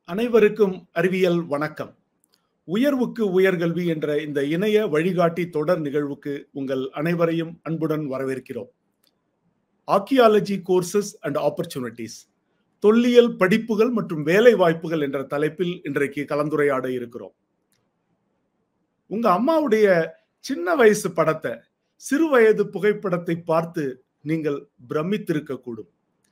அனைவருக்கும் அறிவியல் வணக்கம் உயர்வுக்கு உயர்கல்வி என்ற இந்த இணைய வழிகாட்டி தொடர் நிகழ்வுக்கு உங்கள் அனைவரையும் அன்புடன் வரவேற்கிறோம் ஆர்கியாலஜி கோர்சஸ் அண்ட் ஆப்பர்ச்சுனிட்டிஸ் தொல்லியல் படிப்புகள் மற்றும் வேலை வாய்ப்புகள் என்ற தலைப்பில் இன்றைக்கு கலந்துரையாட இருக்கிறோம் உங்க அம்மாவுடைய சின்ன வயசு படத்தை சிறு வயது புகைப்படத்தை பார்த்து நீங்கள் பிரமித்திருக்க கூடும்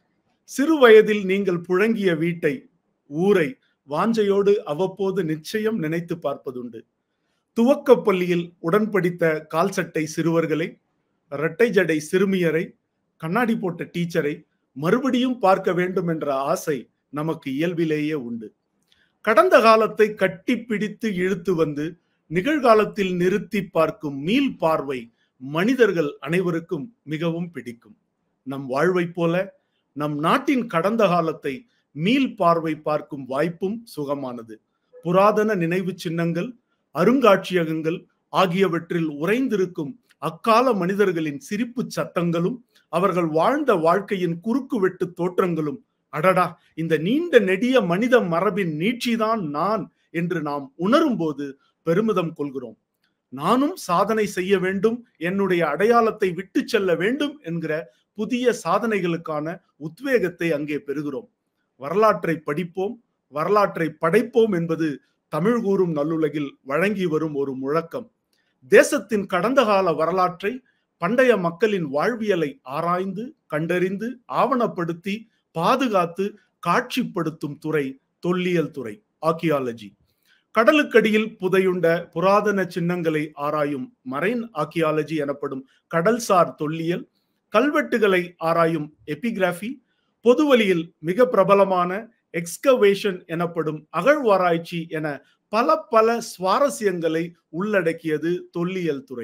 சிறு வயதில் நீங்கள் புழங்கிய வீட்டை ஊரை வாஞ்சையோடு அவ்வப்போது நிச்சயம் நினைத்து பார்ப்பதுண்டு துவக்க பள்ளியில் உடன் படித்த கால் சட்டை சிறுவர்களை இரட்டை ஜடை சிறுமியரை கண்ணாடி போட்ட டீச்சரை மறுபடியும் பார்க்க வேண்டும் என்ற ஆசை நமக்கு இயல்பிலேயே உண்டு கடந்த காலத்தை கட்டி பிடித்து இழுத்து வந்து நிகழ்காலத்தில் நிறுத்தி பார்க்கும் மீள் பார்வை மனிதர்கள் அனைவருக்கும் மிகவும் பிடிக்கும் நம் வாழ்வை போல நம் நாட்டின் கடந்த காலத்தை மீள் பார்வை பார்க்கும் வாய்ப்பும் சுகமானது புராதன நினைவு சின்னங்கள் அருங்காட்சியகங்கள் ஆகியவற்றில் உறைந்திருக்கும் அக்கால மனிதர்களின் சிரிப்பு சத்தங்களும் அவர்கள் வாழ்ந்த வாழ்க்கையின் குறுக்கு வெட்டு தோற்றங்களும் அடடா இந்த நீண்ட நெடிய மனித மரபின் நீட்சிதான் நான் என்று நாம் உணரும் போது பெருமிதம் கொள்கிறோம் நானும் சாதனை செய்ய வேண்டும் என்னுடைய அடையாளத்தை விட்டு செல்ல வேண்டும் என்கிற புதிய சாதனைகளுக்கான உத்வேகத்தை அங்கே பெறுகிறோம் வரலாற்றை படிப்போம் வரலாற்றை படைப்போம் என்பது தமிழ் கூறும் நல்லுலகில் வழங்கி வரும் ஒரு முழக்கம் தேசத்தின் கடந்த கால வரலாற்றை பண்டைய மக்களின் வாழ்வியலை ஆராய்ந்து கண்டறிந்து ஆவணப்படுத்தி பாதுகாத்து காட்சிப்படுத்தும் துறை தொல்லியல் துறை ஆர்கியாலஜி கடலுக்கடியில் புதையுண்ட புராதன சின்னங்களை ஆராயும் மரைன் ஆர்கியாலஜி எனப்படும் கடல்சார் தொல்லியல் கல்வெட்டுகளை ஆராயும் எபிகிராஃபி பொதுவழியில் மிக பிரபலமான எக்ஸ்கவேஷன் எனப்படும் அகழ்வாராய்ச்சி என பல பல சுவாரஸ்யங்களை உள்ளடக்கியது தொல்லியல் துறை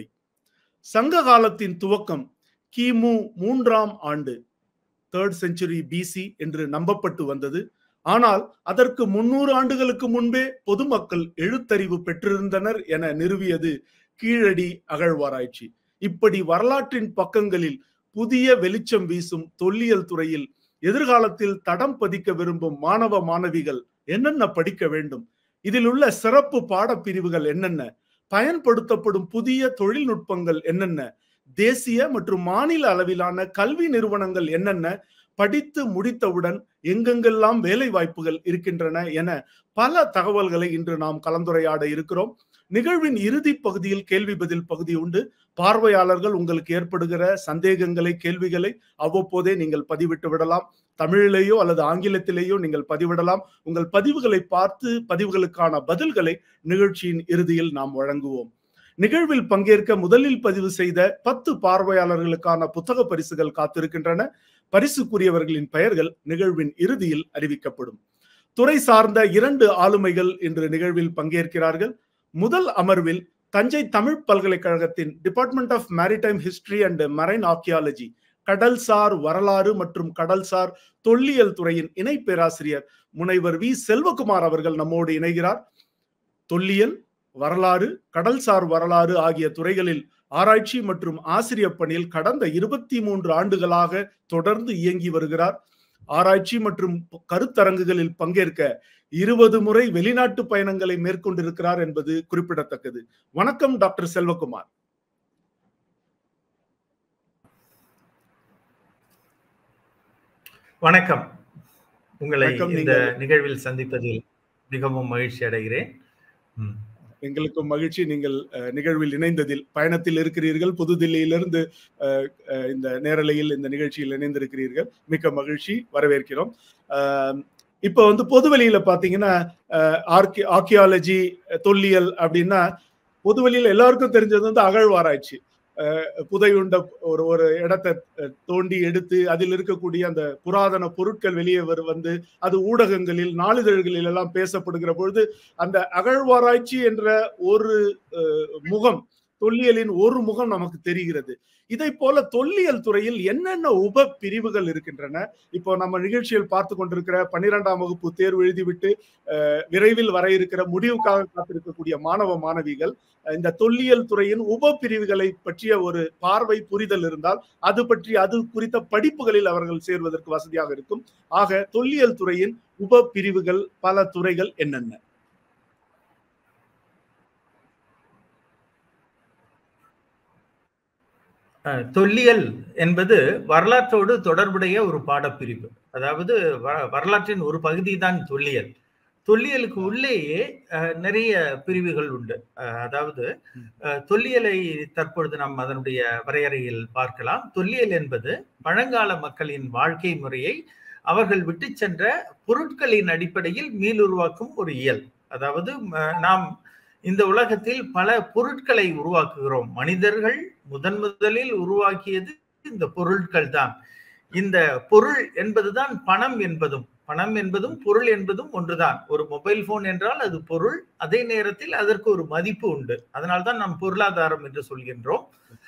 சங்க காலத்தின் துவக்கம் கிமு மூன்றாம் ஆண்டு தேர்ட் செஞ்சுரி பிசி என்று நம்பப்பட்டு வந்தது ஆனால் அதற்கு முன்னூறு ஆண்டுகளுக்கு முன்பே பொதுமக்கள் எழுத்தறிவு பெற்றிருந்தனர் என நிறுவியது கீழடி அகழ்வாராய்ச்சி இப்படி வரலாற்றின் பக்கங்களில் புதிய வெளிச்சம் வீசும் தொல்லியல் துறையில் எதிர்காலத்தில் தடம் பதிக்க விரும்பும் மாணவ மாணவிகள் என்னென்ன படிக்க வேண்டும் இதில் உள்ள சிறப்பு பாடப்பிரிவுகள் என்னென்ன பயன்படுத்தப்படும் புதிய தொழில்நுட்பங்கள் என்னென்ன தேசிய மற்றும் மாநில அளவிலான கல்வி நிறுவனங்கள் என்னென்ன படித்து முடித்தவுடன் எங்கெங்கெல்லாம் வேலை வாய்ப்புகள் இருக்கின்றன என பல தகவல்களை இன்று நாம் கலந்துரையாட இருக்கிறோம் நிகழ்வின் இறுதி பகுதியில் கேள்வி பதில் பகுதி உண்டு பார்வையாளர்கள் உங்களுக்கு ஏற்படுகிற சந்தேகங்களை கேள்விகளை அவ்வப்போதே நீங்கள் பதிவிட்டு விடலாம் தமிழிலேயோ அல்லது ஆங்கிலத்திலேயோ நீங்கள் பதிவிடலாம் உங்கள் பதிவுகளை பார்த்து பதிவுகளுக்கான பதில்களை நிகழ்ச்சியின் இறுதியில் நாம் வழங்குவோம் நிகழ்வில் பங்கேற்க முதலில் பதிவு செய்த பத்து பார்வையாளர்களுக்கான புத்தக பரிசுகள் காத்திருக்கின்றன பரிசுக்குரியவர்களின் பெயர்கள் நிகழ்வின் இறுதியில் அறிவிக்கப்படும் துறை சார்ந்த இரண்டு ஆளுமைகள் இன்று நிகழ்வில் பங்கேற்கிறார்கள் முதல் அமர்வில் தஞ்சை தமிழ் பல்கலைக்கழகத்தின் department of maritime history and marine archaeology கடல்சார் வரலாறு மற்றும் கடல்சார் தொல்லியல் துறையின் இணை பேராசிரியர் முனைவர் வி செல்வகுமார் அவர்கள் நம்மோடு இணைகிறார் தொல்லியல் வரலாறு கடல்சார் வரலாறு ஆகிய துறைகளில் ஆராய்ச்சி மற்றும் ஆசிரியர் பணியில் கடந்த இருபத்தி மூன்று ஆண்டுகளாக தொடர்ந்து இயங்கி வருகிறார் ஆராய்ச்சி மற்றும் கருத்தரங்குகளில் பங்கேற்க இருபது முறை வெளிநாட்டு பயணங்களை மேற்கொண்டிருக்கிறார் என்பது குறிப்பிடத்தக்கது வணக்கம் டாக்டர் செல்வகுமார் வணக்கம் உங்களை இந்த நிகழ்வில் சந்திப்பதில் மிகவும் மகிழ்ச்சி அடைகிறேன் எங்களுக்கும் மகிழ்ச்சி நீங்கள் நிகழ்வில் இணைந்ததில் பயணத்தில் இருக்கிறீர்கள் புதுதில்லியிலிருந்து இந்த நேரலையில் இந்த நிகழ்ச்சியில் இணைந்திருக்கிறீர்கள் மிக்க மகிழ்ச்சி வரவேற்கிறோம் இப்போ வந்து பொதுவெளியில பாத்தீங்கன்னா ஆர்கி ஆர்கியாலஜி தொல்லியல் அப்படின்னா பொதுவெளியில எல்லாருக்கும் தெரிஞ்சது வந்து அகழ்வாராய்ச்சி புதையுண்ட ஒரு ஒரு இடத்தை தோண்டி எடுத்து அதில் இருக்கக்கூடிய அந்த புராதன பொருட்கள் வெளியே வரு வந்து அது ஊடகங்களில் நாளிதழ்களில் எல்லாம் பேசப்படுகிற பொழுது அந்த அகழ்வாராய்ச்சி என்ற ஒரு முகம் தொல்லியலின் ஒரு முகம் நமக்கு தெரிகிறது இதை போல தொல்லியல் துறையில் என்னென்ன உப பிரிவுகள் இருக்கின்றன இப்போ நம்ம நிகழ்ச்சியில் பார்த்து கொண்டிருக்கிற பன்னிரெண்டாம் வகுப்பு தேர்வு எழுதிவிட்டு விரைவில் வர இருக்கிற முடிவுக்காக காத்திருக்கக்கூடிய மாணவ மாணவிகள் இந்த தொல்லியல் துறையின் உப பிரிவுகளை பற்றிய ஒரு பார்வை புரிதல் இருந்தால் அது பற்றி அது குறித்த படிப்புகளில் அவர்கள் சேர்வதற்கு வசதியாக இருக்கும் ஆக தொல்லியல் துறையின் உப பிரிவுகள் பல துறைகள் என்னென்ன தொல்லியல் என்பது வரலாற்றோடு தொடர்புடைய ஒரு பாடப்பிரிவு அதாவது வரலாற்றின் ஒரு பகுதி தான் தொல்லியல் தொல்லியலுக்கு உள்ளேயே நிறைய பிரிவுகள் உண்டு அதாவது தொல்லியலை தற்பொழுது நாம் அதனுடைய வரையறையில் பார்க்கலாம் தொல்லியல் என்பது பழங்கால மக்களின் வாழ்க்கை முறையை அவர்கள் விட்டு சென்ற பொருட்களின் அடிப்படையில் மீளுருவாக்கும் ஒரு இயல் அதாவது நாம் இந்த உலகத்தில் பல பொருட்களை உருவாக்குகிறோம் மனிதர்கள் முதன் முதலில் உருவாக்கியது இந்த பொருட்கள் தான் இந்த பொருள் என்பதுதான் பணம் என்பதும் பணம் என்பதும் பொருள் என்பதும் ஒன்றுதான் ஒரு மொபைல் போன் என்றால் அது பொருள் அதே நேரத்தில் அதற்கு ஒரு மதிப்பு உண்டு அதனால்தான் நாம் பொருளாதாரம் என்று சொல்கின்றோம்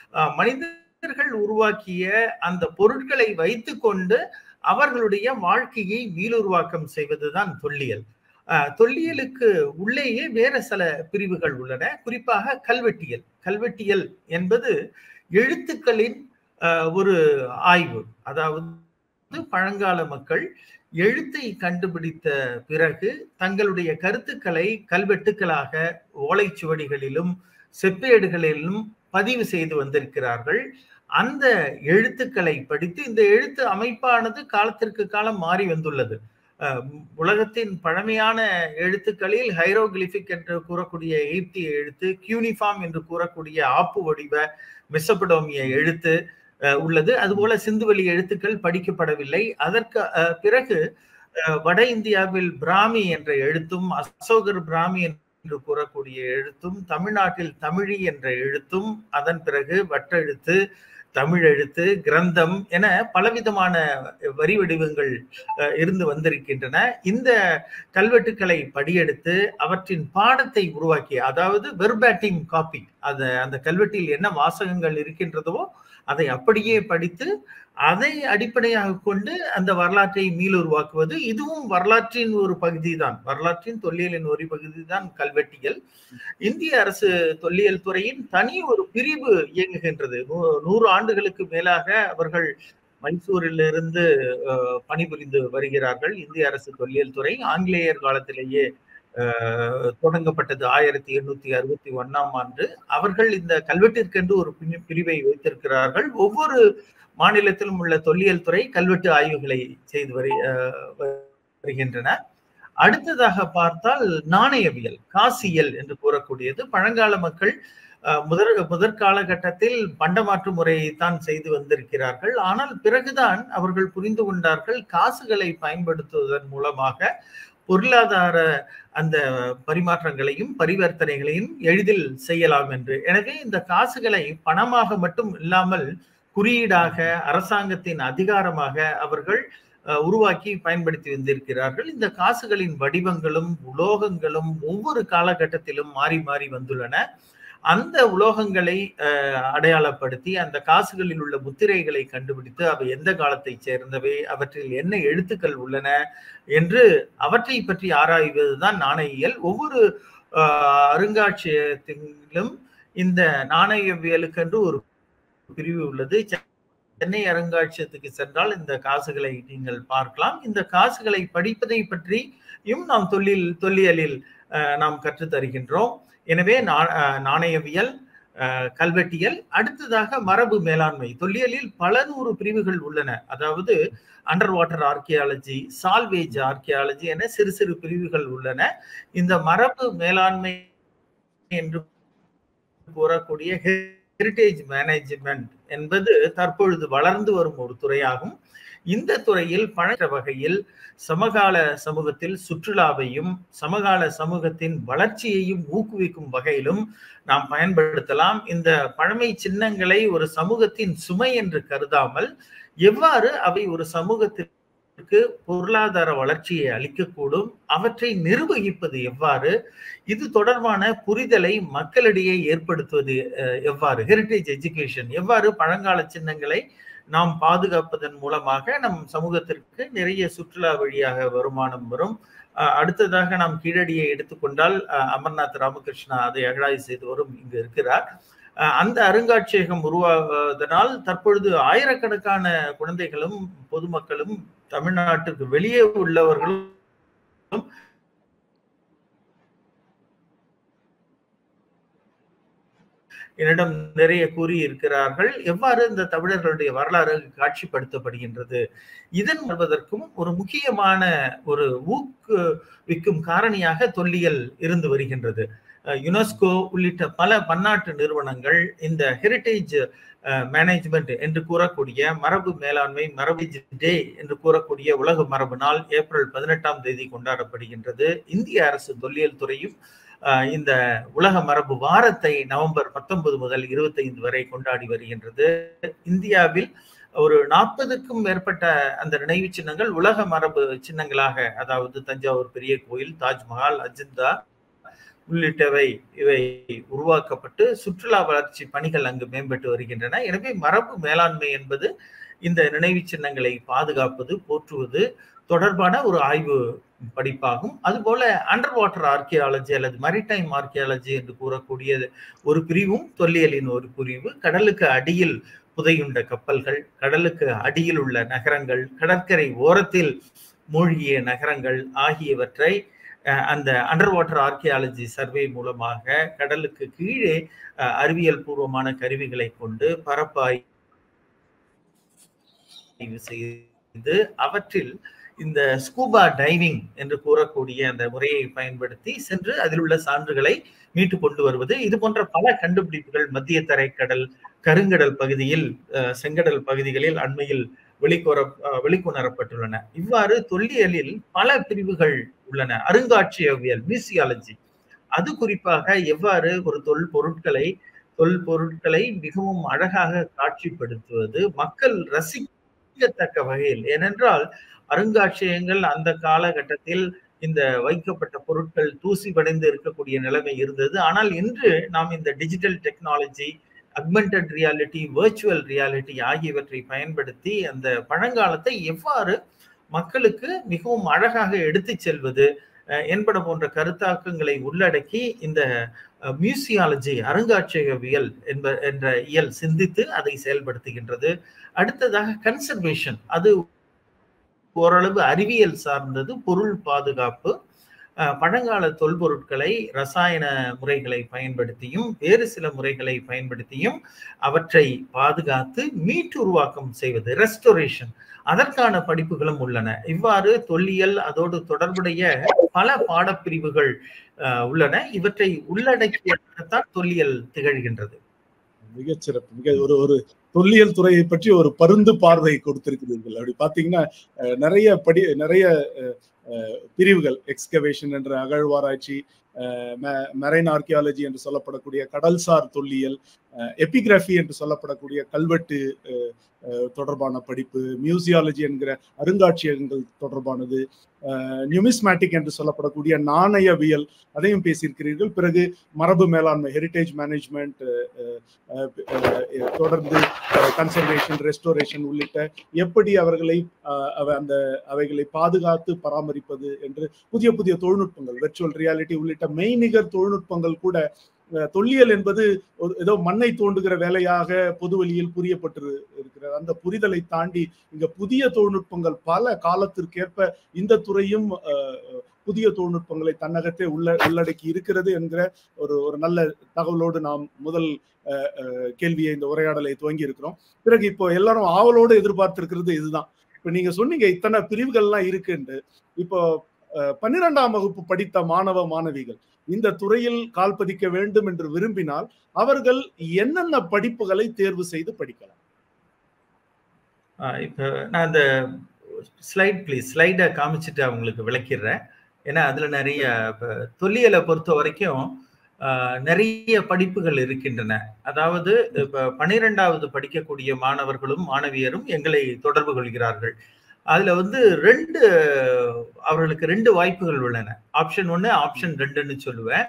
மனிதர்கள் உருவாக்கிய அந்த பொருட்களை வைத்து கொண்டு அவர்களுடைய வாழ்க்கையை மீளுருவாக்கம் செய்வதுதான் தொல்லியல் தொல்லியலுக்கு உள்ளேயே வேற சில பிரிவுகள் உள்ளன குறிப்பாக கல்வெட்டியல் கல்வெட்டியல் என்பது எழுத்துக்களின் ஒரு ஆய்வு அதாவது பழங்கால மக்கள் எழுத்தை கண்டுபிடித்த பிறகு தங்களுடைய கருத்துக்களை கல்வெட்டுக்களாக ஓலைச்சுவடிகளிலும் செப்பேடுகளிலும் பதிவு செய்து வந்திருக்கிறார்கள் அந்த எழுத்துக்களை படித்து இந்த எழுத்து அமைப்பானது காலத்திற்கு காலம் மாறி வந்துள்ளது உலகத்தின் பழமையான எழுத்துக்களில் ஹைரோகிலிபிக் என்று கூறக்கூடிய எகிப்திய எழுத்து கியூனிஃபார்ம் என்று கூறக்கூடிய ஆப்பு வடிவ மெசபடோமிய எழுத்து உள்ளது அதுபோல சிந்துவெளி எழுத்துக்கள் படிக்கப்படவில்லை அதற்கு பிறகு வட இந்தியாவில் பிராமி என்ற எழுத்தும் அசோகர் பிராமி என்று கூறக்கூடிய எழுத்தும் தமிழ்நாட்டில் தமிழி என்ற எழுத்தும் அதன் பிறகு வட்டெழுத்து தமிழ் எழுத்து கிரந்தம் என பலவிதமான வரி வடிவங்கள் இருந்து வந்திருக்கின்றன இந்த கல்வெட்டுக்களை படியெடுத்து அவற்றின் பாடத்தை உருவாக்கிய அதாவது வெர்பேட்டிங் காப்பி அந்த அந்த கல்வெட்டில் என்ன வாசகங்கள் இருக்கின்றதோ அதை அப்படியே படித்து அதை அடிப்படையாக கொண்டு அந்த வரலாற்றை மீளுருவாக்குவது இதுவும் வரலாற்றின் ஒரு பகுதி தான் வரலாற்றின் தொல்லியலின் ஒரு பகுதி தான் கல்வெட்டியல் இந்திய அரசு தொல்லியல் துறையின் தனி ஒரு பிரிவு இயங்குகின்றது நூறு ஆண்டுகளுக்கு மேலாக அவர்கள் மைசூரிலிருந்து பணிபுரிந்து வருகிறார்கள் இந்திய அரசு தொல்லியல் துறை ஆங்கிலேயர் காலத்திலேயே தொடங்கப்பட்டது ஆயிரத்தி எண்ணூத்தி அறுபத்தி ஒன்னாம் ஆண்டு அவர்கள் இந்த கல்வெட்டிற்கென்று ஒரு பிரிவை வைத்திருக்கிறார்கள் ஒவ்வொரு மாநிலத்திலும் உள்ள தொல்லியல் துறை கல்வெட்டு ஆய்வுகளை செய்து வருகின்றன அடுத்ததாக பார்த்தால் நாணயவியல் காசியல் என்று கூறக்கூடியது பழங்கால மக்கள் முதற் முதற் காலகட்டத்தில் பண்டமாற்று முறையை தான் செய்து வந்திருக்கிறார்கள் ஆனால் பிறகுதான் அவர்கள் புரிந்து கொண்டார்கள் காசுகளை பயன்படுத்துவதன் மூலமாக பொருளாதார அந்த பரிமாற்றங்களையும் பரிவர்த்தனைகளையும் எளிதில் செய்யலாம் என்று எனவே இந்த காசுகளை பணமாக மட்டும் இல்லாமல் குறியீடாக அரசாங்கத்தின் அதிகாரமாக அவர்கள் உருவாக்கி பயன்படுத்தி வந்திருக்கிறார்கள் இந்த காசுகளின் வடிவங்களும் உலோகங்களும் ஒவ்வொரு காலகட்டத்திலும் மாறி மாறி வந்துள்ளன அந்த உலோகங்களை அடையாளப்படுத்தி அந்த காசுகளில் உள்ள முத்திரைகளை கண்டுபிடித்து அவை எந்த காலத்தை சேர்ந்தவை அவற்றில் என்ன எழுத்துக்கள் உள்ளன என்று அவற்றை பற்றி ஆராய்வதுதான் நாணயியல் ஒவ்வொரு அருங்காட்சியகத்திலும் இந்த நாணயவியலுக்கென்று ஒரு பிரிவு உள்ளது சென்னை அருங்காட்சியகத்துக்கு சென்றால் இந்த காசுகளை நீங்கள் பார்க்கலாம் இந்த காசுகளை படிப்பதை பற்றியும் நாம் தொழில் தொல்லியலில் நாம் கற்றுத் தருகின்றோம் எனவே நாணயவியல் கல்வெட்டியல் அடுத்ததாக மரபு மேலாண்மை தொல்லியலில் பல நூறு பிரிவுகள் உள்ளன அதாவது underwater archaeology salvage archaeology என சிறு சிறு பிரிவுகள் உள்ளன இந்த மரபு மேலாண்மை என்று கூறக்கூடிய ஹெரிட்டேஜ் மேனேஜ்மெண்ட் என்பது தற்பொழுது வளர்ந்து வரும் ஒரு துறையாகும் இந்த துறையில் பழக்க வகையில் சமகால சமூகத்தில் சுற்றுலாவையும் சமகால சமூகத்தின் வளர்ச்சியையும் ஊக்குவிக்கும் வகையிலும் நாம் பயன்படுத்தலாம் இந்த பழமை சின்னங்களை ஒரு சமூகத்தின் சுமை என்று கருதாமல் எவ்வாறு அவை ஒரு சமூகத்திற்கு பொருளாதார வளர்ச்சியை அளிக்கக்கூடும் அவற்றை நிர்வகிப்பது எவ்வாறு இது தொடர்பான புரிதலை மக்களிடையே ஏற்படுத்துவது எவ்வாறு ஹெரிட்டேஜ் எஜுகேஷன் எவ்வாறு பழங்கால சின்னங்களை நாம் பாதுகாப்பதன் மூலமாக நம் சமூகத்திற்கு நிறைய சுற்றுலா வழியாக வருமானம் வரும் அடுத்ததாக நாம் கீழடியை எடுத்துக்கொண்டால் அமர்நாத் ராமகிருஷ்ணா அதை அகழாய்வு செய்து வரும் இங்கு இருக்கிறார் அந்த அருங்காட்சியகம் உருவாவதனால் தற்பொழுது ஆயிரக்கணக்கான குழந்தைகளும் பொதுமக்களும் தமிழ்நாட்டுக்கு வெளியே உள்ளவர்களும் என்னிடம் நிறைய கூறி இருக்கிறார்கள் எவ்வாறு இந்த தமிழர்களுடைய வரலாறு காட்சிப்படுத்தப்படுகின்றது இதன் வருவதற்கும் ஒரு முக்கியமான ஒரு ஊக்குவிக்கும் காரணியாக தொல்லியல் இருந்து வருகின்றது யுனெஸ்கோ உள்ளிட்ட பல பன்னாட்டு நிறுவனங்கள் இந்த ஹெரிட்டேஜ் மேனேஜ்மெண்ட் என்று கூறக்கூடிய மரபு மேலாண்மை மரபு டே என்று கூறக்கூடிய உலக மரபு நாள் ஏப்ரல் பதினெட்டாம் தேதி கொண்டாடப்படுகின்றது இந்திய அரசு தொல்லியல் துறையும் இந்த உலக மரபு வாரத்தை நவம்பர் பத்தொன்பது முதல் இருபத்தைந்து வரை கொண்டாடி வருகின்றது இந்தியாவில் ஒரு நாற்பதுக்கும் மேற்பட்ட அந்த நினைவு சின்னங்கள் உலக மரபு சின்னங்களாக அதாவது தஞ்சாவூர் பெரிய கோயில் தாஜ்மஹால் அஜந்தா உள்ளிட்டவை இவை உருவாக்கப்பட்டு சுற்றுலா வளர்ச்சி பணிகள் அங்கு மேம்பட்டு வருகின்றன எனவே மரபு மேலாண்மை என்பது இந்த நினைவு சின்னங்களை பாதுகாப்பது போற்றுவது தொடர்பான ஒரு ஆய்வு படிப்பாகும் அதுபோல அண்டர் வாட்டர் ஆர்கியாலஜி அல்லது மரிடைம் ஆர்கியாலஜி என்று கூறக்கூடிய ஒரு பிரிவும் தொல்லியலின் ஒரு பிரிவு கடலுக்கு அடியில் புதையுண்ட கப்பல்கள் கடலுக்கு அடியில் உள்ள நகரங்கள் கடற்கரை ஓரத்தில் மூழ்கிய நகரங்கள் ஆகியவற்றை அந்த அண்டர் வாட்டர் ஆர்கியாலஜி சர்வே மூலமாக கடலுக்கு கீழே அறிவியல் பூர்வமான கருவிகளை கொண்டு பரப்பாய் செய்து அவற்றில் இந்த ஸ்கூபா டைவிங் என்று கூறக்கூடிய அந்த முறையை பயன்படுத்தி சென்று அதில் உள்ள சான்றுகளை மீட்டு கொண்டு வருவது இது போன்ற பல கண்டுபிடிப்புகள் மத்திய தரைக்கடல் கருங்கடல் பகுதியில் செங்கடல் பகுதிகளில் அண்மையில் வெளிக்கொற வெளிக்கொணரப்பட்டுள்ளன இவ்வாறு தொல்லியலில் பல பிரிவுகள் உள்ளன அருங்காட்சியவியல் மியூசியாலஜி அது குறிப்பாக எவ்வாறு ஒரு தொல் பொருட்களை தொல் பொருட்களை மிகவும் அழகாக காட்சிப்படுத்துவது மக்கள் ரசிக்கத்தக்க வகையில் ஏனென்றால் அருங்காட்சியகங்கள் அந்த காலகட்டத்தில் இந்த வைக்கப்பட்ட பொருட்கள் தூசி படைந்து இருக்கக்கூடிய நிலைமை இருந்தது ஆனால் இன்று நாம் இந்த digital technology augmented reality virtual reality ஆகியவற்றை பயன்படுத்தி அந்த பழங்காலத்தை எவ்வாறு மக்களுக்கு மிகவும் அழகாக எடுத்து செல்வது என்பன போன்ற கருத்தாக்கங்களை உள்ளடக்கி இந்த மியூசியாலஜி அருங்காட்சியகவியல் என்ப என்ற இயல் சிந்தித்து அதை செயல்படுத்துகின்றது அடுத்ததாக கன்சர்வேஷன் அது ஓரளவு அறிவியல் சார்ந்தது பொருள் பாதுகாப்பு பழங்கால தொல்பொருட்களை ரசாயன முறைகளை பயன்படுத்தியும் வேறு சில முறைகளை பயன்படுத்தியும் அவற்றை பாதுகாத்து மீட்டுருவாக்கம் செய்வது ரெஸ்டோரேஷன் அதற்கான படிப்புகளும் உள்ளன இவ்வாறு தொல்லியல் அதோடு தொடர்புடைய பல பாடப்பிரிவுகள் உள்ளன இவற்றை உள்ளடக்கியதான் தொல்லியல் திகழ்கின்றது மிகச்சிறப்பு மிக ஒரு ஒரு தொல்லியல் துறையை பற்றி ஒரு பருந்து பார்வை கொடுத்திருக்கிறீர்கள் அப்படி பாத்தீங்கன்னா நிறைய படி நிறைய பிரிவுகள் எக்ஸ்கவேஷன் என்ற அகழ்வாராய்ச்சி மெரைன் ஆர்கியாலஜி என்று சொல்லப்படக்கூடிய கடல்சார் தொல்லியல் எபிகிராஃபி என்று சொல்லப்படக்கூடிய கல்வெட்டு தொடர்பான படிப்பு மியூசியாலஜி என்கிற அருங்காட்சியகங்கள் தொடர்பானது நியூமிஸ்மேட்டிக் என்று சொல்லப்படக்கூடிய நாணயவியல் அதையும் பேசியிருக்கிறீர்கள் பிறகு மரபு மேலாண்மை ஹெரிட்டேஜ் மேனேஜ்மெண்ட் தொடர்ந்து கன்சர்வேஷன் ரெஸ்டோரேஷன் உள்ளிட்ட எப்படி அவர்களை அந்த அவைகளை பாதுகாத்து பராமரிப்பது என்று புதிய புதிய தொழில்நுட்பங்கள் வெர்ச்சுவல் ரியாலிட்டி உள்ளிட்ட மெய்நிகர் தொழில்நுட்பங்கள் கூட தொல்லியல் என்பது ஒரு ஏதோ மண்ணை தோண்டுகிற வேலையாக பொதுவெளியில் புரியப்பட்டு இருக்கிறது அந்த புரிதலை தாண்டி இங்க புதிய தொழில்நுட்பங்கள் பல காலத்திற்கேற்ப இந்த துறையும் புதிய தொழில்நுட்பங்களை தன்னகத்தே உள்ள உள்ளடக்கி இருக்கிறது என்கிற ஒரு ஒரு நல்ல தகவலோடு நாம் முதல் கேள்வியை இந்த உரையாடலை துவங்கி இருக்கிறோம் பிறகு இப்போ எல்லாரும் ஆவலோடு எதிர்பார்த்திருக்கிறது இதுதான் இப்ப நீங்க சொன்னீங்க இத்தனை பிரிவுகள்லாம் இருக்குன்னு இப்போ பன்னிரெண்டாம் வகுப்பு படித்த மாணவ மாணவிகள் இந்த துறையில் கால் பதிக்க வேண்டும் என்று விரும்பினால் அவர்கள் என்னென்ன படிப்புகளை தேர்வு செய்து படிக்கலாம் இப்போ நான் அந்த ஸ்லைட் ப்ளீஸ் ஸ்லைடை காமிச்சிட்டு அவங்களுக்கு விளக்கிடுறேன் ஏன்னா அதுல நிறைய தொல்லியலை பொறுத்த வரைக்கும் நிறைய படிப்புகள் இருக்கின்றன அதாவது இப்ப பனிரெண்டாவது படிக்கக்கூடிய மாணவர்களும் மாணவியரும் எங்களை தொடர்பு கொள்கிறார்கள் அதுல வந்து ரெண்டு அவர்களுக்கு ரெண்டு வாய்ப்புகள் உள்ளன ஆப்ஷன் ஒன்னு ஆப்ஷன் ரெண்டுன்னு சொல்லுவேன்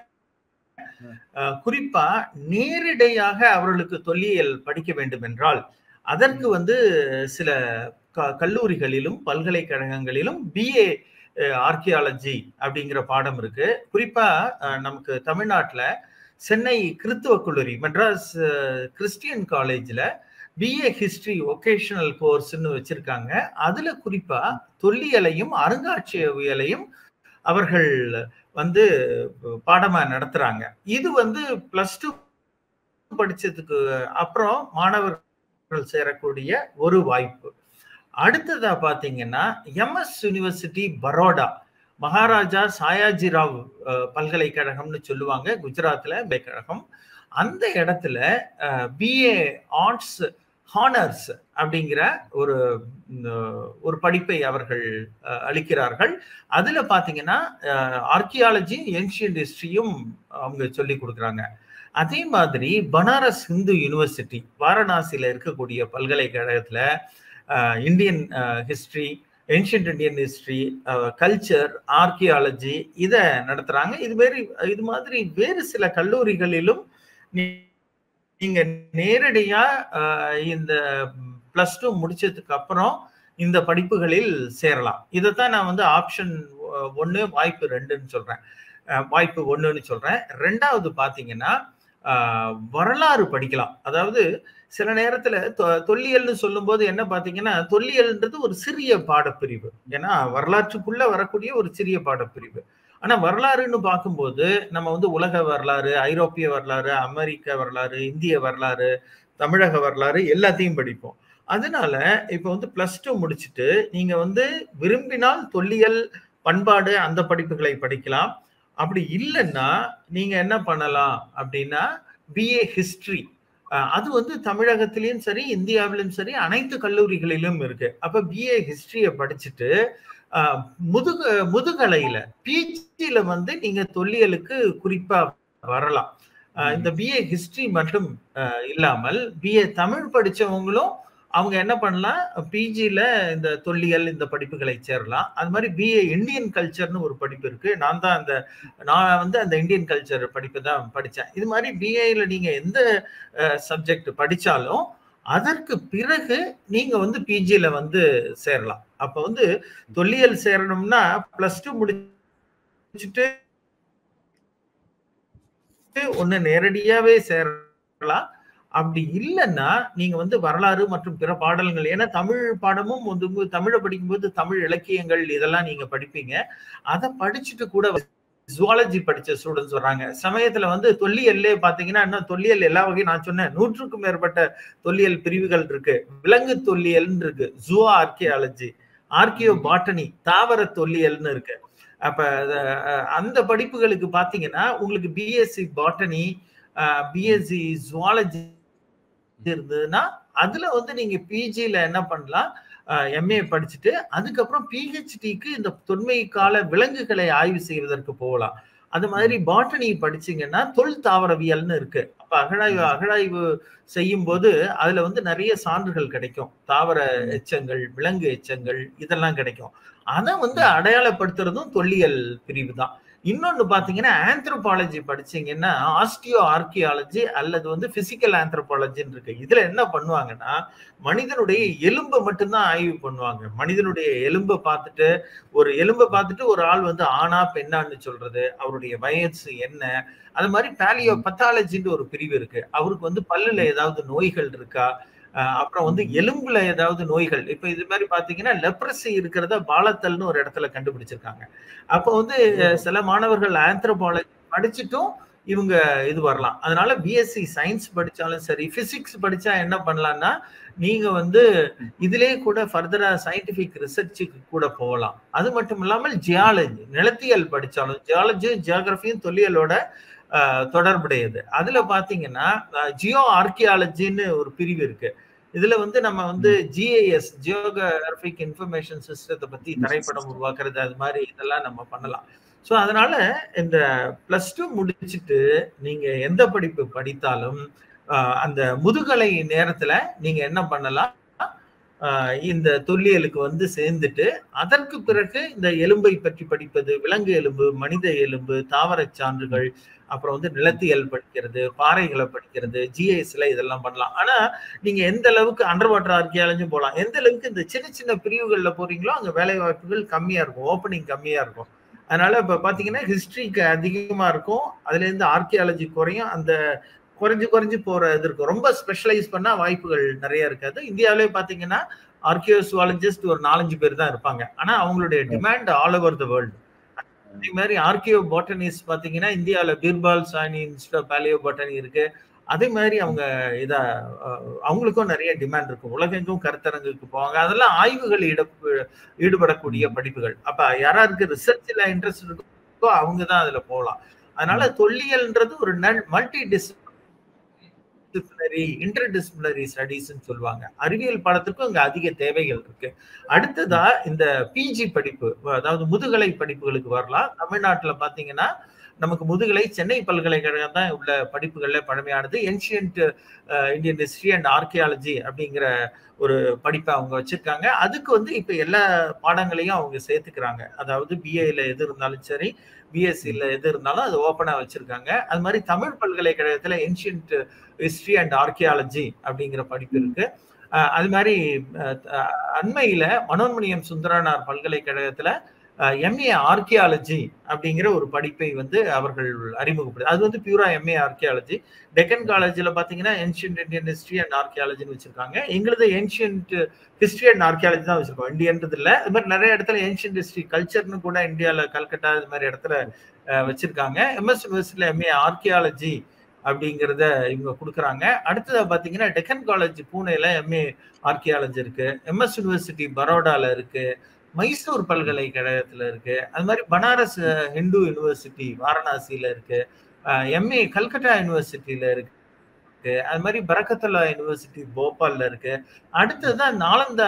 குறிப்பா நேரிடையாக அவர்களுக்கு தொல்லியல் படிக்க வேண்டும் என்றால் அதற்கு வந்து சில கல்லூரிகளிலும் பல்கலைக்கழகங்களிலும் பிஏ ஆர்கியாலஜி அப்படிங்கிற பாடம் இருக்கு குறிப்பா நமக்கு தமிழ்நாட்டில் சென்னை கிறித்துவ கல்லூரி மெட்ராஸ் கிறிஸ்டியன் காலேஜில் பிஏ ஹிஸ்டரி ஒகேஷனல் கோர்ஸ்னு வச்சிருக்காங்க அதுல குறிப்பா தொல்லியலையும் அருங்காட்சியவியலையும் அவர்கள் வந்து பாடமா நடத்துறாங்க இது வந்து பிளஸ் டூ படிச்சதுக்கு அப்புறம் மாணவர்கள் சேரக்கூடிய ஒரு வாய்ப்பு அடுத்ததா பாத்தீங்கன்னா எம்எஸ் யூனிவர்சிட்டி பரோடா மகாராஜா சாயாஜி ராவ் பல்கலைக்கழகம்னு சொல்லுவாங்க குஜராத்ல பல்கலைக்கழகம் அந்த இடத்துல பிஏ ஆர்ட்ஸ் ஹானர்ஸ் அப்படிங்கிற ஒரு ஒரு படிப்பை அவர்கள் அளிக்கிறார்கள் அதுல பாத்தீங்கன்னா ஆர்கியாலஜியும் ஏன்ஷியன்ட் ஹிஸ்டரியும் அவங்க சொல்லி கொடுக்குறாங்க அதே மாதிரி பனாரஸ் ஹிந்து யூனிவர்சிட்டி வாரணாசியில இருக்கக்கூடிய பல்கலைக்கழகத்துல Indian history ancient Indian history culture archaeology இதை நடத்துறாங்க இது மாதிரி இது மாதிரி வேறு சில கல்லூரிகளிலும் நீங்க நேரடியா இந்த பிளஸ் டூ முடிச்சதுக்கு அப்புறம் இந்த படிப்புகளில் சேரலாம் இதைத்தான் நான் வந்து ஆப்ஷன் ஒன்று வாய்ப்பு ரெண்டுன்னு சொல்றேன் வாய்ப்பு ஒன்றுன்னு சொல்றேன் ரெண்டாவது பாத்தீங்கன்னா வரலாறு படிக்கலாம் அதாவது சில நேரத்துல தொல்லியல்னு சொல்லும் போது என்ன பாத்தீங்கன்னா தொல்லியல்ன்றது ஒரு சிறிய பாடப்பிரிவு ஏன்னா வரலாற்றுக்குள்ள வரக்கூடிய ஒரு சிறிய பாடப்பிரிவு ஆனா வரலாறுன்னு பார்க்கும்போது நம்ம வந்து உலக வரலாறு ஐரோப்பிய வரலாறு அமெரிக்க வரலாறு இந்திய வரலாறு தமிழக வரலாறு எல்லாத்தையும் படிப்போம் அதனால இப்ப வந்து பிளஸ் டூ முடிச்சுட்டு நீங்க வந்து விரும்பினால் தொல்லியல் பண்பாடு அந்த படிப்புகளை படிக்கலாம் அப்படி இல்லைன்னா நீங்க என்ன பண்ணலாம் அப்படின்னா பிஏ ஹிஸ்டரி அது வந்து தமிழகத்திலயும் சரி இந்தியாவிலும் சரி அனைத்து கல்லூரிகளிலும் இருக்கு அப்ப பிஏ ஹிஸ்டரிய படிச்சுட்டு முதுக முதுகலையில பிஜியில வந்து நீங்க தொல்லியலுக்கு குறிப்பா வரலாம் இந்த பிஏ ஹிஸ்டரி மட்டும் இல்லாமல் பிஏ தமிழ் படிச்சவங்களும் அவங்க என்ன பண்ணலாம் பிஜில இந்த தொல்லியல் இந்த படிப்புகளை சேரலாம் அது மாதிரி பிஏ இந்தியன் கல்ச்சர்னு ஒரு படிப்பு இருக்கு நான் தான் அந்த நான் வந்து அந்த இந்தியன் கல்ச்சர் படிப்பு தான் படித்தேன் இது மாதிரி பிஏல நீங்க எந்த சப்ஜெக்ட் படிச்சாலும் அதற்கு பிறகு நீங்க வந்து பிஜில வந்து சேரலாம் அப்ப வந்து தொல்லியல் சேரணும்னா பிளஸ் டூ முடிச்சுட்டு ஒண்ணு நேரடியாவே சேரலாம் அப்படி இல்லைன்னா நீங்க வந்து வரலாறு மற்றும் பிற பாடல்கள் ஏன்னா தமிழ் பாடமும் வந்து தமிழை படிக்கும்போது தமிழ் இலக்கியங்கள் இதெல்லாம் நீங்க படிப்பீங்க அதை படிச்சுட்டு கூட ஜுவாலஜி படிச்ச ஸ்டூடெண்ட்ஸ் வர்றாங்க சமயத்துல வந்து தொல்லியல்லே பாத்தீங்கன்னா இன்னும் தொல்லியல் எல்லா வகையும் நான் சொன்னேன் நூற்றுக்கும் மேற்பட்ட தொல்லியல் பிரிவுகள் இருக்கு விலங்கு தொல்லியல்னு இருக்கு ஜூ ஆர்கியாலஜி ஆர்கியோ பாட்டனி தாவர தொல்லியல்னு இருக்கு அப்ப அந்த படிப்புகளுக்கு பாத்தீங்கன்னா உங்களுக்கு பிஎஸ்சி பாட்டனி பிஎஸ்சி ஜுவாலஜி இருந்ததுன்னா அதுல வந்து நீங்க பிஜில என்ன பண்ணலாம் எம்ஏ படிச்சுட்டு அதுக்கப்புறம் பிஹெச்டிக்கு இந்த தொன்மை கால விலங்குகளை ஆய்வு செய்வதற்கு போகலாம் அது மாதிரி பாட்டனி படிச்சீங்கன்னா தொல் தாவரவியல்னு இருக்கு அப்ப அகழாய்வு அகழாய்வு செய்யும் போது அதுல வந்து நிறைய சான்றுகள் கிடைக்கும் தாவர எச்சங்கள் விலங்கு எச்சங்கள் இதெல்லாம் கிடைக்கும் அதை வந்து அடையாளப்படுத்துறதும் தொல்லியல் பிரிவு தான் இன்னொன்னு பாத்தீங்கன்னா ஆந்த்ரோபாலஜி படிச்சீங்கன்னா ஆஸ்டியோ ஆர்கியாலஜி அல்லது வந்து பிசிக்கல் ஆந்த்ரோபாலஜின்னு இருக்கு இதுல என்ன பண்ணுவாங்கன்னா மனிதனுடைய எலும்பை மட்டும்தான் ஆய்வு பண்ணுவாங்க மனிதனுடைய எலும்பை பார்த்துட்டு ஒரு எலும்பை பார்த்துட்டு ஒரு ஆள் வந்து ஆணா பெண்ணான்னு சொல்றது அவருடைய வயசு என்ன அது மாதிரி பேலியோ பத்தாலஜின்னு ஒரு பிரிவு இருக்கு அவருக்கு வந்து பல்லுல ஏதாவது நோய்கள் இருக்கா அப்புறம் வந்து எலும்புல ஏதாவது நோய்கள் இப்ப இது மாதிரி பாத்தீங்கன்னா லெப்ரசி இருக்கிறத பாலத்தல்னு ஒரு இடத்துல கண்டுபிடிச்சிருக்காங்க அப்ப வந்து சில மாணவர்கள் ஆந்த்ரோபாலஜி படிச்சுட்டும் இவங்க இது வரலாம் அதனால பிஎஸ்சி சயின்ஸ் படிச்சாலும் சரி பிசிக்ஸ் படிச்சா என்ன பண்ணலாம்னா நீங்க வந்து இதுலயே கூட ஃபர்தரா சயின்டிபிக் ரிசர்ச்சுக்கு கூட போகலாம் அது மட்டும் இல்லாமல் ஜியாலஜி நிலத்தியல் படிச்சாலும் ஜியாலஜியும் ஜியாகிரபியும் தொல்லியலோட தொடர்புடையது அதுல பாத்தீங்கன்னா ஜியோ ஆர்கியாலஜின்னு ஒரு பிரிவு இருக்கு இதுல வந்து நம்ம வந்து ஜிஏஎஸ் ஜியோகிராபிக் இன்ஃபர்மேஷன் சிஸ்டத்தை பத்தி திரைப்படம் உருவாக்குறது அது மாதிரி இதெல்லாம் நம்ம பண்ணலாம் ஸோ அதனால இந்த பிளஸ் டூ முடிச்சுட்டு நீங்க எந்த படிப்பு படித்தாலும் அந்த முதுகலை நேரத்துல நீங்க என்ன பண்ணலாம் இந்த தொல்லியலுக்கு வந்து சேர்ந்துட்டு அதற்கு பிறகு இந்த எலும்பை பற்றி படிப்பது விலங்கு எலும்பு மனித எலும்பு தாவர சான்றுகள் அப்புறம் வந்து நிலத்தியல் படிக்கிறது பாறைகளை படிக்கிறது ஜிஐஸ்ல இதெல்லாம் பண்ணலாம் ஆனா நீங்க எந்த அளவுக்கு அண்டர் வாட்டர் ஆர்கியாலஜும் போகலாம் எந்த அளவுக்கு இந்த சின்ன சின்ன பிரிவுகள்ல போறீங்களோ அங்க வேலை வாய்ப்புகள் கம்மியா இருக்கும் ஓப்பனிங் கம்மியா இருக்கும் அதனால இப்ப பாத்தீங்கன்னா ஹிஸ்டரிக்கு அதிகமா இருக்கும் அதுல இருந்து ஆர்கியாலஜி குறையும் அந்த குறைஞ்சு குறைஞ்சு போற இது இருக்கும் ரொம்ப ஸ்பெஷலைஸ் பண்ணா வாய்ப்புகள் நிறைய இருக்காது இந்தியாவிலே பாத்தீங்கன்னா ஆர்கியோசுவாலஜிஸ்ட் ஒரு நாலஞ்சு பேர் தான் இருப்பாங்க ஆனா அவங்களுடைய demand all over the world அதே மாதிரி ஆர்கியோ பாட்டனிஸ்ட் பாத்தீங்கன்னா இந்தியாவில பீர்பால் சாணி இன்ஸ்டியூட் ஆஃப் பேலியோ பாட்டனி இருக்கு அதே மாதிரி அவங்க இத அவங்களுக்கும் நிறைய டிமாண்ட் இருக்கும் உலகெங்கும் கருத்தரங்குக்கு போவாங்க அதெல்லாம் ஆய்வுகள் ஈட ஈடுபடக்கூடிய படிப்புகள் அப்ப யாராருக்கு ரிசர்ச்ல இன்ட்ரெஸ்ட் இருக்கோ அவங்க தான் அதுல போகலாம் அதனால தொல்லியல்ன்றது ஒரு மல்டி டிஸ் டிசிப்ளினரி இன்டர் டிசிப்ளினரி ஸ்டடிஸ்ன்னு சொல்லுவாங்க அறிவியல் பாடத்துக்கும் அங்க அதிக தேவைகள் இருக்கு அடுத்ததா இந்த பிஜி படிப்பு அதாவது முதுகலை படிப்புகளுக்கு வரலாம் தமிழ்நாட்டுல பாத்தீங்கன்னா நமக்கு முதுகலை சென்னை பல்கலைக்கழகம் தான் உள்ள படிப்புகள்ல பழமையானது ancient Indian history and archaeology அப்படிங்கிற ஒரு படிப்பை அவங்க வச்சிருக்காங்க அதுக்கு வந்து இப்ப எல்லா பாடங்களையும் அவங்க சேர்த்துக்கிறாங்க அதாவது பிஏல எது இருந்தாலும் சரி பிஎஸ்சியில் எது இருந்தாலும் அது ஓப்பனாக வச்சிருக்காங்க அது மாதிரி தமிழ் பல்கலைக்கழகத்தில் ஏன்ஷியன்ட் ஹிஸ்ட்ரி அண்ட் ஆர்கியாலஜி அப்படிங்கிற படிப்பு இருக்கு அது மாதிரி அண்மையில மனோன்மணியம் சுந்தரனார் பல்கலைக்கழகத்துல எம்ஏ ஆர்கியாலஜி அப்படிங்கிற ஒரு படிப்பை வந்து அவர்கள் அறிமுகப்படுது அது வந்து பியூரா எம்ஏ ஆர்கியாலஜி டெக்கன் காலேஜில் பார்த்தீங்கன்னா ஏன்ஷியன்ட் இந்தியன் ஹிஸ்ட்ரி அண்ட் ஆர்கியாலஜின்னு வச்சிருக்காங்க எங்களுது ஏன்ஷியன்ட் ஹிஸ்ட்ரி அண்ட் ஆர்கியாலஜி தான் வச்சிருக்கோம் இந்தியன்றது இல்லை அது மாதிரி நிறைய இடத்துல ஏன்ஷியன்ட் ஹிஸ்ட்ரி கல்ச்சர்னு கூட இந்தியாவில் கல்கட்டா இது மாதிரி இடத்துல வச்சிருக்காங்க எம்எஸ் யூனிவர்சிட்டியில் எம்ஏ ஆர்கியாலஜி அப்படிங்கிறத இவங்க கொடுக்குறாங்க அடுத்தது பார்த்தீங்கன்னா டெக்கன் காலேஜ் பூனேல எம்ஏ ஆர்கியாலஜி இருக்கு எம்எஸ் யூனிவர்சிட்டி பரோடால இருக்கு மைசூர் பல்கலைக்கழகத்துல இருக்கு அது மாதிரி பனாரஸ் ஹிந்து யூனிவர்சிட்டி வாரணாசியில இருக்கு எம்ஏ கல்கட்டா யூனிவர்சிட்டியில இருக்கு அது மாதிரி பரக்கத்தல்லா யூனிவர்சிட்டி போபால்ல இருக்கு அடுத்ததுதான் நாலந்தா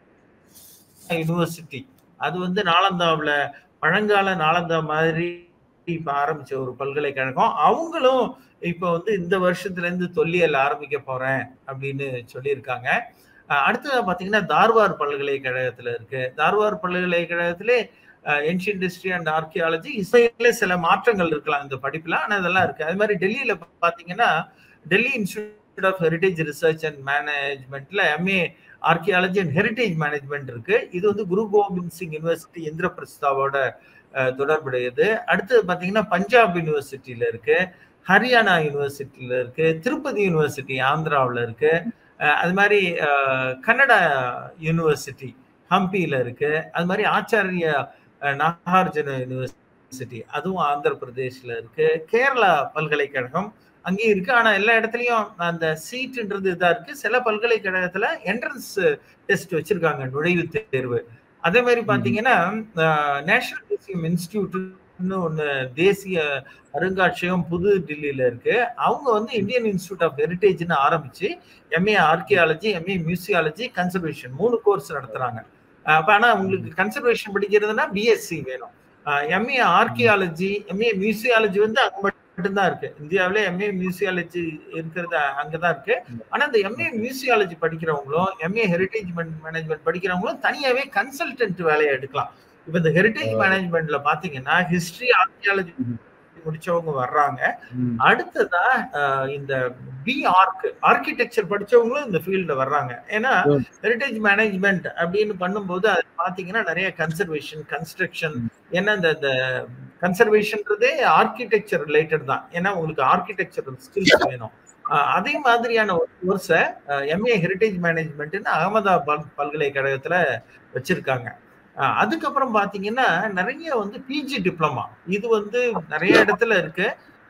யூனிவர்சிட்டி அது வந்து நாலந்தாவுல பழங்கால நாலந்தா மாதிரி இப்ப ஆரம்பிச்ச ஒரு பல்கலைக்கழகம் அவங்களும் இப்ப வந்து இந்த வருஷத்துல இருந்து தொல்லியல் ஆரம்பிக்க போறேன் அப்படின்னு சொல்லியிருக்காங்க அடுத்ததா பாத்தீங்கன்னா தார்வார் பல்கலைக்கழகத்துல இருக்கு தார்வார் பல்கலைக்கழகத்திலே ஏன்ஷியன்ட் ஹிஸ்டரி அண்ட் ஆர்கியாலஜி இசையில சில மாற்றங்கள் இருக்கலாம் இந்த படிப்புல ஆனா இதெல்லாம் இருக்கு அது மாதிரி டெல்லியில பாத்தீங்கன்னா Delhi institute of heritage research and மேனேஜ்மெண்ட்ல MA archaeology and heritage management இருக்கு இது வந்து குரு கோபிந்த் சிங் யூனிவர்சிட்டி இந்திரபிரஸ்தாவோட தொடர்புடையது அடுத்தது பாத்தீங்கன்னா பஞ்சாப் யூனிவர்சிட்டியில இருக்கு ஹரியானா யூனிவர்சிட்டியில இருக்கு திருப்பதி யூனிவர்சிட்டி ஆந்திராவில் இருக்கு அது மாதிரி கன்னடா யூனிவர்சிட்டி ஹம்பியில இருக்கு அது மாதிரி ஆச்சாரிய நாகார்ஜுன யூனிவர்சிட்டி அதுவும் ஆந்திர பிரதேஷ்ல இருக்கு கேரளா பல்கலைக்கழகம் அங்கேயும் இருக்கு ஆனா எல்லா இடத்துலயும் அந்த சீட்டுன்றது இதா இருக்கு சில பல்கலைக்கழகத்துல என்ட்ரன்ஸ் டெஸ்ட் வச்சிருக்காங்க நுழைவுத் தேர்வு அதே மாதிரி பாத்தீங்கன்னா நேஷனல் மியூசியம் இன்ஸ்டிடியூட்னு ஒண்ணு தேசிய அருங்காட்சியகம் புது டில்லியில இருக்கு அவங்க வந்து இந்தியன் இன்ஸ்டியூட் ஆஃப் ஹெரிட்டேஜ்னு ஆரம்பிச்சு MA archaeology MA museology conservation மூணு கோர்ஸ் நடத்துறாங்க அப்ப ஆனா உங்களுக்கு கன்சர்வேஷன் படிக்கிறதுனா பிஎஸ்சி வேணும் எம்ஏ ஆர்கியாலஜி எம்ஏ மியூசியாலஜி வந்து அங்க மட்டும்தான் இருக்கு இந்தியாவில எம்ஏ மியூசியாலஜி இருக்கிறது அங்கதான் இருக்கு ஆனா இந்த எம்ஏ மியூசியாலஜி படிக்கிறவங்களும் எம்ஏ ஹெரிட்டேஜ் மேனேஜ்மெண்ட் படிக்கிறவங்களும் தனியாவே கன்சல்டன்ட் வேலையை எடுக்கலாம் இப்ப இந்த ஹெரிட்டேஜ் மேனேஜ்மெண்ட்ல பாத்தீங்கன்னா ஹிஸ்டரி ஆர்கியாலஜி முடிச்சவங்க வர்றாங்க அடுத்ததா இந்த பி ஆர்க் ஆர்கிடெக்சர் படிச்சவங்களும் இந்த ஃபீல்ட்ல வர்றாங்க ஏன்னா ஹெரிட்டேஜ் மேனேஜ்மெண்ட் அப்படின்னு பண்ணும்போது அது பாத்தீங்கன்னா நிறைய கன்சர்வேஷன் கன்ஸ்ட்ரக்ஷன் ஏன்னா இந்த கன்சர்வேஷன்றதே ஆர்கிடெக்சர் ரிலேட்டட் தான் ஏன்னா உங்களுக்கு ஆர்கிடெக்சர் ஸ்கில்ஸ் வேணும் அதே மாதிரியான ஒரு கோர்ஸை எம்ஏ ஹெரிட்டேஜ் மேனேஜ்மெண்ட்னு அகமதாபாத் பல்கலைக்கழகத்துல வச்சிருக்காங்க அதுக்கப்புறம் பாத்தீங்கன்னா நிறைய வந்து பிஜி டிப்ளமா இது வந்து நிறைய இடத்துல இருக்கு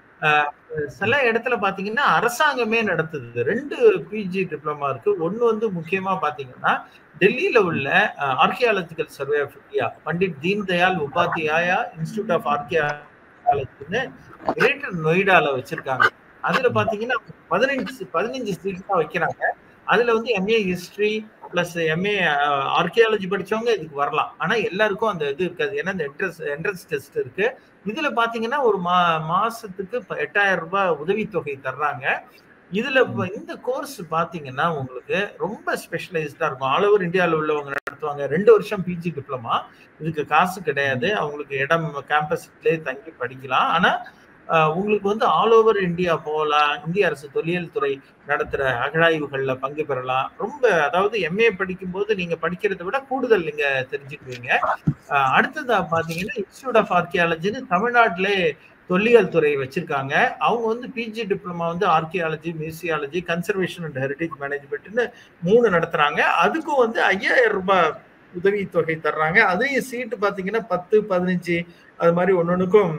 சில இடத்துல பாத்தீங்கன்னா அரசாங்கமே நடத்துது ரெண்டு பிஜி டிப்ளமா இருக்கு ஒன்னு வந்து முக்கியமா பாத்தீங்கன்னா டெல்லியில உள்ள archaeological survey of India Pandit Deen Dayal Upadhyaya institute of ஆர்கியாலஜின்னு கிரேட்டர் நொய்டால வச்சிருக்காங்க அதுல பாத்தீங்கன்னா பதினஞ்சு பதினஞ்சு சீட் தான் வைக்கிறாங்க அதுல வந்து MA history plus MA archaeology படிச்சவங்க இதுக்கு வரலாம் ஆனா எல்லாருக்கும் அந்த இது இருக்காது ஏன்னா இந்த என்ட்ரன்ஸ் என்ட்ரன்ஸ் டெஸ்ட் இருக்கு இதுல பாத்தீங்கன்னா ஒரு மா மாசத்துக்கு எட்டாயிரம் ரூபாய் உதவித்தொகை தர்றாங்க இதுல இந்த கோர்ஸ் பாத்தீங்கன்னா உங்களுக்கு ரொம்ப ஸ்பெஷலைஸ்டா இருக்கும் ஆல் ஓவர் இந்தியாவில் உள்ளவங்க நடத்துவாங்க ரெண்டு வருஷம் பிஜி டிப்ளமா இதுக்கு காசு கிடையாது அவங்களுக்கு இடம் கேம்பஸ்லேயே தங்கி படிக்கலாம் ஆனா உங்களுக்கு வந்து ஆல் ஓவர் இந்தியா போகலாம் இந்திய அரசு தொல்லியல் துறை நடத்துற அகழாய்வுகள்ல பங்கு பெறலாம் ரொம்ப அதாவது எம்ஏ படிக்கும் போது நீங்க படிக்கிறத விட கூடுதல் நீங்க தெரிஞ்சுக்குவீங்க அடுத்ததா பாத்தீங்கன்னா இன்ஸ்டியூட் ஆஃப் ஆர்கியாலஜின்னு தமிழ்நாட்டிலே தொல்லியல் துறை வச்சிருக்காங்க அவங்க வந்து பிஜி டிப்ளமா வந்து archaeology museology conservation and heritage மேனேஜ்மெண்ட்னு மூணு நடத்துறாங்க அதுக்கும் வந்து ஐயாயிரம் ரூபாய் உதவி தொகை தர்றாங்க அதையும் சீட்டு பாத்தீங்கன்னா பத்து பதினஞ்சு அது மாதிரி ஒன்னொன்னுக்கும்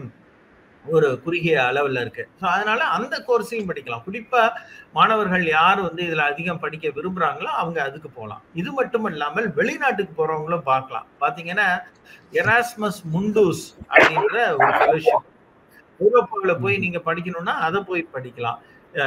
ஒரு குறுகிய அளவில் இருக்கு ஸோ அதனால அந்த கோர்ஸையும் படிக்கலாம் குறிப்பா மாணவர்கள் யார் வந்து இதுல அதிகம் படிக்க விரும்புறாங்களோ அவங்க அதுக்கு போகலாம் இது மட்டும் இல்லாமல் வெளிநாட்டுக்கு போறவங்களும் பார்க்கலாம் பாத்தீங்கன்னா எராஸ்மஸ் முண்டூஸ் அப்படின்ற ஒரு ஃபெலோஷிப் யூரோப்பாவில் போய் நீங்க படிக்கணும்னா அதை போய் படிக்கலாம்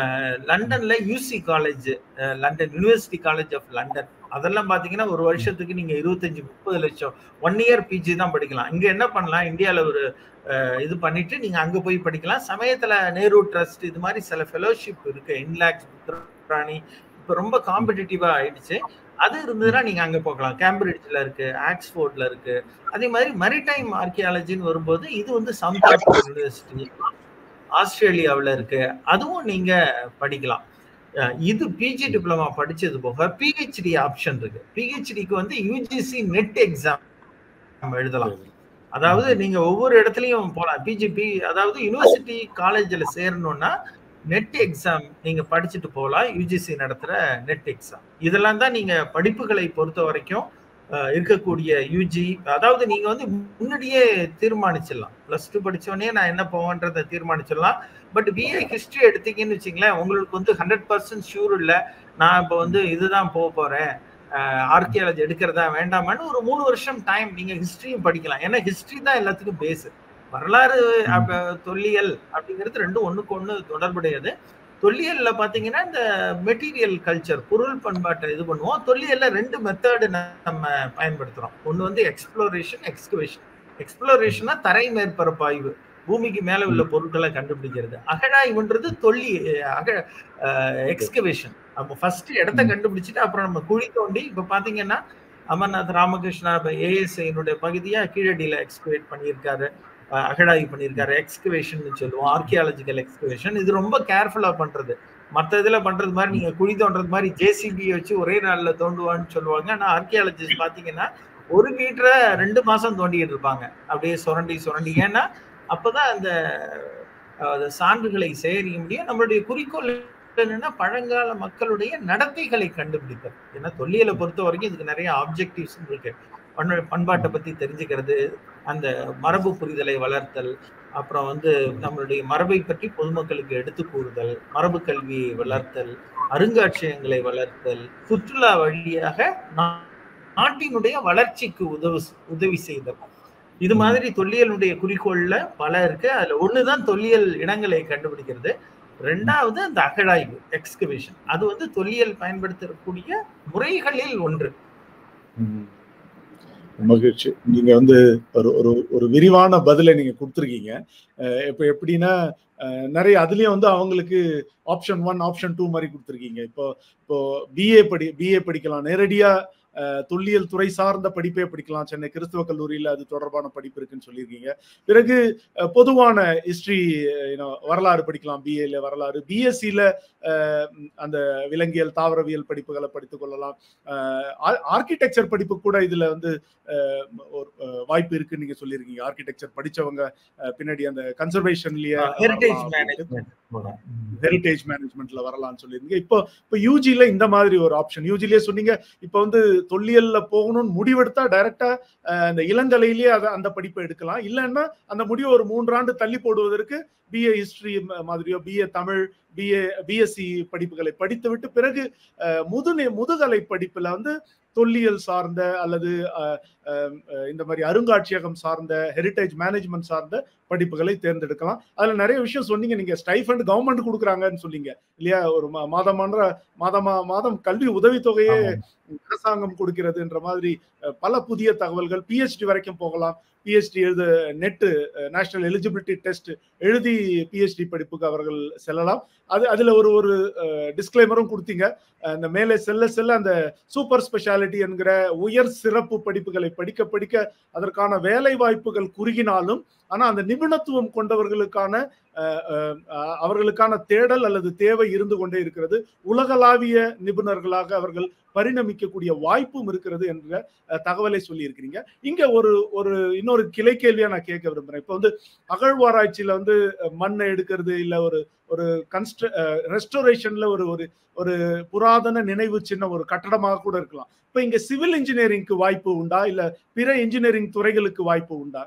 லண்டன்ல UC college London university college of London அதெல்லாம் பாத்தீங்கன்னா ஒரு வருஷத்துக்கு நீங்க இருபத்தஞ்சு முப்பது லட்சம் ஒன் இயர் பிஜி தான் படிக்கலாம் இங்க என்ன பண்ணலாம் இந்தியாவில் ஒரு இது பண்ணிட்டு நீங்க அங்க போய் படிக்கலாம் சமயத்துல நேரு ட்ரஸ்ட் இது மாதிரி சில ஃபெலோஷிப் இருக்கு இன்லாக்ஸ் புத்திராணி இப்போ ரொம்ப காம்படிட்டிவா ஆயிடுச்சு அது இருந்ததுன்னா நீங்க அங்க போகலாம் கேம்பிரிட்ஜ்ல இருக்கு ஆக்ஸ்போர்ட்ல இருக்கு அதே மாதிரி மரிடைம் ஆர்கியாலஜின்னு வரும்போது இது வந்து சவுத் யூனிவர்சிட்டி ஆஸ்திரேலியாவில் இருக்கு அதுவும் நீங்க படிக்கலாம் இது பிஜி டிப்ளமா படிச்சது போக பிஹெச்டி ஆப்ஷன் இருக்கு பிஹெச்டிக்கு வந்து யூஜிசி நெட் எக்ஸாம் எழுதலாம் அதாவது நீங்க ஒவ்வொரு இடத்துலயும் போகலாம் பிஜிபி அதாவது யூனிவர்சிட்டி காலேஜ்ல சேரணும்னா நெட் எக்ஸாம் நீங்க படிச்சுட்டு போகலாம் யுஜிசி நடத்துற நெட் எக்ஸாம் இதெல்லாம் தான் நீங்க படிப்புகளை பொறுத்த வரைக்கும் இருக்கக்கூடிய யூஜி அதாவது நீங்க வந்து முன்னாடியே தீர்மானிச்சிடலாம் பிளஸ் டூ படிச்சோடனே நான் என்ன போவேன்றதை தீர்மானிச்சிடலாம் பட் பிஏ ஹிஸ்டரி எடுத்தீங்கன்னு வச்சுங்களேன் உங்களுக்கு வந்து ஹண்ட்ரட் பர்சன்ட் ஷூர் இல்லை நான் இப்போ வந்து இதுதான் போக போறேன் ஆர்கியாலஜி எடுக்கிறதா வேண்டாமான்னு ஒரு மூணு வருஷம் டைம் நீங்க ஹிஸ்டரியும் படிக்கலாம் ஏன்னா ஹிஸ்டரி தான் எல்லாத்துக்கும் பேஸ் வரலாறு தொல்லியல் அப்படிங்கிறது ரெண்டும் ஒண்ணுக்கு ஒண்ணு தொடர்புடையது தொல்லியல்ல பாத்தீங்கன்னா இந்த மெட்டீரியல் கல்ச்சர் பொருள் பண்பாட்டை இது பண்ணுவோம் தொல்லியல்ல ரெண்டு மெத்தடு நம்ம பயன்படுத்துறோம் ஒண்ணு வந்து எக்ஸ்ப்ளோரேஷன் எக்ஸ்கவேஷன் எக்ஸ்ப்ளோரேஷனா தரை மேற்பரப்பு ஆய்வு பூமிக்கு மேல உள்ள பொருட்களை கண்டுபிடிக்கிறது அகழாய்வுன்றது தொல்லி அக எக்ஸ்கவேஷன் அப்போ ஃபர்ஸ்ட் இடத்த கண்டுபிடிச்சிட்டு அப்புறம் நம்ம குழி தோண்டி இப்ப பாத்தீங்கன்னா அமர்நாத் ராமகிருஷ்ணா ஏஎஸ்ஐனுடைய பகுதியா கீழடியில எக்ஸ்கவேட் பண்ணியிருக்காரு அகழாய்வு பண்ணியிருக்காரு எக்ஸ்கவேஷன் சொல்லுவோம் ஆர்கியாலஜிக்கல் எக்ஸ்கவேஷன் இது ரொம்ப கேர்ஃபுல்லா பண்றது மற்ற இதுல பண்றது மாதிரி நீங்க குழி தோன்றது மாதிரி ஜேசிபி வச்சு ஒரே நாள்ல தோண்டுவான்னு சொல்லுவாங்க ஆனா ஆர்கியாலஜிஸ்ட் பாத்தீங்கன்னா ஒரு மீட்டரை ரெண்டு மாசம் தோண்டிட்டு இருப்பாங்க அப்படியே சுரண்டி சுரண்டி ஏன்னா அப்பதான் அந்த சான்றுகளை சேகரிக்க முடியும் நம்மளுடைய குறிக்கோள் என்னன்னா பழங்கால மக்களுடைய நடத்தைகளை கண்டுபிடித்தல் ஏன்னா தொல்லியலை பொறுத்த வரைக்கும் இதுக்கு நிறைய ஆப்ஜெக்டிவ்ஸ் இருக்கு பண்பாட்டை பத்தி தெரிஞ்சுக்கிறது அந்த மரபு புரிதலை வளர்த்தல் அப்புறம் வந்து நம்மளுடைய மரபை பற்றி பொதுமக்களுக்கு எடுத்து கூறுதல் மரபு கல்வியை வளர்த்தல் அருங்காட்சியகங்களை வளர்த்தல் சுற்றுலா வழியாக நாட்டினுடைய வளர்ச்சிக்கு உதவு உதவி செய்தல் இது மாதிரி தொல்லியலுடைய குறிக்கோள்ல பல இருக்கு அதுல ஒண்ணுதான் தொல்லியல் இடங்களை கண்டுபிடிக்கிறது ரெண்டாவது அந்த அகழாய்வு எக்ஸ்கவேஷன் அது வந்து தொல்லியல் பயன்படுத்தக்கூடிய முறைகளில் ஒன்று மகிழ்ச்சி நீங்க வந்து ஒரு ஒரு ஒரு விரிவான பதிலை நீங்க கொடுத்துருக்கீங்க இப்போ எப்படின்னா நிறைய அதுலயும் வந்து அவங்களுக்கு ஆப்ஷன் ஒன் ஆப்ஷன் டூ மாதிரி கொடுத்துருக்கீங்க இப்போ இப்போ பிஏ படி பிஏ படிக்கலாம் நேரடியா தொல்லியல் துறை சார்ந்த படிப்பே படிக்கலாம் சென்னை கிறிஸ்துவ கல்லூரியில் அது தொடர்பான படிப்பு இருக்குன்னு சொல்லியிருக்கீங்க பிறகு பொதுவான ஹிஸ்டரி வரலாறு படிக்கலாம் பிஏல வரலாறு பிஎஸ்சியில அந்த விலங்கியல் தாவரவியல் படிப்புகளை படித்துக் கொள்ளலாம் ஆர்கிடெக்சர் படிப்பு கூட இதுல வந்து ஒரு வாய்ப்பு இருக்குன்னு நீங்க சொல்லியிருக்கீங்க ஆர்கிடெக்சர் படிச்சவங்க பின்னாடி அந்த கன்சர்வேஷன்லயே ஹெரிடேஜ் மேனேஜ்மெண்ட்ல வரலாம்னு சொல்லியிருந்தீங்க இப்போ இப்போ யூஜில இந்த மாதிரி ஒரு ஆப்ஷன் யூஜிலேயே சொன்னீங்க இப்போ வந்து தொல்லியல்ல போகணும்னு முடிவெடுத்தா டைரக்டா அந்த இளங்கலையிலேயே அதை அந்த படிப்பை எடுக்கலாம் இல்லைன்னா அந்த முடிவை ஒரு மூன்றாண்டு தள்ளி போடுவதற்கு பிஏ ஹிஸ்டரி மாதிரியோ பிஏ தமிழ் பிஏ பிஎஸ்சி படிப்புகளை படித்து விட்டு பிறகு முதுநெ முதுகலை படிப்புல வந்து தொல்லியல் சார்ந்த அல்லது இந்த மாதிரி அருங்காட்சியகம் சார்ந்த ஹெரிட்டேஜ் மேனேஜ்மெண்ட் சார்ந்த படிப்புகளை தேர்ந்தெடுக்கலாம் அதுல நிறைய விஷயம் சொன்னீங்க நீங்க ஸ்டைஃபண்ட் கவர்மெண்ட் கொடுக்குறாங்கன்னு சொன்னீங்க இல்லையா ஒரு மாதமான மாதமா மாதம் கல்வி உதவித்தொகையே அரசாங்கம் கொடுக்கிறதுன்ற மாதிரி பல புதிய தகவல்கள் பிஹெச்டி வரைக்கும் போகலாம் பிஹெச்டி எழுத நெட்டு நேஷனல் எலிஜிபிலிட்டி டெஸ்ட் எழுதி பிஹெச்டி படிப்புக்கு அவர்கள் செல்லலாம் அது அதுல ஒரு ஒரு டிஸ்கிளைமரும் கொடுத்தீங்க அந்த மேலே செல்ல செல்ல அந்த சூப்பர் ஸ்பெஷாலிட்டி என்கிற உயர் சிறப்பு படிப்புகளை படிக்க படிக்க அதற்கான வேலை வாய்ப்புகள் குறுகினாலும் ஆனா அந்த நிபுணத்துவம் கொண்டவர்களுக்கான அவர்களுக்கான தேடல் அல்லது தேவை இருந்து கொண்டே இருக்கிறது உலகளாவிய நிபுணர்களாக அவர்கள் பரிணமிக்கக்கூடிய வாய்ப்பும் இருக்கிறது என்ற தகவலை சொல்லி இருக்கிறீங்க இங்க ஒரு ஒரு இன்னொரு கிளை கேள்வியா நான் கேட்க விரும்புறேன் இப்ப வந்து அகழ்வாராய்ச்சியில வந்து மண்ணை எடுக்கிறது இல்ல ஒரு ஒரு கன்ஸ்ட்ர ரெஸ்டோரேஷன்ல ஒரு ஒரு ஒரு புராதன நினைவு சின்ன ஒரு கட்டடமாக கூட இருக்கலாம் இப்ப இங்க சிவில் இன்ஜினியரிங்க்கு வாய்ப்பு உண்டா இல்ல பிற இன்ஜினியரிங் துறைகளுக்கு வாய்ப்பு உண்டா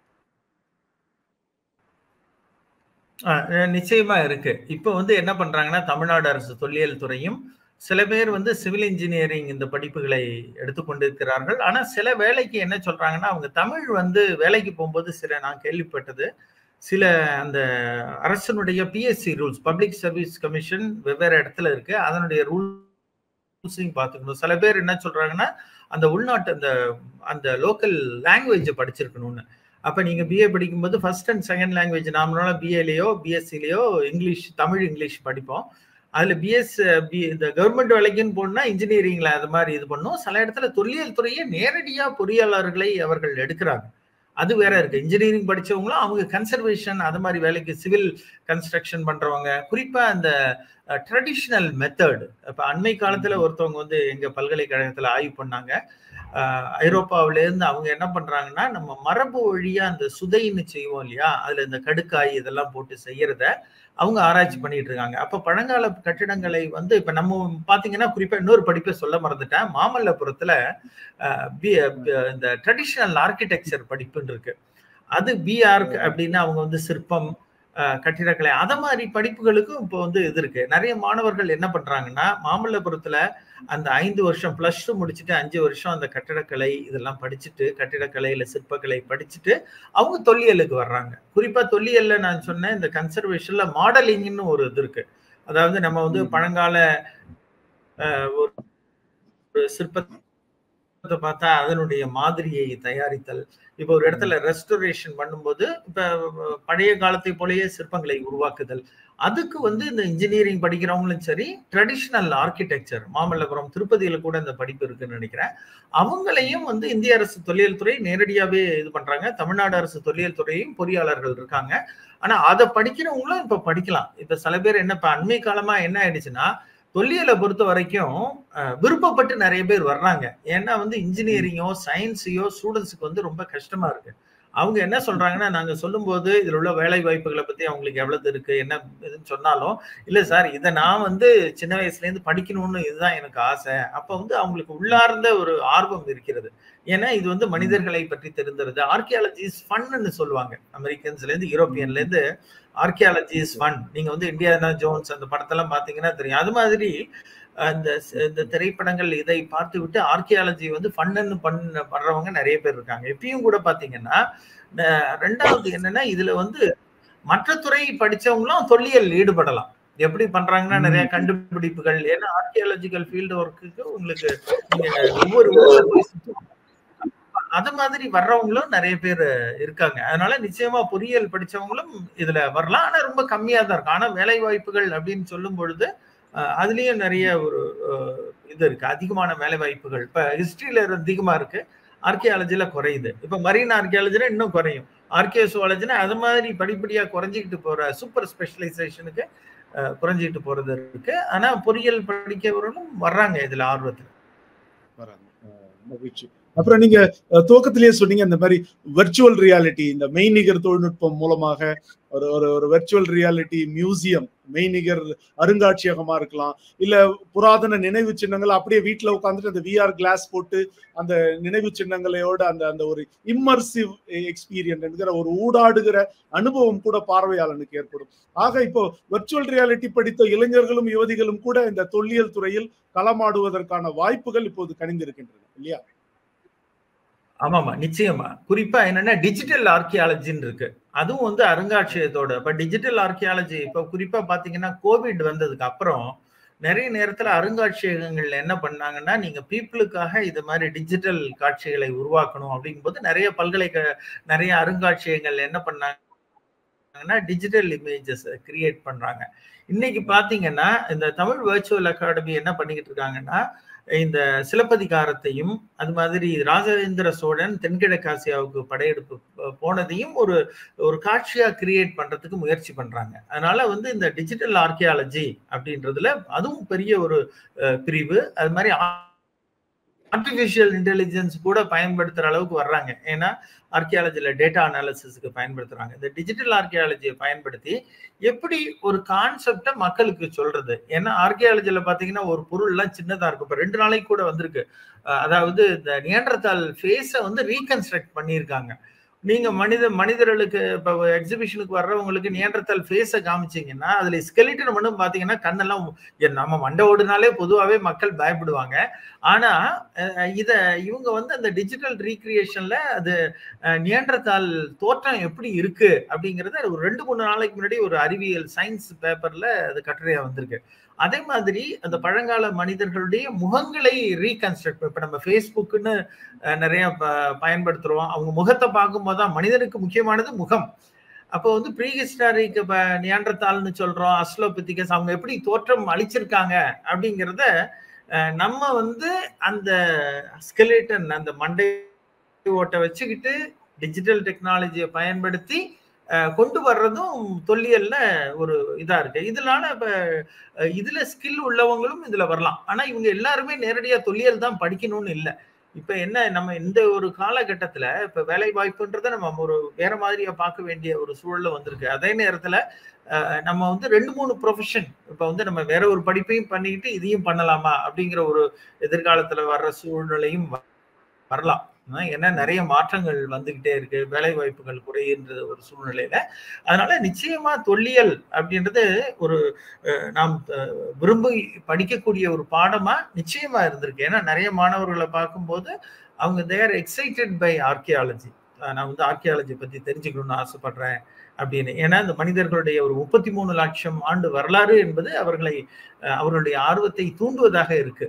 நிச்சயமா இருக்கு இப்போ வந்து என்ன பண்றாங்கன்னா தமிழ்நாடு அரசு தொல்லியல் துறையும் சில பேர் வந்து சிவில் இன்ஜினியரிங் இந்த படிப்புகளை எடுத்துக்கொண்டிருக்கிறார்கள் ஆனா சில வேலைக்கு என்ன சொல்றாங்கன்னா அவங்க தமிழ் வந்து வேலைக்கு போகும்போது சில நான் கேள்விப்பட்டது சில அந்த அரசனுடைய PSC rules public service commission வெவ்வேறு இடத்துல இருக்கு அதனுடைய ரூல்ஸையும் பார்த்துக்கணும் சில பேர் என்ன சொல்றாங்கன்னா அந்த உள்நாட்டு அந்த அந்த லோக்கல் லாங்குவேஜை படிச்சிருக்கணும்னு அப்போ நீங்கள் பிஏ படிக்கும்போது ஃபர்ஸ்ட் அண்ட் செகண்ட் லாங்குவேஜ் நார்மலாக பிஏலையோ பிஎஸ்சிலையோ இங்கிலீஷ் தமிழ் இங்கிலீஷ் படிப்போம் அதில் பிஎஸ் பி இந்த கவர்மெண்ட் வேலைக்குன்னு போனால் இன்ஜினியரிங்கில் அது மாதிரி இது பண்ணும் சில இடத்துல தொல்லியல் துறையே நேரடியாக பொறியாளர்களை அவர்கள் எடுக்கிறாங்க அது வேற இருக்கு இன்ஜினியரிங் படிச்சவங்களும் அவங்க கன்சர்வேஷன் அது மாதிரி வேலைக்கு சிவில் கன்ஸ்ட்ரக்ஷன் பண்றவங்க குறிப்பா அந்த ட்ரெடிஷ்னல் மெத்தட் இப்ப அண்மை காலத்துல ஒருத்தவங்க வந்து எங்க பல்கலைக்கழகத்துல ஆய்வு பண்ணாங்க ஐரோப்பாவிலேருந்து அவங்க என்ன பண்றாங்கன்னா நம்ம மரபு வழியா அந்த சுதைன்னு செய்வோம் இல்லையா அதுல இந்த கடுக்காய் இதெல்லாம் போட்டு செய்யறத அவங்க ஆராய்ச்சி பண்ணிட்டு இருக்காங்க அப்ப பழங்கால கட்டிடங்களை வந்து இப்ப நம்ம பாத்தீங்கன்னா குறிப்பா இன்னொரு படிப்பை சொல்ல மறந்துட்டேன் மாமல்லபுரத்துல இந்த ட்ரெடிஷ்னல் ஆர்கிடெக்சர் படிப்புன்னு இருக்கு அது பிஆர்க் அப்படின்னு அவங்க வந்து சிற்பம் கட்டிடக்கலை அத மாதிரி படிப்புகளுக்கும் இப்போ வந்து இது இருக்கு நிறைய மாணவர்கள் என்ன பண்றாங்கன்னா மாமல்லபுரத்துல அந்த ஐந்து வருஷம் பிளஸ் டூ முடிச்சுட்டு அஞ்சு வருஷம் அந்த கட்டிடக்கலை இதெல்லாம் படிச்சுட்டு கட்டிடக்கலை இல்ல சிற்பக்கலை படிச்சுட்டு அவங்க தொல்லியலுக்கு வர்றாங்க குறிப்பா தொல்லியல்ல நான் சொன்னேன் இந்த கன்சர்வேஷன்ல மாடலிங்னு ஒரு இது இருக்கு அதாவது நம்ம வந்து பழங்கால ஒரு சிற்பத்தை பார்த்தா அதனுடைய மாதிரியை தயாரித்தல் இப்போ ஒரு இடத்துல ரெஸ்டோரேஷன் பண்ணும்போது இப்ப பழைய காலத்தை போலயே சிற்பங்களை உருவாக்குதல் அதுக்கு வந்து இந்த இன்ஜினியரிங் படிக்கிறவங்களும் சரி ட்ரெடிஷ்னல் ஆர்கிடெக்சர் மாமல்லபுரம் திருப்பதியில கூட இந்த படிப்பு இருக்குன்னு நினைக்கிறேன் அவங்களையும் வந்து இந்திய அரசு தொல்லியல் துறை நேரடியாவே இது பண்றாங்க தமிழ்நாடு அரசு தொல்லியல் துறையும் பொறியாளர்கள் இருக்காங்க ஆனா அதை படிக்கிறவங்களும் இப்ப படிக்கலாம் இப்ப சில பேர் என்ன இப்ப அண்மை காலமா என்ன ஆயிடுச்சுன்னா தொல்லியலை பொறுத்த வரைக்கும் விருப்பப்பட்டு நிறைய பேர் வர்றாங்க ஏன்னா வந்து இன்ஜினியரிங்கோ சயின்ஸையோ ஸ்டூடெண்ட்ஸுக்கு வந்து ரொம்ப கஷ்டமா இருக்கு அவங்க என்ன சொல்றாங்கன்னா நாங்க சொல்லும்போது இதுல உள்ள வேலை வாய்ப்புகளை பத்தி அவங்களுக்கு எவ்வளவு இருக்கு என்ன இதுன்னு சொன்னாலும் இல்ல சார் இதை நான் வந்து சின்ன வயசுல இருந்து படிக்கணும்னு இதுதான் எனக்கு ஆசை அப்ப வந்து அவங்களுக்கு உள்ளார்ந்த ஒரு ஆர்வம் இருக்கிறது ஏன்னா இது வந்து மனிதர்களை பற்றி தெரிந்துருது ஆர்கியாலஜி இஸ் ஃபன்னு சொல்லுவாங்க அமெரிக்கன்ஸ்ல இருந்து யூரோப்பியன்ல இருந்து ஆர்கியாலஜி இஸ் ஃபன் நீங்க வந்து இந்தியானா ஜோன்ஸ் அந்த படத்தெல்லாம் பாத்தீங்கன்னா தெரியும் அது மாதிரி அந்த இந்த திரைப்படங்கள் இதை பார்த்து விட்டு ஆர்கியாலஜி வந்து ஃபன்னு பண்ண பண்றவங்க நிறைய பேர் இருக்காங்க எப்பயும் கூட பாத்தீங்கன்னா ரெண்டாவது என்னன்னா இதுல வந்து மற்ற துறை படிச்சவங்களும் தொல்லியல் ஈடுபடலாம் எப்படி பண்றாங்கன்னா நிறைய கண்டுபிடிப்புகள் ஏன்னா ஆர்கியாலஜிக்கல் ஃபீல்டு ஒர்க்குக்கு உங்களுக்கு நீங்க ஒவ்வொரு அது மாதிரி வர்றவங்களும் நிறைய பேர் இருக்காங்க அதனால நிச்சயமா பொறியியல் படிச்சவங்களும் இதுல வரலாம் ஆனா ரொம்ப கம்மியா தான் இருக்கும் ஆனா வேலை வாய்ப்புகள் அப்படின்னு சொல்லும் பொழுது அதுலயும் நிறைய ஒரு இது இருக்கு அதிகமான வேலை வாய்ப்புகள் இப்ப ஹிஸ்டரியில அதிகமா இருக்கு ஆர்கியாலஜில குறையுது இப்ப மரீன் ஆர்கியாலஜில இன்னும் குறையும் ஆர்கியோசுவாலஜினா அது மாதிரி படிப்படியா குறைஞ்சிக்கிட்டு போற சூப்பர் ஸ்பெஷலைசேஷனுக்கு குறைஞ்சிக்கிட்டு போறது இருக்கு ஆனா பொறியியல் படிக்கிறவர்களும் வர்றாங்க இதுல ஆர்வத்துல வராங்க மகிழ்ச்சி அப்புறம் நீங்க துவக்கத்திலேயே சொன்னீங்க இந்த மாதிரி வெர்ச்சுவல் ரியாலிட்டி இந்த மெய்நிகர் தொழில்நுட்பம் மூலமாக ஒரு ஒரு ஒரு வெர்ச்சுவல் ரியாலிட்டி மியூசியம் மெய்நிகர் அருங்காட்சியகமா இருக்கலாம் இல்ல புராதன நினைவு சின்னங்கள் அப்படியே வீட்டுல உட்காந்துட்டு அந்த விஆர் கிளாஸ் போட்டு அந்த நினைவு சின்னங்களையோட அந்த அந்த ஒரு இம்மர்சிவ் எக்ஸ்பீரியன்ஸ் என்கிற ஒரு ஊடாடுகிற அனுபவம் கூட பார்வையாளனுக்கு ஏற்படும் ஆக இப்போ வெர்ச்சுவல் ரியாலிட்டி படித்த இளைஞர்களும் யுவதிகளும் கூட இந்த தொல்லியல் துறையில் களமாடுவதற்கான வாய்ப்புகள் இப்போது கணிந்திருக்கின்றன இல்லையா ஆமாமா நிச்சயமா குறிப்பா என்னன்னா டிஜிட்டல் ஆர்கியாலஜின்னு இருக்கு அதுவும் வந்து அருங்காட்சியகத்தோட இப்ப டிஜிட்டல் ஆர்கியாலஜி இப்ப குறிப்பா பாத்தீங்கன்னா கோவிட் வந்ததுக்கு அப்புறம் நிறைய நேரத்துல அருங்காட்சியகங்கள்ல என்ன பண்ணாங்கன்னா நீங்க பீப்புளுக்காக இது மாதிரி டிஜிட்டல் காட்சிகளை உருவாக்கணும் அப்படிங்கும்போது நிறைய பல்கலைக்கழக நிறைய அருங்காட்சியகங்கள் என்ன பண்ணாங்க டிஜிட்டல் இமேஜஸ் கிரியேட் பண்றாங்க இன்னைக்கு பாத்தீங்கன்னா இந்த தமிழ் வர்ச்சுவல் அகாடமி என்ன பண்ணிக்கிட்டு இருக்காங்கன்னா இந்த சிலப்பதிகாரத்தையும் அது மாதிரி ராஜேந்திர சோழன் தென்கிழக்கு ஆசியாவுக்கு படையெடுப்பு போனதையும் ஒரு ஒரு காட்சியா கிரியேட் பண்றதுக்கு முயற்சி பண்றாங்க அதனால வந்து இந்த டிஜிட்டல் ஆர்கியாலஜி அப்படின்றதுல அதுவும் பெரிய ஒரு பிரிவு அது மாதிரி ஆர்டிபிஷியல் இன்டெலிஜென்ஸ் கூட பயன்படுத்துற அளவுக்கு வர்றாங்க ஏன்னா ஆர்கியாலஜில டேட்டா அனாலிசிஸ்க்கு பயன்படுத்துறாங்க இந்த டிஜிட்டல் ஆர்கியாலஜியை பயன்படுத்தி எப்படி ஒரு கான்செப்டை மக்களுக்கு சொல்றது ஏன்னா ஆர்கியாலஜில பாத்தீங்கன்னா ஒரு பொருள் எல்லாம் சின்னதா இருக்கும் இப்ப ரெண்டு நாளைக்கு கூட வந்திருக்கு அதாவது இந்த நியன்றத்தால் ஃபேஸை வந்து ரீகன்ஸ்ட்ரக்ட் பண்ணியிருக்காங்க நீங்க மனித மனிதர்களுக்கு இப்போ எக்ஸிபிஷனுக்கு வர்றவங்களுக்கு நியன்றத்தால் ஃபேஸை காமிச்சிங்கன்னா அதுல ஸ்கெலிட்டன் மட்டும் பாத்தீங்கன்னா கண்ணெல்லாம் நம்ம மண்டை ஓடுனாலே பொதுவாகவே மக்கள் பயப்படுவாங்க ஆனா இத இவங்க வந்து அந்த டிஜிட்டல் ரீக்ரியேஷன்ல அது நியன்றத்தால் தோற்றம் எப்படி இருக்கு அப்படிங்கறத ஒரு ரெண்டு மூணு நாளைக்கு முன்னாடி ஒரு அறிவியல் சயின்ஸ் பேப்பர்ல அது கட்டுரையா வந்திருக்கு அதே மாதிரி அந்த பழங்கால மனிதர்களுடைய முகங்களை ரீகன்ஸ்ட்ரக்ட் இப்ப நம்ம ஃபேஸ்புக்குன்னு நிறைய பயன்படுத்துறோம் அவங்க முகத்தை பார்க்கும்போது தான் மனிதனுக்கு முக்கியமானது முகம் அப்போ வந்து ப்ரீஹிஸ்டாரிக் நியாண்டத்தால்னு சொல்றோம் அஸ்லோபத்திகஸ் அவங்க எப்படி தோற்றம் அளிச்சிருக்காங்க அப்படிங்கிறத நம்ம வந்து அந்த ஸ்கெலேட்டன் அந்த மண்டை ஓட்டை வச்சுக்கிட்டு டிஜிட்டல் டெக்னாலஜியை பயன்படுத்தி கொண்டு வர்றதும் தொல்லியல்ல ஒரு இதா இருக்கு இதனால இப்ப இதுல ஸ்கில் உள்ளவங்களும் இதுல வரலாம் ஆனா இவங்க எல்லாருமே நேரடியா தொல்லியல் தான் படிக்கணும்னு இல்லை இப்ப என்ன நம்ம இந்த ஒரு காலகட்டத்துல இப்ப வேலை வாய்ப்புன்றத நம்ம ஒரு வேற மாதிரியா பார்க்க வேண்டிய ஒரு சூழல்ல வந்திருக்கு அதே நேரத்துல நம்ம வந்து ரெண்டு மூணு ப்ரொஃபஷன் இப்ப வந்து நம்ம வேற ஒரு படிப்பையும் பண்ணிக்கிட்டு இதையும் பண்ணலாமா அப்படிங்கிற ஒரு எதிர்காலத்துல வர்ற சூழ்நிலையும் வரலாம் ஏன்னா நிறைய மாற்றங்கள் வந்துகிட்டே இருக்கு வேலை வாய்ப்புகள் குறைகின்ற ஒரு சூழ்நிலையில அதனால நிச்சயமா தொல்லியல் அப்படின்றது ஒரு நாம் விரும்பி படிக்கக்கூடிய ஒரு பாடமா நிச்சயமா இருந்திருக்கு ஏன்னா நிறைய மாணவர்களை பார்க்கும்போது அவங்க தேர் எக்ஸைட்டட் பை ஆர்கியாலஜி நான் வந்து ஆர்கியாலஜி பத்தி தெரிஞ்சுக்கணும்னு ஆசைப்படுறேன் அப்படின்னு ஏன்னா இந்த மனிதர்களுடைய ஒரு முப்பத்தி மூணு லட்சம் ஆண்டு வரலாறு என்பது அவர்களை அவர்களுடைய ஆர்வத்தை தூண்டுவதாக இருக்கு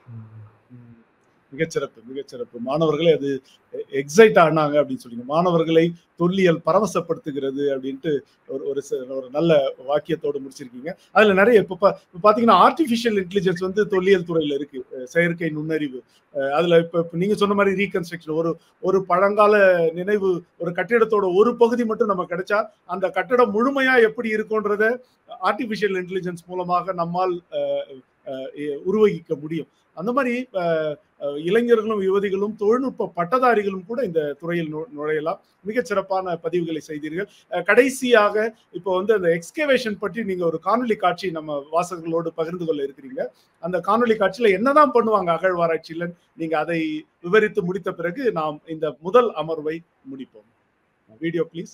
மிகச்சிறப்பு மிகச்சிறப்பு மாணவர்களே அது எக்ஸைட் ஆனாங்க அப்படின்னு சொல்லிங்க மாணவர்களை தொல்லியல் பரவசப்படுத்துகிறது அப்படின்ட்டு ஒரு ஒரு ஒரு நல்ல வாக்கியத்தோடு முடிச்சிருக்கீங்க அதுல நிறைய இப்ப பாத்தீங்கன்னா ஆர்டிபிஷியல் இன்டெலிஜென்ஸ் வந்து தொல்லியல் துறையில இருக்கு செயற்கை நுண்ணறிவு அதுல இப்ப நீங்க சொன்ன மாதிரி ரீகன்ஸ்ட்ரக்ஷன் ஒரு ஒரு பழங்கால நினைவு ஒரு கட்டிடத்தோட ஒரு பகுதி மட்டும் நம்ம கிடைச்சா அந்த கட்டிடம் முழுமையா எப்படி இருக்கும்ன்றத ஆர்டிபிஷியல் இன்டெலிஜென்ஸ் மூலமாக நம்மால் உருவகிக்க முடியும் அந்த மாதிரி இளைஞர்களும் யுவதிகளும் தொழில்நுட்ப பட்டதாரிகளும் கூட இந்த துறையில் நுழையலாம் மிகச் சிறப்பான பதிவுகளை செய்தீர்கள் கடைசியாக இப்போ வந்து அந்த எக்ஸ்கவேஷன் பற்றி நீங்க ஒரு காணொலி காட்சி நம்ம வாசகர்களோடு பகிர்ந்து கொள்ள இருக்கிறீங்க அந்த காணொலி காட்சியில என்னதான் பண்ணுவாங்க அகழ்வாராய்ச்சியில் நீங்க அதை விவரித்து முடித்த பிறகு நாம் இந்த முதல் அமர்வை முடிப்போம் வீடியோ ப்ளீஸ்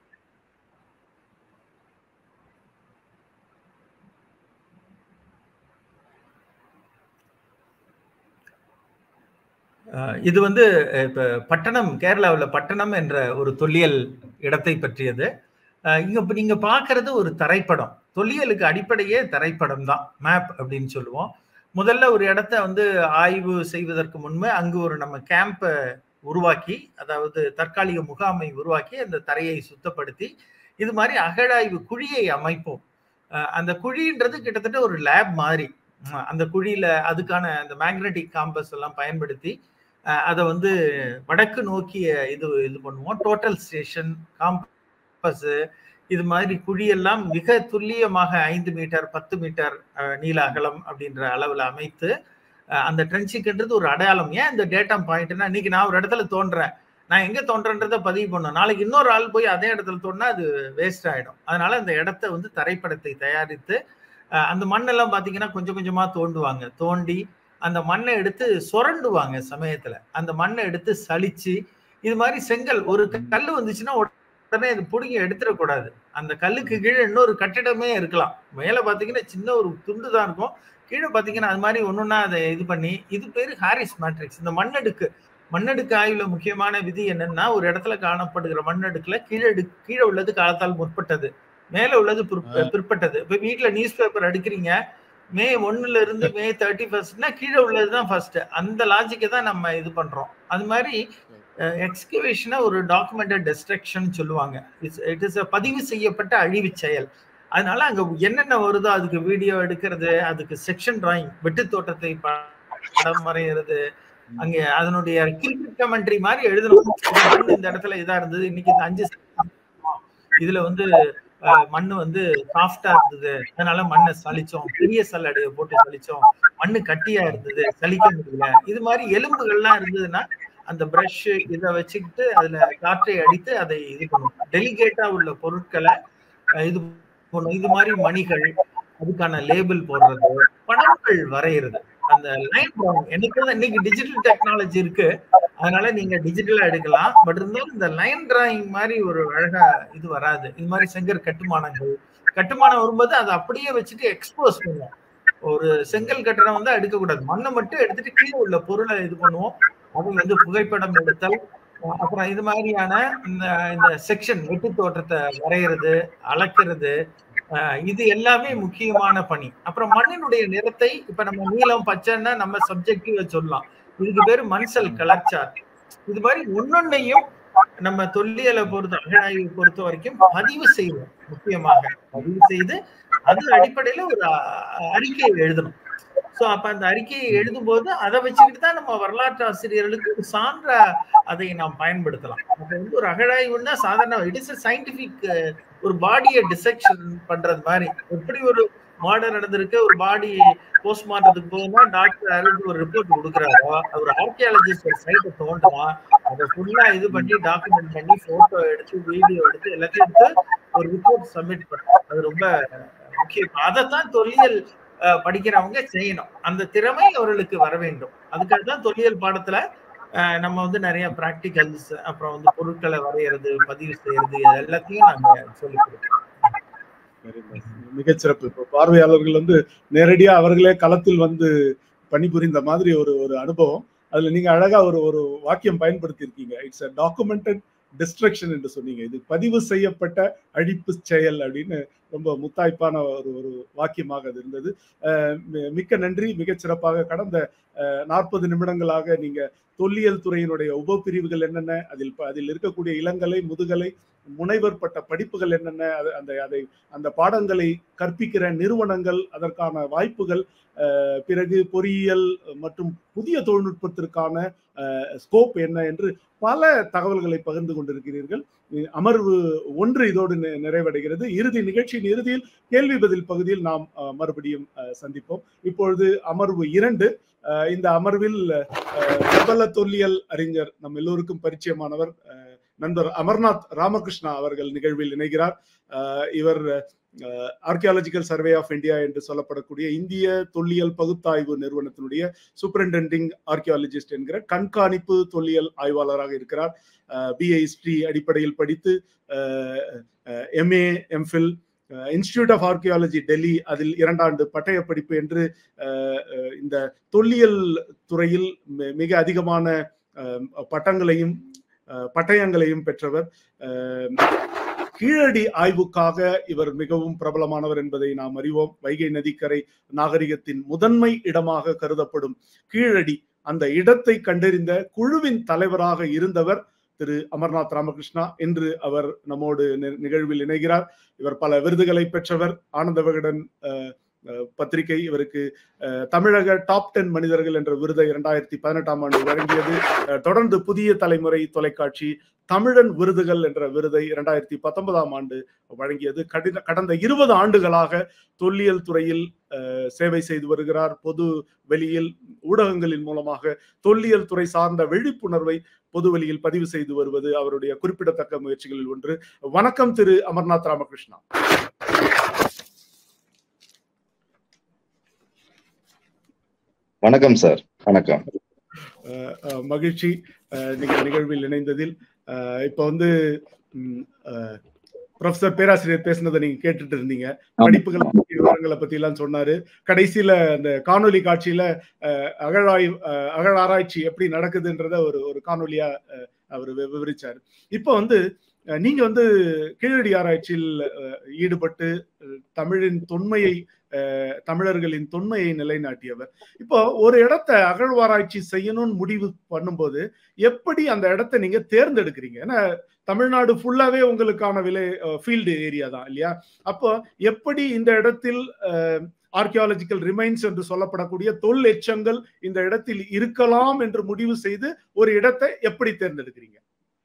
இது வந்து இப்ப பட்டணம் கேரளாவில் பட்டணம் என்ற ஒரு தொல்லியல் இடத்தை பற்றியது இங்க இப்ப நீங்க பாக்குறது ஒரு தரைப்படம் தொல்லியலுக்கு அடிப்படையே தரைப்படம் தான் மேப் அப்படின்னு சொல்லுவோம் முதல்ல ஒரு இடத்த வந்து ஆய்வு செய்வதற்கு முன்பு அங்கு ஒரு நம்ம கேம்பை உருவாக்கி அதாவது தற்காலிக முகாமை உருவாக்கி அந்த தரையை சுத்தப்படுத்தி இது மாதிரி அகழாய்வு குழியை அமைப்போம் அந்த குழின்றது கிட்டத்தட்ட ஒரு லேப் மாதிரி அந்த குழியில அதுக்கான அந்த மேக்னெட்டிக் காம்பஸ் எல்லாம் பயன்படுத்தி அதை வந்து வடக்கு நோக்கிய இது இது பண்ணுவோம் டோட்டல் ஸ்டேஷன் காம்பஸ் இது மாதிரி குழியெல்லாம் மிக துல்லியமாக ஐந்து மீட்டர் பத்து மீட்டர் நீள அகலம் அப்படின்ற அளவில் அமைத்து அந்த ட்ரென்ச்சிங்ன்றது ஒரு அடையாளம் ஏன் இந்த டேட்டா பாயிண்ட்னா இன்னைக்கு நான் ஒரு இடத்துல தோன்றேன் நான் எங்க தோன்றன்றதை பதிவு பண்ணும் நாளைக்கு இன்னொரு ஆள் போய் அதே இடத்துல தோணுனா அது வேஸ்ட் ஆயிடும் அதனால அந்த இடத்த வந்து தரைப்படத்தை தயாரித்து அந்த மண்ணெல்லாம் பாத்தீங்கன்னா கொஞ்சம் கொஞ்சமா தோண்டுவாங்க தோண்டி அந்த மண்ணை எடுத்து சுரண்டுவாங்க சமயத்துல அந்த மண்ணை எடுத்து சலிச்சு இது மாதிரி செங்கல் ஒரு கல் வந்துச்சுன்னா உடனே அது பிடுங்கி எடுத்துடக்கூடாது அந்த கல்லுக்கு கீழே இன்னொரு கட்டிடமே இருக்கலாம் மேல பாத்தீங்கன்னா சின்ன ஒரு துண்டு தான் இருக்கும் கீழே பாத்தீங்கன்னா அது மாதிரி ஒன்னொன்னா அதை இது பண்ணி இது பேரு ஹாரிஸ் மேட்ரிக்ஸ் இந்த மண்ணடுக்கு மண்ணடுக்கு ஆய்வுல முக்கியமான விதி என்னன்னா ஒரு இடத்துல காணப்படுகிற மண்ணடுக்குல கீழே கீழே உள்ளது காலத்தால் முற்பட்டது மேல உள்ளது பிற்பட்டது இப்ப வீட்டுல நியூஸ் பேப்பர் அடுக்கிறீங்க மே ஒன்னுல இருந்து மே தேர்ட்டி ஃபர்ஸ்ட்னா கீழே உள்ளதுதான் ஃபர்ஸ்ட் அந்த லாஜிக்கை தான் நம்ம இது பண்றோம் அது மாதிரி எக்ஸ்கவேஷனை ஒரு டாக்குமெண்டட் டெஸ்ட்ரக்ஷன் சொல்லுவாங்க இட்ஸ் இட் இஸ் பதிவு செய்யப்பட்ட அழிவு செயல் அதனால அங்க என்னென்ன வருதோ அதுக்கு வீடியோ எடுக்கிறது அதுக்கு செக்ஷன் டிராயிங் வெட்டு தோட்டத்தை படம் வரைகிறது அங்க அதனுடைய கிரிக்கெட் கமெண்ட்ரி மாதிரி எழுதணும் இந்த இடத்துல இதா இருந்தது இன்னைக்கு இந்த அஞ்சு இதுல வந்து மண்ணு வந்து சாஃப்டா இருந்தது அதனால மண்ணை சலிச்சோம் பெரிய சல்லடைய போட்டு சலிச்சோம் மண்ணு கட்டியா இருந்தது சலிக்க முடியல இது மாதிரி எலும்புகள்லாம் இருந்ததுன்னா அந்த பிரஷ் இதை வச்சுக்கிட்டு அதுல காற்றை அடித்து அதை இது பண்ணும் டெலிகேட்டா உள்ள பொருட்களை இது பண்ணும் இது மாதிரி மணிகள் அதுக்கான லேபிள் போடுறது படங்கள் வரைகிறது அந்த லைன் ட்ராயிங் எனக்கு வந்து இன்னைக்கு டிஜிட்டல் டெக்னாலஜி இருக்கு அதனால நீங்க டிஜிட்டலா எடுக்கலாம் பட் இருந்தாலும் இந்த லைன் டிராயிங் மாதிரி ஒரு அழகா இது வராது இது மாதிரி செங்கல் கட்டுமானங்கள் கட்டுமானம் வரும்போது அதை அப்படியே வச்சுட்டு எக்ஸ்போஸ் பண்ணுவோம் ஒரு செங்கல் கட்டணம் வந்து எடுக்கக்கூடாது மண்ணை மட்டும் எடுத்துட்டு கீழே உள்ள பொருளை இது பண்ணுவோம் அது வந்து புகைப்படம் எடுத்தல் அப்புறம் இது மாதிரியான இந்த இந்த செக்ஷன் வெட்டு தோற்றத்தை வரைகிறது அளக்கிறது இது எல்லாமே முக்கியமான பணி அப்புறம் மண்ணினுடைய நிறத்தை இப்ப நம்ம நீளம் பச்சைன்னா நம்ம சப்ஜெக்டிவ் சொல்லலாம் இதுக்கு பேரு மண்சல் கலாச்சார் இது மாதிரி ஒன்னொன்னையும் நம்ம தொல்லியலை பொறுத்த அகழாய்வை பொறுத்த வரைக்கும் பதிவு செய்வோம் முக்கியமாக பதிவு செய்து அது அடிப்படையில ஒரு அறிக்கையை எழுதணும் சோ அப்ப அந்த அறிக்கையை எழுதும் போது அதை வச்சுக்கிட்டு தான் நம்ம வரலாற்று ஆசிரியர்களுக்கு ஒரு சான்ற அதை நாம் பயன்படுத்தலாம் அப்ப வந்து ஒரு அகழாய்வுன்னா சாதாரண இட் இஸ் சயின்டிபிக் ஒரு பாடியை டிசெக்ஷன் பண்றது மாதிரி எப்படி ஒரு மாடர் நடந்திருக்கு ஒரு பாடி போஸ்ட்மார்ட்டத்துக்கு போகுமா டாக்டர் அருள் ஒரு ரிப்போர்ட் கொடுக்குறாரோ ஒரு ஆர்கியாலஜிஸ்ட் ஒரு சைட்டை தோண்டுமா அதை ஃபுல்லா இது பண்ணி டாக்குமெண்ட் பண்ணி போட்டோ எடுத்து வீடியோ எடுத்து எல்லாத்தையும் எடுத்து ஒரு ரிப்போர்ட் சப்மிட் பண்ணும் அது ரொம்ப முக்கியம் அதைத்தான் தொல்லியல் படிக்கிறவங்க செய்யணும் அந்த திறமை அவர்களுக்கு வர வேண்டும் அதுக்காக தான் தொல்லியல் பாடத்துல நம்ம வந்து நிறைய ப்ராக்டிகல்ஸ் அப்புறம் வந்து பொருட்களை வரைகிறது பதிவு செய்யறது எல்லாத்தையும் நாங்க சொல்லி கொடுக்கிறோம் மிகச்சிறப்பு இப்போ பார்வையாளர்கள் வந்து நேரடியா அவர்களே களத்தில் வந்து பணிபுரிந்த மாதிரி ஒரு ஒரு அனுபவம் அதுல நீங்க அழகா ஒரு ஒரு வாக்கியம் பயன்படுத்தி இருக்கீங்க இட்ஸ் அ டாக்குமெண்டட் டிஸ்ட்ரக்ஷன் என்று சொன்னீங்க இது பதிவு செய்யப்பட்ட அழிப்பு செயல் அப்படின்னு ரொம்ப முத்தாய்ப்பான ஒரு ஒரு வாக்கியமாக அது இருந்தது மிக்க நன்றி மிகச் சிறப்பாக கடந்த நாற்பது நிமிடங்களாக நீங்க தொல்லியல் துறையினுடைய உபப்பிரிவுகள் என்னென்ன அதில் அதில் இருக்கக்கூடிய இளங்கலை முதுகலை முனைவர் பட்ட படிப்புகள் என்னென்ன அந்த அதை அந்த பாடங்களை கற்பிக்கிற நிறுவனங்கள் அதற்கான வாய்ப்புகள் பிறகு பொறியியல் மற்றும் புதிய தொழில்நுட்பத்திற்கான ஸ்கோப் என்ன என்று பல தகவல்களை பகிர்ந்து கொண்டிருக்கிறீர்கள் அமர்வு ஒன்று இதோடு நிறைவடைகிறது இறுதி நிகழ்ச்சியின் இறுதியில் கேள்வி பதில் பகுதியில் நாம் மறுபடியும் சந்திப்போம் இப்பொழுது அமர்வு இரண்டு இந்த அமர்வில் பிரபல தொல்லியல் அறிஞர் நம் எல்லோருக்கும் பரிச்சயமானவர் நண்பர் அமர்நாத் ராமகிருஷ்ணா அவர்கள் நிகழ்வில் இணைகிறார் இவர் ஆர்கியாலஜிக்கல் சர்வே ஆஃப் இந்தியா என்று சொல்லப்படக்கூடிய இந்திய தொல்லியல் பகுத்தாய்வு நிறுவனத்தினுடைய சூப்பரிண்டெண்டிங் ஆர்கியாலஜிஸ்ட் என்கிற கண்காணிப்பு தொல்லியல் ஆய்வாளராக இருக்கிறார் பிஏ ஹிஸ்டரி அடிப்படையில் படித்து MA MPhil institute of archaeology Delhi அதில் இரண்டாண்டு பட்டய படிப்பு என்று இந்த தொல்லியல் துறையில் மிக அதிகமான பட்டங்களையும் பட்டயங்களையும் பெற்றவர் கீழடி ஆய்வுக்காக இவர் மிகவும் பிரபலமானவர் என்பதை நாம் அறிவோம் வைகை நதிக்கரை நாகரிகத்தின் முதன்மை இடமாக கருதப்படும் கீழடி அந்த இடத்தை கண்டறிந்த குழுவின் தலைவராக இருந்தவர் திரு அமர்நாத் ராமகிருஷ்ணா என்று அவர் நம்மோடு நிகழ்வில் இணைகிறார் இவர் பல விருதுகளை பெற்றவர் ஆனந்த விகடன் பத்திரிகை இவருக்கு தமிழக டாப் டென் மனிதர்கள் என்ற விருதை இரண்டாயிரத்தி பதினெட்டாம் ஆண்டு வழங்கியது தொடர்ந்து புதிய தலைமுறை தொலைக்காட்சி தமிழன் விருதுகள் என்ற விருதை இரண்டாயிரத்தி பத்தொன்பதாம் ஆண்டு வழங்கியது கடின கடந்த இருபது ஆண்டுகளாக தொல்லியல் துறையில் சேவை செய்து வருகிறார் பொது வெளியில் ஊடகங்களின் மூலமாக தொல்லியல் துறை சார்ந்த விழிப்புணர்வை பொது வெளியில் பதிவு செய்து வருவது அவருடைய குறிப்பிடத்தக்க முயற்சிகளில் ஒன்று வணக்கம் திரு அமர்நாத் ராமகிருஷ்ணா வணக்கம் சார் வணக்கம் மகிழ்ச்சி நீங்கள் நிகழ்வில் இணைந்ததில் இப்ப வந்து ப்ரொஃபசர் பேராசிரியர் பேசினதை நீங்க கேட்டுட்டு இருந்தீங்க படிப்புகளை பத்தி விவரங்களை பத்தி எல்லாம் சொன்னாரு கடைசியில அந்த காணொலி காட்சியில அகழாய் அகழாராய்ச்சி எப்படி நடக்குதுன்றத ஒரு ஒரு காணொலியா அவர் விவரிச்சாரு இப்போ வந்து நீங்க வந்து கீழடி ஆராய்ச்சியில் ஈடுபட்டு தமிழின் தொன்மையை தமிழர்களின் தொன்மையை நிலைநாட்டியவர் இப்போ ஒரு இடத்தை அகழ்வாராய்ச்சி செய்யணும்னு முடிவு பண்ணும்போது எப்படி அந்த இடத்த நீங்க தேர்ந்தெடுக்கிறீங்க ஏன்னா தமிழ்நாடு ஃபுல்லாவே உங்களுக்கான விலை ஃபீல்டு ஏரியா தான் இல்லையா அப்போ எப்படி இந்த இடத்தில் ஆர்கியாலஜிக்கல் ரிமைன்ஸ் என்று சொல்லப்படக்கூடிய தொல் எச்சங்கள் இந்த இடத்தில் இருக்கலாம் என்று முடிவு செய்து ஒரு இடத்தை எப்படி தேர்ந்தெடுக்கிறீங்க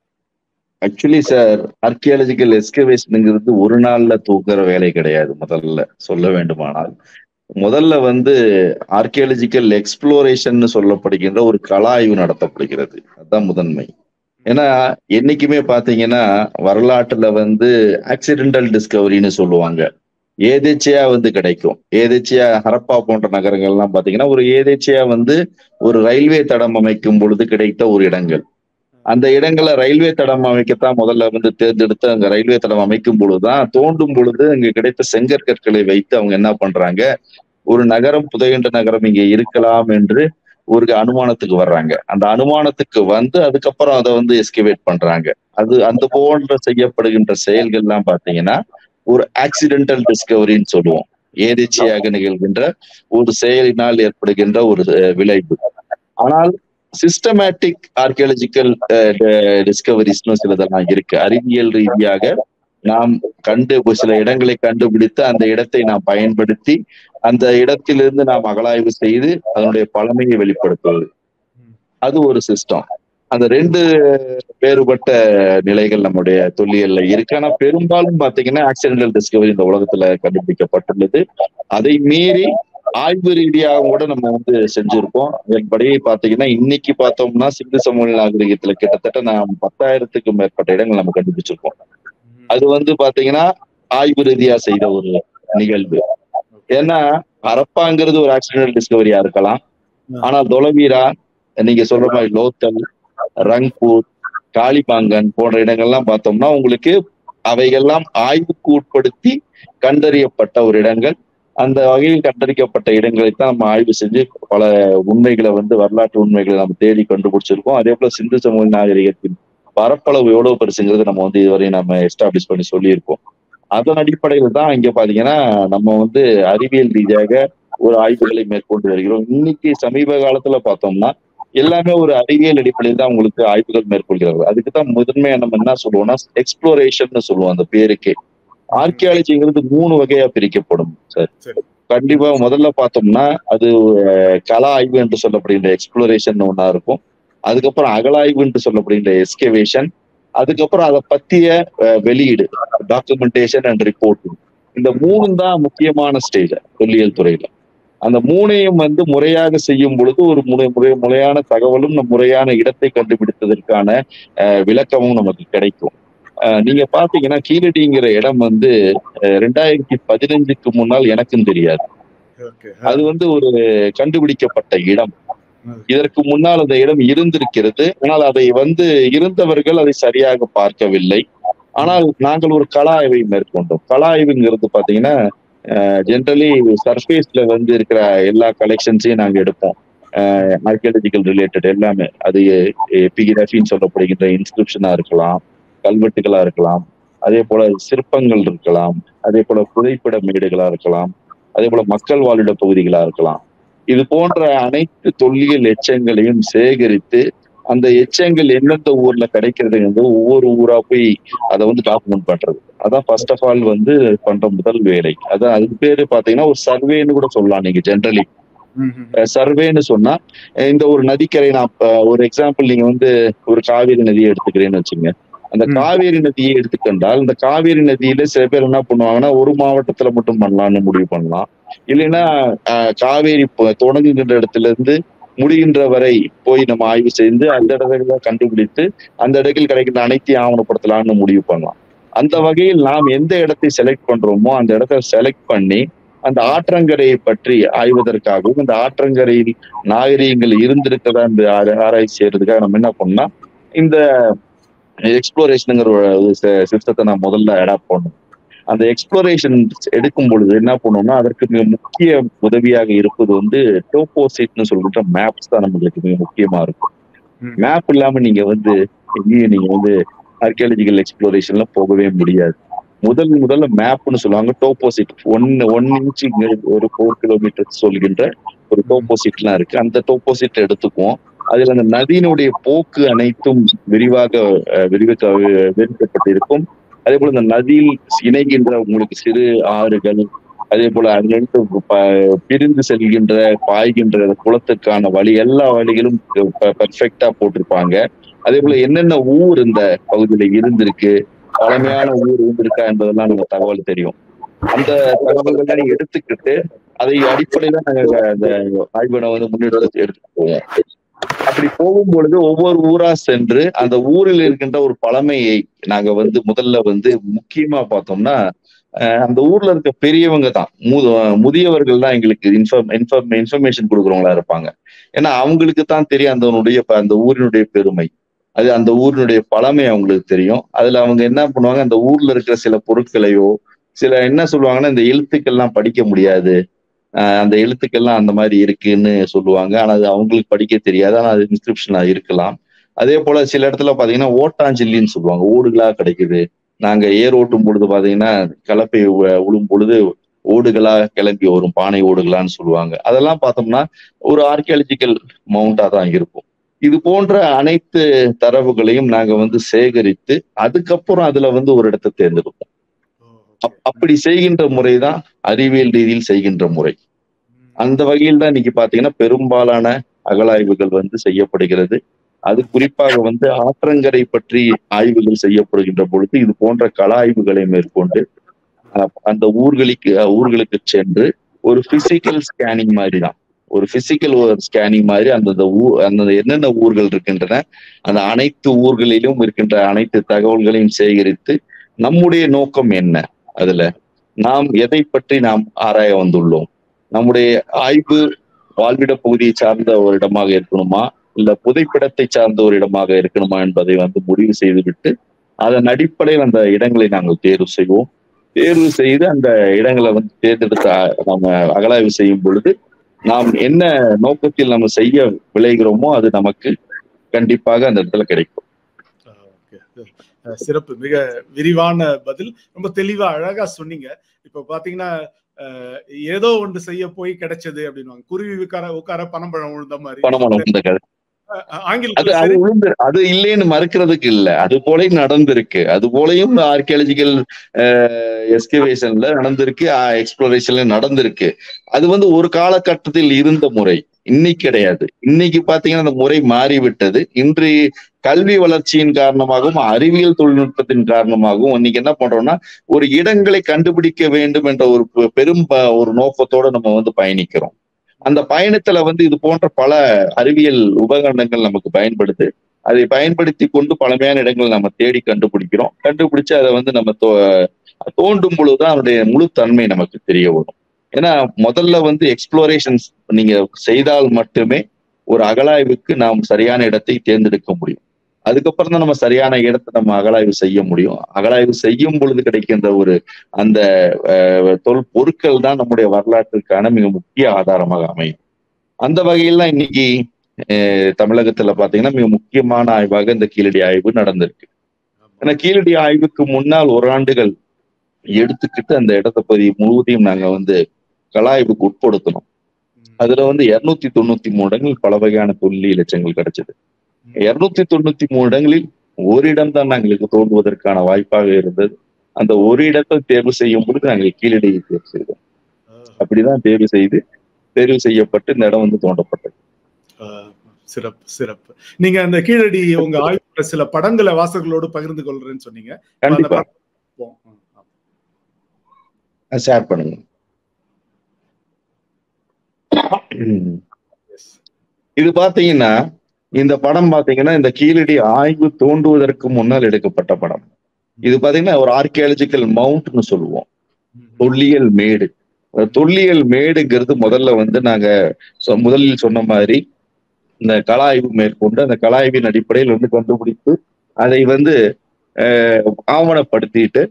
ஆக்சுவலி சார் ஆர்கியாலஜிக்கல் எஸ்கவேஷனுங்கிறது ஒரு நாள்ல தூக்குற வேலை கிடையாது முதல்ல சொல்ல வேண்டுமானால் முதல்ல வந்து ஆர்கியாலஜிக்கல் எக்ஸ்ப்ளோரேஷன் சொல்லப்படுகின்ற ஒரு கலாய்வு நடத்தப்படுகிறது அதுதான் முதன்மை ஏன்னா என்னைக்குமே பாத்தீங்கன்னா வரலாற்றுல வந்து ஆக்சிடென்டல் டிஸ்கவரின்னு சொல்லுவாங்க ஏதேச்சையா வந்து கிடைக்கும் ஏதேச்சையா ஹரப்பா போன்ற நகரங்கள்லாம் பாத்தீங்கன்னா ஒரு ஏதேச்சையா வந்து ஒரு ரயில்வே தடம் அமைக்கும் பொழுது கிடைத்த ஒரு இடங்கள் அந்த இடங்களை ரயில்வே தடம் அமைக்கத்தான் முதல்ல வந்து தேர்ந்தெடுத்து அங்க ரயில்வே தடம் அமைக்கும் பொழுதுதான் தோண்டும் பொழுது அங்க கிடைத்த செங்கற்கற்களை வைத்து அவங்க என்ன பண்றாங்க ஒரு நகரம் புதையண்ட நகரம் இங்க இருக்கலாம் என்று ஒரு அனுமானத்துக்கு வர்றாங்க அந்த அனுமானத்துக்கு வந்து அதுக்கப்புறம் அதை வந்து எஸ்கிவேட் பண்றாங்க அது அந்த போன்ற செய்யப்படுகின்ற செயல்கள் எல்லாம் பாத்தீங்கன்னா ஒரு ஆக்சிடென்டல் டிஸ்கவரின்னு சொல்லுவோம் ஏதேச்சையாக நிகழ்கின்ற ஒரு செயலினால் ஏற்படுகின்ற ஒரு விளைவு ஆனால் சிஸ்டமேட்டிக் ஆர்கியாலஜிக்கல் டிஸ்கவரிஸ்னு சிலதெல்லாம் இருக்கு அறிவியல் ரீதியாக நாம் கண்டு சில இடங்களை கண்டுபிடித்து அந்த இடத்தை நாம் பயன்படுத்தி அந்த இடத்திலிருந்து நாம் அகலாய்வு செய்து அதனுடைய பழமையை வெளிப்படுத்துவது அது ஒரு சிஸ்டம் அந்த ரெண்டு வேறுபட்ட நிலைகள் நம்முடைய தொல்லியல்ல இருக்கு ஆனா பெரும்பாலும் பாத்தீங்கன்னா ஆக்சிடென்டல் டிஸ்கவரி இந்த உலகத்துல கண்டுபிடிக்கப்பட்டுள்ளது அதை மீறி ஆய்வு ரீதியாக கூட நம்ம வந்து செஞ்சிருக்கோம் அதன்படி பாத்தீங்கன்னா இன்னைக்கு பார்த்தோம்னா சிந்து சமூக நாகரிகத்துல கிட்டத்தட்ட நாம் பத்தாயிரத்துக்கும் மேற்பட்ட இடங்கள் நம்ம கண்டுபிடிச்சிருக்கோம் அது வந்து பாத்தீங்கன்னா ஆய்வு ரீதியா செய்த ஒரு நிகழ்வு ஏன்னா அரப்பாங்கிறது ஒரு ஆக்சிடென்டல் டிஸ்கவரியா இருக்கலாம் ஆனால் தொலைவீரா நீங்க சொல்ற மாதிரி லோத்தல் ரங்பூர் காளிபாங்கன் போன்ற இடங்கள்லாம் பார்த்தோம்னா உங்களுக்கு அவைகள்லாம் ஆய்வுக்கு உட்படுத்தி கண்டறியப்பட்ட ஒரு இடங்கள் அந்த வகையில் கண்டறிக்கப்பட்ட இடங்களை தான் நம்ம ஆய்வு செஞ்சு பல உண்மைகளை வந்து வரலாற்று உண்மைகளை நம்ம தேடி கண்டுபிடிச்சிருக்கோம் அதே போல சிந்து சமூக நாகரிகத்தின் பரப்பளவு எவ்வளவு பெருசுங்கிறது நம்ம வந்து இதுவரை நம்ம எஸ்டாப்ளிஷ் பண்ணி சொல்லியிருக்கோம் அதன் அடிப்படையில் தான் இங்க பாத்தீங்கன்னா நம்ம வந்து அறிவியல் ரீதியாக ஒரு ஆய்வுகளை மேற்கொண்டு வருகிறோம் இன்னைக்கு சமீப காலத்துல பார்த்தோம்னா எல்லாமே ஒரு அறிவியல் அடிப்படையில் தான் உங்களுக்கு ஆய்வுகள் மேற்கொள்கிறார்கள் அதுக்கு தான் முதன்மையா நம்ம என்ன சொல்லுவோம்னா எக்ஸ்ப்ளோரேஷன் சொல்லுவோம் அந்த பேருக்கே ஆர்கியாலஜிங்கிறது மூணு வகையா பிரிக்கப்படும் சார் கண்டிப்பா முதல்ல பார்த்தோம்னா அது கலா ஆய்வு என்று சொல்லப்படுகின்ற எக்ஸ்ப்ளோரேஷன் ஒன்னா இருக்கும் அதுக்கப்புறம் அகலாய்வு என்று சொல்லப்படுகின்ற எஸ்கவேஷன் அதுக்கப்புறம் அதை பத்திய வெளியீடு டாக்குமெண்டேஷன் அண்ட் ரிப்போர்ட்டிங் இந்த மூணு தான் முக்கியமான ஸ்டேஜ் தொல்லியல் துறையில அந்த மூணையும் வந்து முறையாக செய்யும் பொழுது ஒரு முறை முறை முறையான தகவலும் முறையான இடத்தை கண்டுபிடித்ததற்கான விளக்கமும் நமக்கு கிடைக்கும் நீங்க பாத்தீங்கன்னா கீழடிங்கிற இடம் வந்து ரெண்டாயிரத்தி பதினஞ்சுக்கு முன்னால் எனக்கும் தெரியாது அது வந்து ஒரு கண்டுபிடிக்கப்பட்ட இடம் இதற்கு முன்னால் அந்த இடம் இருந்திருக்கிறது ஆனால் அதை வந்து இருந்தவர்கள் அதை சரியாக பார்க்கவில்லை ஆனால் நாங்கள் ஒரு கலா ஆய்வை மேற்கொண்டோம் கலா ஆய்வுங்கிறது பாத்தீங்கன்னா ஜென்ரலி சர்ஃபேஸ்ல வந்து இருக்கிற எல்லா கலெக்ஷன்ஸையும் நாங்க எடுப்போம் ஆர்கியாலஜிக்கல் ரிலேட்டட் எல்லாமே அது எபிகிராஃபின்னு சொல்லப்படுகின்ற இன்ஸ்கிரிப்ஷனா இருக்கலாம் கல்வெட்டுகளா இருக்கலாம் அதே போல சிற்பங்கள் இருக்கலாம் அதே போல புதைப்பிட மேடுகளா இருக்கலாம் அதே போல மக்கள் வாழிட பகுதிகளா இருக்கலாம் இது போன்ற அனைத்து தொல்லியல் எச்சங்களையும் சேகரித்து அந்த எச்சங்கள் எந்தெந்த ஊர்ல கிடைக்கிறதுங்கிறது ஒவ்வொரு ஊரா போய் அதை வந்து டாக்குமெண்ட் பண்றது அதான் ஃபர்ஸ்ட் ஆஃப் ஆல் வந்து பண்ற முதல் வேலை அதான் அதுக்கு பேரு பாத்தீங்கன்னா ஒரு சர்வேன்னு கூட சொல்லலாம் நீங்க ஜென்ரலி சர்வேன்னு சொன்னா இந்த ஒரு நதிக்கரை நான் ஒரு எக்ஸாம்பிள் நீங்க வந்து ஒரு காவிரி நதியை எடுத்துக்கிறேன்னு வச்சுங்க அந்த காவேரி நதியை எடுத்துக்கொண்டால் இந்த காவேரி நதியில சில பேர் என்ன பண்ணுவாங்கன்னா ஒரு மாவட்டத்துல மட்டும் பண்ணலாம்னு முடிவு பண்ணலாம் இல்லைன்னா காவேரி தொடங்குகின்ற இடத்துல இருந்து முடிகின்ற வரை போய் நம்ம ஆய்வு செய்து அந்த இடத்துல கண்டுபிடித்து அந்த இடத்தில் கிடைக்கின்ற அனைத்தையும் ஆவணப்படுத்தலாம்னு முடிவு பண்ணலாம் அந்த வகையில் நாம் எந்த இடத்தை செலக்ட் பண்றோமோ அந்த இடத்த செலக்ட் பண்ணி அந்த ஆற்றங்கரையை பற்றி ஆய்வதற்காகவும் இந்த ஆற்றங்கரையில் நாகரீகங்கள் இருந்திருக்கதா இந்த ஆராய்ச்சி செய்யறதுக்காக நம்ம என்ன பண்ணோம்னா இந்த எக்ஸ்ப்ளோரேஷனுங்கிற ஒரு சிஸ்டத்தை நான் முதல்ல அடாப்ட் பண்ணோம் அந்த எக்ஸ்ப்ளோரேஷன் எடுக்கும் பொழுது என்ன பண்ணோம்னா அதற்கு மிக முக்கிய உதவியாக இருப்பது வந்து டோப்போசிட்னு சொல்கின்ற மேப்ஸ் தான் நம்மளுக்கு மிக முக்கியமா இருக்கும் மேப் இல்லாம நீங்க வந்து எங்கேயும் நீங்க வந்து ஆர்கியாலஜிக்கல் எக்ஸ்ப்ளோரேஷன்ல போகவே முடியாது முதல் முதல்ல மேப்னு சொல்லுவாங்க டோப்போசிட் ஒன்னு ஒன் இன்ச் ஒரு ஃபோர் கிலோமீட்டர் சொல்கின்ற ஒரு டோப்போசிட்லாம் இருக்கு அந்த டோப்போசிட் எடுத்துக்குவோம் அதுல அந்த நதியினுடைய போக்கு அனைத்தும் விரிவாக அஹ், விரிவாக்க விரிக்கப்பட்டிருக்கும் அதே போல இந்த நதியில் இணைகின்ற உங்களுக்கு சிறு ஆறுகள் அதே போல அங்கிருந்து ப- பிரிந்து செல்கின்ற பாய்கின்ற குளத்துக்கான வழி எல்லா வழிகளும் பெர்ஃபெக்டா போட்டிருப்பாங்க அதே போல என்னென்ன ஊர் இந்த பகுதியில இருந்திருக்கு பழமையான ஊர் இருந்திருக்கா என்பதெல்லாம் நம்ம தகவல் தெரியும் அந்த தகவல்களை எடுத்துக்கிட்டு அதை அடிப்படையில நாங்க அந்த ஆய்வினை வந்து முன்னெடுத்து எடுத்துட்டு போவோம் அப்படி போகும் பொழுது ஒவ்வொரு ஊரா சென்று அந்த ஊரில் இருக்கின்ற ஒரு பழமையை நாங்க வந்து முதல்ல வந்து முக்கியமா பார்த்தோம்னா அஹ் அந்த ஊர்ல இருக்க பெரியவங்க தான் மு- முதியவர்கள் தான் எங்களுக்கு இன்ஃபர்ம் இன்ஃபர்ம் இன்ஃபர்மேஷன் கொடுக்குறவங்களா இருப்பாங்க ஏன்னா அவங்களுக்கு தான் தெரியும் அந்த அந்த ஊரினுடைய பெருமை அது அந்த ஊரினுடைய பழமை அவங்களுக்கு தெரியும் அதுல அவங்க என்ன பண்ணுவாங்க அந்த ஊர்ல இருக்கிற சில பொருட்களையோ சில என்ன சொல்லுவாங்கன்னா இந்த எழுத்துக்கள்லாம் படிக்க முடியாது அஹ் அந்த எழுத்துக்கள்லாம் அந்த மாதிரி இருக்குன்னு சொல்லுவாங்க ஆனா அது அவங்களுக்கு படிக்க தெரியாது ஆனா அது இன்ஸ்கிரிப்ஷனா இருக்கலாம் அதே போல சில இடத்துல பாத்தீங்கன்னா ஓட்டாஞ்சில்லின்னு சொல்லுவாங்க ஓடுகளா கிடைக்குது நாங்க ஏர் ஓட்டும் பொழுது பாத்தீங்கன்னா கலப்பை உ- உழும் பொழுது ஓடுகளா கிளம்பி வரும் பானை ஓடுகளான்னு சொல்லுவாங்க அதெல்லாம் பார்த்தோம்னா ஒரு ஆர்கியாலஜிக்கல் மவுண்டா தான் இருக்கும் இது போன்ற அனைத்து தரவுகளையும் நாங்க வந்து சேகரித்து அதுக்கப்புறம் அதுல வந்து ஒரு இடத்தை தேர்ந்தெடுப்போம் அப்- அப்படி செய்கின்ற முறைதான் அறிவியல் ரீதியில் செய்கின்ற முறை அந்த வகையில் தான் இன்னைக்கு பாத்தீங்கன்னா பெரும்பாலான அகழாய்வுகள் வந்து செய்யப்படுகிறது அது குறிப்பாக வந்து ஆற்றங்கரை பற்றி ஆய்வுகள் செய்யப்படுகின்ற பொழுது இது போன்ற கள ஆய்வுகளை மேற்கொண்டு அஹ், அந்த ஊர்களுக்கு அஹ், ஊர்களுக்கு சென்று ஒரு பிசிக்கல் ஸ்கேனிங் மாதிரி தான் ஒரு பிசிக்கல் ஸ்கேனிங் மாதிரி அந்தந்த ஊர் அந்தந்த என்னென்ன ஊர்கள் இருக்கின்றன அந்த அனைத்து ஊர்களிலும் இருக்கின்ற அனைத்து தகவல்களையும் சேகரித்து நம்முடைய நோக்கம் என்ன அதுல நாம் எதை பற்றி நாம் ஆராய வந்துள்ளோம் நம்முடைய ஆய்வு வாழ்விட பகுதியை சார்ந்த ஒரு இடமாக இருக்கணுமா இல்ல புதைப்பிடத்தை சார்ந்த ஒரு இடமாக இருக்கணுமா என்பதை வந்து முடிவு செய்துவிட்டு அதன் அடிப்படையில் அந்த இடங்களை நாங்கள் தேர்வு செய்வோம் தேர்வு செய்து அந்த இடங்களை வந்து தேர்ந்தெடுத்து அ- நம்ம அகலாய்வு செய்யும் பொழுது நாம் என்ன நோக்கத்தில் நம்ம செய்ய விளைகிறோமோ அது நமக்கு கண்டிப்பாக அந்த இடத்துல கிடைக்கும் Okay. அஹ் சிறப்பு மிக விரிவான பதில் ரொம்ப தெளிவா அழகா சொன்னீங்க இப்ப பாத்தீங்கன்னா அஹ், ஏதோ ஒன்று செய்ய போய் கிடைச்சது அப்படின்னுவாங்க குருவி உட்கார உட்கார பனம்பழம் விழுந்த மாதிரி பணமனம் இந்த கதை அஹ், அது ஆங்கிலத்துல அது சரி விழுந்து அது இல்லைன்னு மறுக்கிறதுக்கு இல்ல அது போலயும் நடந்திருக்கு அது போலயும் ஆர்கியாலஜிக்கல் எஸ்கவேஷன்ல நடந்திருக்கு எக்ஸ்ப்ளோரேஷன்ல நடந்திருக்கு அது வந்து ஒரு காலகட்டத்தில் இருந்த முறை இன்னைக்கு கிடையாது இன்னைக்கு பாத்தீங்கன்னா அந்த முறை மாறிவிட்டது இன்று கல்வி வளர்ச்சியின் காரணமாகவும் அறிவியல் தொழில்நுட்பத்தின் காரணமாகவும் இன்னைக்கு என்ன பண்றோம்னா ஒரு இடங்களை கண்டுபிடிக்க வேண்டும் என்ற ஒரு பெ- பெரும் ப- ஒரு நோக்கத்தோட நம்ம வந்து பயணிக்கிறோம் அந்த பயணத்துல வந்து இது போன்ற பல அறிவியல் உபகரணங்கள் நமக்கு பயன்படுது அதை பயன்படுத்தி கொண்டு பழமையான இடங்களை நம்ம தேடி கண்டுபிடிக்கிறோம் கண்டுபிடிச்சு அதை வந்து நம்ம தோ- தோண்டும் பொழுதுதான் அதனுடைய முழு தன்மை நமக்கு தெரிய வரும் ஏன்னா முதல்ல வந்து எக்ஸ்ப்ளோரேஷன்ஸ் நீங்க செய்தால் மட்டுமே ஒரு அகழாய்வுக்கு நாம் சரியான இடத்தை தேர்ந்தெடுக்க முடியும் அதுக்கப்புறம் தான் நம்ம சரியான இடத்தை நம்ம அகழாய்வு செய்ய முடியும் அகழாய்வு செய்யும் பொழுது கிடைக்கின்ற ஒரு அந்த அஹ், தொல் பொருட்கள் தான் நம்முடைய வரலாற்றுக்கான மிக முக்கிய ஆதாரமாக அமையும் அந்த வகையில் தான் இன்னைக்கு அஹ், தமிழகத்துல பாத்தீங்கன்னா மிக முக்கியமான ஆய்வாக இந்த கீழடி ஆய்வு நடந்திருக்கு ஏன்னா கீழடி ஆய்வுக்கு முன்னால் ஒரு ஆண்டுகள் எடுத்துக்கிட்டு அந்த இடத்தை பகுதி முழுவதையும் நாங்க வந்து கலாய்வுக்கு உட்படுத்தணும் அதுல வந்து இருநூத்தி தொண்ணூத்தி மூணு இடங்கள் பல வகையான தொல்லியல் எச்சங்கள் கிடைச்சது இருநூத்தி தொண்ணூத்தி மூணு இடங்களில் ஒரு இடம் தான் எங்களுக்கு தோன்றுவதற்கான வாய்ப்பாக இருந்தது அந்த ஒரு இடத்தை தேர்வு செய்யும் பொழுது நாங்கள் கீழடியை தேர்வு செய்தோம் அப்படிதான் தேர்வு செய்து தேர்வு செய்யப்பட்டு இந்த இடம் வந்து தோண்டப்பட்டது அஹ், சிறப்பு சிறப்பு நீங்க அந்த கீழடி உங்க ஆய்வுல சில படங்களை வாசகர்களோடு பகிர்ந்து கொள்றேன்னு சொன்னீங்க அந்த கண்டிப்பா படம் பார்ப்போம். ஆ, ஷேர் பண்ணுங்க ம். yes. இது பாத்தீங்கன்னா இந்த படம் பாத்தீங்கன்னா இந்த கீழடி ஆய்வு தோண்டுவதற்கு முன்னால் எடுக்கப்பட்ட படம் இது பாத்தீங்கன்னா ஒரு ஆர்கியாலஜிக்கல் மவுண்ட்னு சொல்லுவோம் தொல்லியல் மேடு அந்த தொல்லியல் மேடுங்கிறது முதல்ல வந்து நாங்க சொ- முதலில் சொன்ன மாதிரி இந்த கலாய்வு மேற்கொண்டு அந்த கலாய்வின் அடிப்படையில் வந்து கண்டுபிடித்து அதை வந்து அஹ், ஆவணப்படுத்திட்டு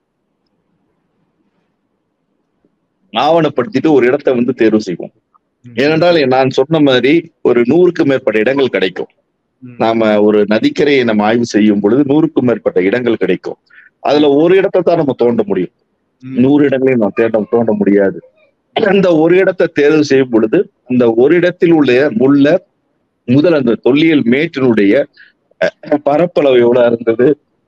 ஆவணப்படுத்திட்டு ஒரு இடத்தை வந்து தேர்வு செய்வோம் ஏனென்றால் நான் சொன்ன மாதிரி ஒரு நூறுக்கு மேற்பட்ட இடங்கள் கிடைக்கும் ம். நாம ஒரு நதிக்கரையை நம்ம ஆய்வு செய்யும் பொழுது நூறுக்கும் மேற்பட்ட இடங்கள் கிடைக்கும் அதுல ஒரு இடத்தை தான் நம்ம தோண்ட முடியும் ம். நூறு இடங்களையும் நான் தேட தோண்ட முடியாது அந்த ஒரு இடத்தை தேர்வு செய்யும் பொழுது அந்த ஒரு இடத்தில் உள்ள உள்ள முதல் அந்த தொல்லியல் மேட்டினுடைய அஹ், பரப்பளவு எவ்வளவு இருந்தது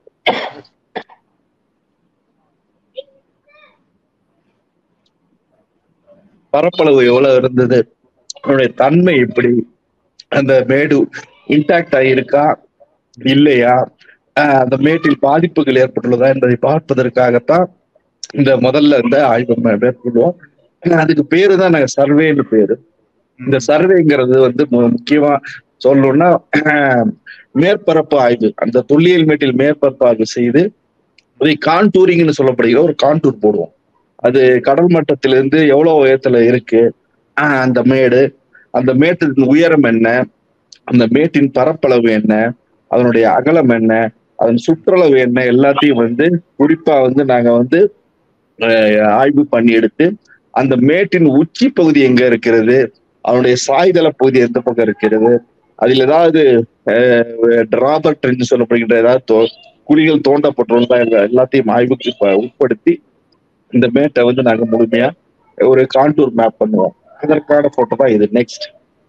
பரப்பளவு எவ்வளவு இருந்தது அதனுடைய தன்மை எப்படி அந்த மேடு இன்டாக்ட் ஆகியிருக்கா இல்லையா ஆஹ் அந்த மேட்டில் பாதிப்புகள் ஏற்பட்டுள்ளதா என்பதை பார்ப்பதற்காகத்தான் இந்த முதல்ல இந்த ஆய்வு மே- மேற்கொள்வோம் அதுக்கு பேரு தான் நாங்க சர்வேன்னு பேரு இந்த சர்வேங்கிறது வந்து மு- முக்கியமா சொல்லணும்னா ஆஹ் மேற்பரப்பு ஆய்வு அந்த தொல்லியல் மேட்டில் மேற்பரப்பு ஆய்வு செய்து அதை கான்டூரிங்னு சொல்லப்படுகிற ஒரு கான்டூர் போடுவோம் அது கடல் மட்டத்திலிருந்து எவ்வளவு உயரத்துல இருக்கு ஆஹ் அந்த மேடு அந்த மேட்டின் உயரம் என்ன அந்த மேட்டின் பரப்பளவு என்ன அதனுடைய அகலம் என்ன அதன் சுற்றளவு என்ன எல்லாத்தையும் வந்து குறிப்பா வந்து நாங்க வந்து அஹ், ஆய்வு பண்ணி எடுத்து அந்த மேட்டின் உச்சி பகுதி எங்க இருக்கிறது அதனுடைய சாய்தள பகுதி எந்த பக்கம் இருக்கிறது அதில் ஏதாவது டிராபர் ட்ரெண்ட் சொல்லப்படுகின்ற ஏதாவது தோ- குழிகள் தோண்டப்பட்டுள்ளதா எல்லாம் எல்லாத்தையும் ஆய்வுக்கு ப- உட்படுத்தி இந்த மேட்டை வந்து நாங்க முழுமையா ஒரு கான்டூர் மேப் பண்ணுவோம் அதற்கான போட்டோ தான் இது நெக்ஸ்ட்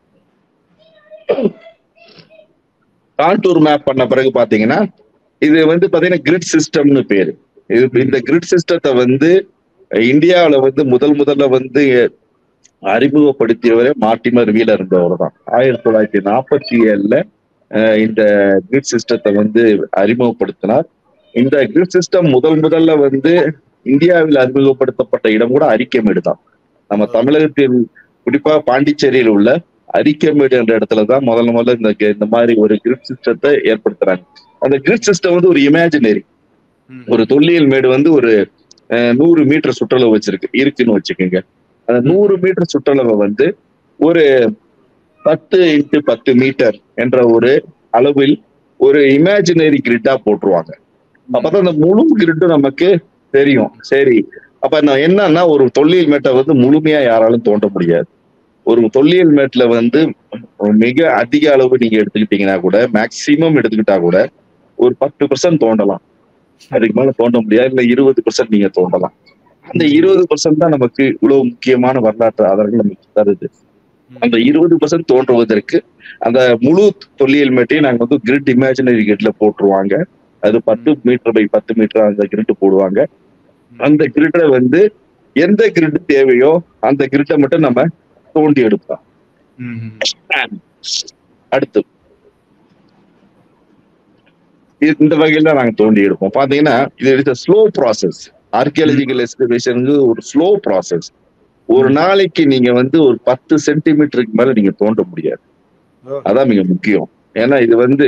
கான்டூர் மேப் பண்ண பிறகு பாத்தீங்கன்னா இது வந்து பாத்தீங்கன்னா கிரிட் சிஸ்டம்னு பேரு இது இந்த கிரிட் சிஸ்டத்தை வந்து இந்தியாவுல வந்து முதல் முதல்ல வந்து அறிமுகப்படுத்தியவரே மார்டிமர் வீலர் என்பவர் தான் ஆயிரத்தி தொள்ளாயிரத்தி நாற்பத்தி ஏழுல அஹ், இந்த கிரிட் சிஸ்டத்தை வந்து அறிமுகப்படுத்தினார் இந்த கிரிட் சிஸ்டம் முதல் முதல்ல வந்து இந்தியாவில் அறிமுகப்படுத்தப்பட்ட இடம் கூட அரிக்கமேடு தான் நம்ம தமிழகத்தில் குறிப்பா பாண்டிச்சேரியில் உள்ள அரிக்கமேடு என்ற இடத்துல தான் முதல்ல முதல்ல இந்த இந்த மாதிரி ஒரு கிரிட் சிஸ்டத்தை ஏற்படுத்துறாங்க அந்த கிரிட் சிஸ்டம் வந்து ஒரு இமேஜினரி ம். ஒரு தொல்லியல் மேடு வந்து ஒரு அஹ், நூறு மீட்டர் சுற்றளவு வச்சிருக்கு இருக்குன்னு வச்சுக்கோங்க அந்த நூறு மீட்டர் சுற்றளவை வந்து ஒரு பத்து இன்ட்டு பத்து மீட்டர் என்ற ஒரு அளவில் ஒரு இமேஜினரி கிரிட்டா போட்டுருவாங்க அப்பதான் அந்த முழு கிரிட்டும் நமக்கு தெரியும் சரி அப்ப நான் என்னன்னா ஒரு தொல்லியல் மேட்டை வந்து முழுமையா யாராலும் தோண்ட முடியாது ஒரு தொல்லியல் மேட்ல வந்து மிக அதிக அளவு நீங்க எடுத்துக்கிட்டீங்கன்னா கூட மேக்சிமம் எடுத்துக்கிட்டா கூட ஒரு பத்து பர்சன்ட் தோண்டலாம் அதுக்கு மேல தோண்ட முடியாது இல்ல இருபது பர்சன்ட் நீங்க தோண்டலாம் அந்த இருபது பர்சன்ட் தான் நமக்கு இவ்வளவு முக்கியமான வரலாற்று ஆதாரங்கள் நமக்கு தருது அந்த இருபது பர்சன்ட் தோன்றுவதற்கு அந்த முழு தொல்லியல் மேட்டையும் நாங்க வந்து கிரிட் இமேஜினரி கிரிட்ல போட்டுருவாங்க அது பத்து மீட்டர் பை பத்து மீட்டர் அந்த கிரிட் போடுவாங்க அந்த கிரிட்டை வந்து எந்த கிரிட் தேவையோ அந்த கிரிட்டை மட்டும் நம்ம தோண்டி எடுப்போம் ம். அடுத்து இது- இந்த வகையில தான் நாங்க தோண்டி எடுப்போம் பாத்தீங்கன்னா இது it's slow process archaeological excavation ஒரு ஸ்லோ ப்ராசஸ் ஒரு நாளைக்கு நீங்க வந்து ஒரு பத்து சென்டிமீட்டருக்கு மேல நீங்க தோண்ட முடியாது ஓ. அதான் மிக முக்கியம் ஏன்னா இது வந்து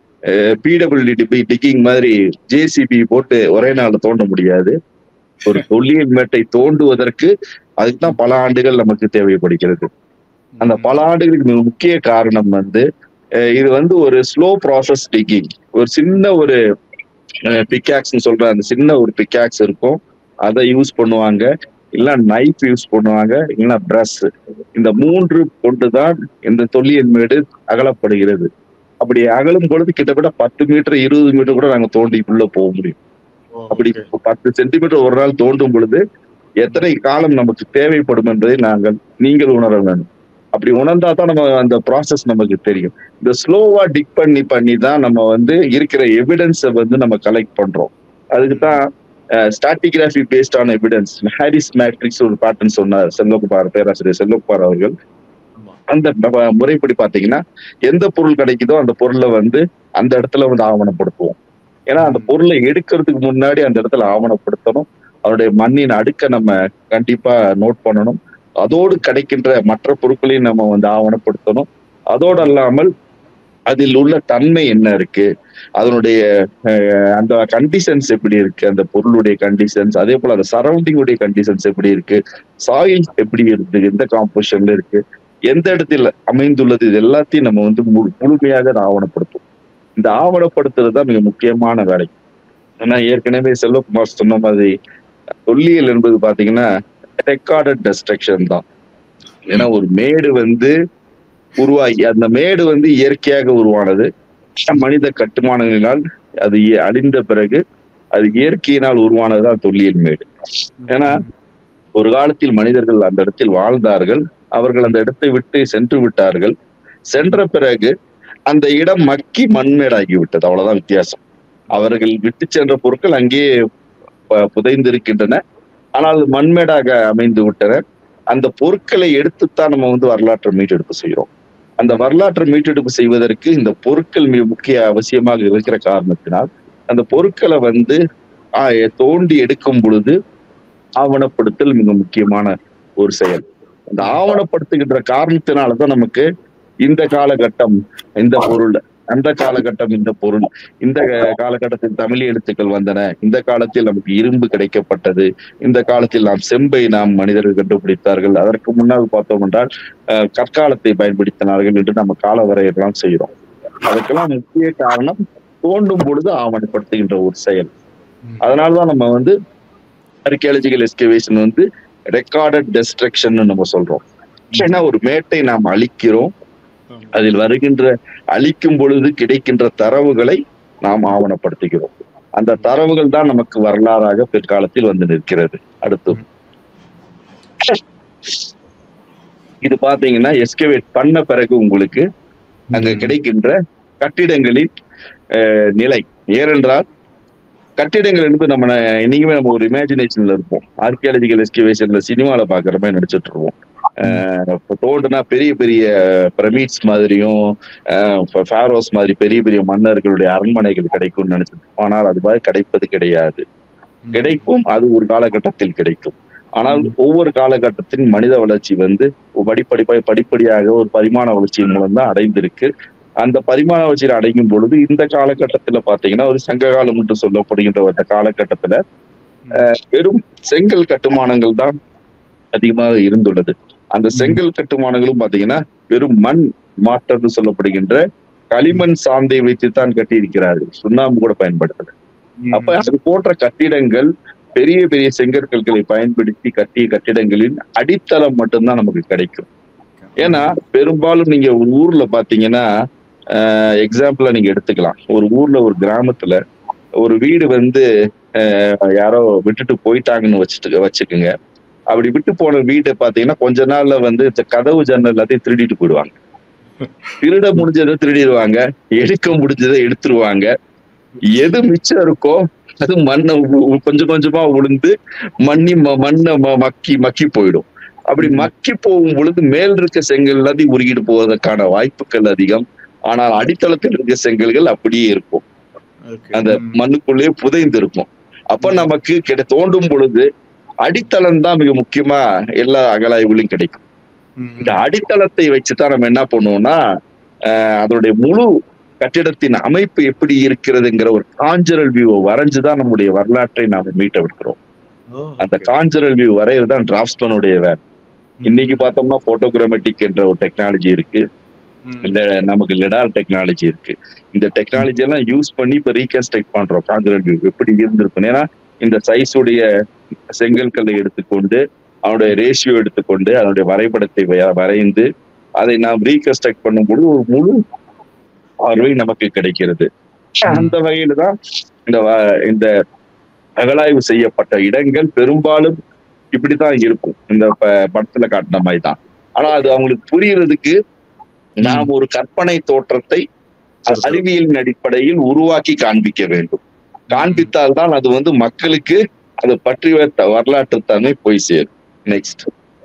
பிடபிள்யூடி டிக்கிங் மாதிரி ஜேசிபி போட்டு ஒரே நாள்ல தோண்ட முடியாது ஒரு தொல்லியல் மேட்டை தோண்டுவதற்கு அதுக்கு தான் பல ஆண்டுகள் நமக்கு தேவைப்படுகிறது அந்த பல ஆண்டுகளுக்கு மிக முக்கிய காரணம் வந்து அஹ் இது வந்து ஒரு ஸ்லோ ப்ராசஸ் டிக்கிங் ஒரு சின்ன ஒரு பிக்காக்ஸ்னு சொல்ற அந்த சின்ன ஒரு பிக்காக்ஸ் இருக்கும் அதை யூஸ் பண்ணுவாங்க இல்ல நைஃப் யூஸ் பண்ணுவாங்க இல்ல பிரஷ் இந்த மூன்று கொண்டுதான் இந்த தொல்லியல் மேடு அகலப்படுகிறது அப்படி அகலும் பொழுது கிட்டத்தட்ட பத்து மீட்டர் இருபது மீட்டர் கூட நாங்க தோண்டிக்குள்ள போக முடியும் ஓ, அப்படி okay. பத்து சென்டிமீட்டர் ஒரு நாள் தோண்டும் பொழுது எத்தனை காலம் நமக்கு தேவைப்படும் என்பதை நாங்கள் நீங்கள் உணர வேண்டும் அப்படி உணர்ந்தா தான் நம்ம அந்த ப்ராசஸ் நமக்கு தெரியும் இந்த ஸ்லோவா டிக் பண்ணி பண்ணி தான் நம்ம வந்து இருக்கிற எவிடன்ஸை வந்து நம்ம கலெக்ட் பண்றோம் அதுக்கு தான் stratigraphy based on evidence Harris matrix ஒரு பேட்டர்ன் சொன்னார் செல்வகுமார் பேராசிரியர் செல்வகுமார் அவர்கள் ஆமா. அந்த ம- முறைப்படி பாத்தீங்கன்னா எந்த பொருள் கிடைக்குதோ அந்த பொருளை வந்து அந்த இடத்துல வந்து ஆவணப்படுத்துவோம் ஏன்னா அந்த பொருளை எடுக்கிறதுக்கு முன்னாடி அந்த இடத்துல ஆவணப்படுத்தணும் அதனுடைய மண்ணின் அடுக்க நம்ம கண்டிப்பா நோட் பண்ணணும் அதோடு கிடைக்கின்ற மற்ற பொருட்களையும் நம்ம வந்து ஆவணப்படுத்தணும் அதோடு அல்லாமல் அதில் உள்ள தன்மை என்ன இருக்கு அதனுடைய அஹ், அந்த கண்டிஷன்ஸ் எப்படி இருக்கு அந்த பொருளுடைய கண்டிஷன்ஸ் அதே போல அந்த சரௌண்டிங் உடைய கண்டிஷன்ஸ் எப்படி இருக்கு சாயில் எப்படி இருக்கு எந்த காம்போசிஷன்ல இருக்கு எந்த இடத்தில் அமைந்துள்ளது இது எல்லாத்தையும் நம்ம வந்து முழு- முழுமையாக அதை ஆவணப்படுத்தும் இந்த ஆவணப்படுத்துறது தான் மிக முக்கியமான வேலை ஏன்னா ஏற்கனவே செல்வகுமார் சொன்ன மாதிரி தொல்லியல் என்பது பாத்தீங்கன்னா ரெக்கார்டட் டெஸ்ட்ரக்ஷன் தான் ஏன்னா ஒரு மேடு வந்து உருவாகி அந்த மேடு வந்து இயற்கையாக உருவானது மனித கட்டுமானங்களினால் அது இ- அழிந்த பிறகு அது இயற்கையினால் உருவானதுதான் தொல்லியல் மேடு ஏன்னா ஒரு காலத்தில் மனிதர்கள் அந்த இடத்தில் வாழ்ந்தார்கள் அவர்கள் அந்த இடத்தை விட்டு சென்று விட்டார்கள் சென்ற பிறகு அந்த இடம் மக்கி மண்மேடாகி விட்டது அவ்வளவுதான் வித்தியாசம் அவர்கள் விட்டு சென்ற பொருட்கள் அங்கேயே ப- புதைந்திருக்கின்றன ஆனால் மண்மேடாக அமைந்து விட்டன அந்த பொருட்களை எடுத்துத்தான் நம்ம வந்து வரலாற்றை மீட்டெடுப்பு செய்கிறோம் அந்த வரலாற்றை மீட்டெடுப்பு செய்வதற்கு இந்த பொருட்கள் மிக முக்கிய அவசியமாக இருக்கிற காரணத்தினால் அந்த பொருட்களை வந்து ஆஹ், தோண்டி எடுக்கும் பொழுது ஆவணப்படுத்தல் மிக முக்கியமான ஒரு செயல் அந்த ஆவணப்படுத்துகின்ற காரணத்தினாலதான் நமக்கு இந்த காலகட்டம் இந்த பொருள் அந்த காலகட்டம் இந்த பொருள் இந்த காலகட்டத்தில் தமிழ் எழுத்துக்கள் வந்தன இந்த காலத்தில் நமக்கு இரும்பு கிடைக்கப்பட்டது இந்த காலத்தில் நாம் செம்பை நாம் மனிதர்கள் கண்டுபிடித்தார்கள் அதற்கு முன்னால் பார்த்தோம் என்றால் அஹ், கற்காலத்தை பயன்படுத்தினார்கள் என்று நம்ம கால வரையெல்லாம் செய்கிறோம் அதுக்கெல்லாம் முக்கிய காரணம் தோண்டும் பொழுது ஆவணப்படுத்துகின்ற ஒரு செயல் அதனாலதான் நம்ம வந்து ஆர்கியாலஜிக்கல் எஸ்கவேஷன் வந்து ரெக்கார்டட் டெஸ்ட்ரக்ஷன் நம்ம சொல்றோம் ஏன்னா ஒரு மேட்டை நாம் அழிக்கிறோம் அதில் வருகின்ற அழிக்கும் பொழுது கிடைக்கின்ற தரவுகளை நாம் ஆவணப்படுத்துகிறோம் அந்த தரவுகள் தான் நமக்கு வரலாறாக பிற்காலத்தில் வந்து நிற்கிறது அடுத்து இது பாத்தீங்கன்னா எஸ்கவேட் பண்ண பிறகு உங்களுக்கு அங்க கிடைக்கின்ற கட்டிடங்களின் அஹ், நிலை ஏனென்றால் கட்டிடங்கள் என்பது நம்ம என்னைக்குமே நம்ம ஒரு இமேஜினேஷன்ல இருப்போம் ஆர்கியாலஜிக்கல் எஸ்கிவேஷன்ல சினிமால பாக்குற மாதிரி நடிச்சிட்டு இருப்போம் அஹ் இப்ப தோண்டுனா பெரிய பெரிய பிரமிட்ஸ் மாதிரியும் ஃபேரோஸ் மாதிரி பெரிய பெரிய மன்னர்களுடைய அரண்மனைகள் கிடைக்கும்னு நினைச்சிட்டு இருப்போம். ஆனால் அது மாதிரி கிடைப்பது கிடையாது கிடைக்கும் அது ஒரு காலகட்டத்தில் கிடைக்கும் ஆனால் ஒவ்வொரு காலகட்டத்தின் மனித வளர்ச்சி வந்து படிப்படிப்பாய் படிப்படியாக ஒரு பரிமாண வளர்ச்சியின் மூலம் தான் அடைந்திருக்கு அந்த பரிமாண வளர்ச்சியில் அடையும் பொழுது இந்த காலகட்டத்துல பாத்தீங்கன்னா ஒரு சங்க காலம் என்று சொல்லப்படுகின்ற அந்த காலகட்டத்துல அஹ், வெறும் செங்கல் கட்டுமானங்கள் தான் அதிகமாக இருந்துள்ளது அந்த செங்கல் கட்டுமானங்களும் பாத்தீங்கன்னா வெறும் மண் மாற்றம்னு சொல்லப்படுகின்ற களிமண் சாந்தை வைத்துத்தான் கட்டியிருக்கிறார்கள் சுண்ணாம்பு கூட பயன்படுத்தல அப்ப அது போன்ற கட்டிடங்கள் பெரிய பெரிய செங்கற்கல்களை பயன்படுத்தி கட்டிய கட்டிடங்களின் அடித்தளம் மட்டும்தான் நமக்கு கிடைக்கும் ஏன்னா பெரும்பாலும் நீங்க ஒரு ஊர்ல பாத்தீங்கன்னா எக்ஸாம்பிளா நீங்க எடுத்துக்கலாம் ஒரு ஊர்ல ஒரு கிராமத்துல ஒரு வீடு வந்து அஹ், யாரோ விட்டுட்டு போயிட்டாங்கன்னு வச்சுட்டு வச்சுக்குங்க அப்படி விட்டு போன வீட்டை பாத்தீங்கன்னா கொஞ்ச நாள்ல வந்து இந்த கதவு ஜன்னல் எல்லாத்தையும் திருடிட்டு போயிடுவாங்க திருட முடிஞ்சதை திருடிடுவாங்க எடுக்க முடிஞ்சதை எடுத்துருவாங்க எது மிச்சம் இருக்கோ அது மண்ணை உ- உ- கொஞ்சம் கொஞ்சமா உளுந்து மண்ணி ம- மண்ணை ம- மக்கி மக்கி போயிடும் அப்படி மக்கி போகும் பொழுது மேல் இருக்க செங்கல் எல்லாத்தையும் உருகிட்டு போவதற்கான வாய்ப்புகள் அதிகம் ஆனால் அடித்தளத்தில் இருக்க செங்கல்கள் அப்படியே இருக்கும் அந்த மண்ணுக்குள்ளேயே புதைந்து இருக்கும் அப்ப நமக்கு கிட்ட தோண்டும் பொழுது அடித்தளம் தான் மிக முக்கியமா எல்லா அகலாய்வுகளையும் கிடைக்கும் இந்த அடித்தளத்தை வச்சுதான் நம்ம என்ன பண்ணுவோம்னா அஹ், அதனுடைய முழு கட்டிடத்தின் அமைப்பு எப்படி இருக்கிறதுங்கிற ஒரு காஞ்சரல் வியூ வரைஞ்சுதான் நம்முடைய வரலாற்றை நாம மீட்ட விடுக்கிறோம் அந்த காஞ்சரல் வியூ வரையறதுதான் டிராப்ஸ்மனுடைய வேலை இன்னைக்கு பார்த்தோம்னா போட்டோகிராமெட்டிக் என்ற ஒரு டெக்னாலஜி இருக்கு இந்த நமக்கு லிடார் டெக்னாலஜி இருக்கு இந்த டெக்னாலஜி எல்லாம் யூஸ் பண்ணி இப்ப ரீகன்ஸ்ட்ரக்ட் பண்றோம் காங்கிரட் வியூ எப்படி இருந்திருக்கும் ஏன்னா இந்த சைஸ் உடைய செங்கற்களை எடுத்துக்கொண்டு அவனுடைய ரேஷியோ எடுத்துக்கொண்டு அதனுடைய வரைபடத்தை வ- வரைந்து அதை நாம் ரீகன்ஸ்ட்ரக்ட் பண்ணும்போது ஒரு முழு பார்வை நமக்கு கிடைக்கிறது அந்த வகையில தான் இந்த வ- இந்த அகலாய்வு செய்யப்பட்ட இடங்கள் பெரும்பாலும் இப்படித்தான் இருக்கும் இந்த ப- படத்துல காட்டின மாதிரி தான் ஆனா அது அவங்களுக்கு புரியறதுக்கு நாம் ஒரு கற்பனை தோற்றத்தை அறிவியலின் அடிப்படையில் உருவாக்கி காண்பிக்க வேண்டும் காண்பித்தால் தான் அது வந்து மக்களுக்கு அது பற்றிய த- வரலாற்று தன்மை போய் சேரும் நெக்ஸ்ட்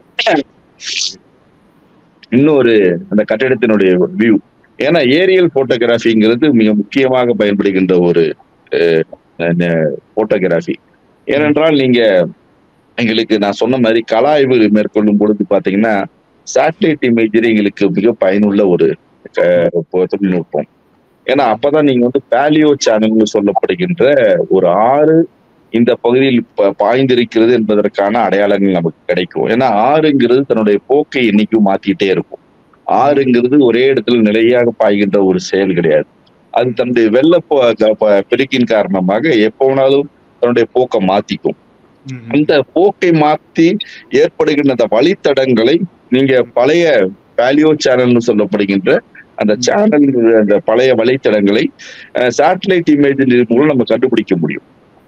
இன்னொரு அந்த கட்டிடத்தினுடைய வியூ ஏன்னா ஏரியல் போட்டோகிராஃபிங்கிறது மிக முக்கியமாக பயன்படுகின்ற ஒரு போட்டோகிராஃபி ஏனென்றால் நீங்க எங்களுக்கு நான் சொன்ன மாதிரி கலா ஆய்வு மேற்கொள்ளும் பொழுது பாத்தீங்கன்னா சேட்டலைட் இமேஜரி எங்களுக்கு மிக பயனுள்ள ஒரு அஹ், பொ- தொழில்நுட்பம் ஏன்னா அப்பதான் நீங்க வந்து பேலியோ சேனல்னு சொல்லப்படுகின்ற ஒரு ஆறு இந்த பகுதியில் ப- பாய்ந்திருக்கிறது என்பதற்கான அடையாளங்கள் நமக்கு கிடைக்கும் ஏன்னா ஆறுங்கிறது தன்னுடைய போக்கை என்னைக்கும் மாத்திட்டே இருக்கும் ஆறுங்கிறது ஒரே இடத்துல நிலையாக பாய்கின்ற ஒரு செயல் கிடையாது அது தன்னுடைய வெள்ள பெருக்கின் காரணமாக எப்போ வேணாலும் தன்னுடைய போக்கை மாத்திக்கும் அந்த போக்கை மாத்தி ஏற்படுகின்ற அந்த வழித்தடங்களை நீங்க பழைய பேலியோ சேனல்னு சொல்லப்படுகின்ற அந்த சேனல் அந்த பழைய வழித்தடங்களை சேட்டலைட் இமேஜின் மூலம் நம்ம கண்டுபிடிக்க முடியும்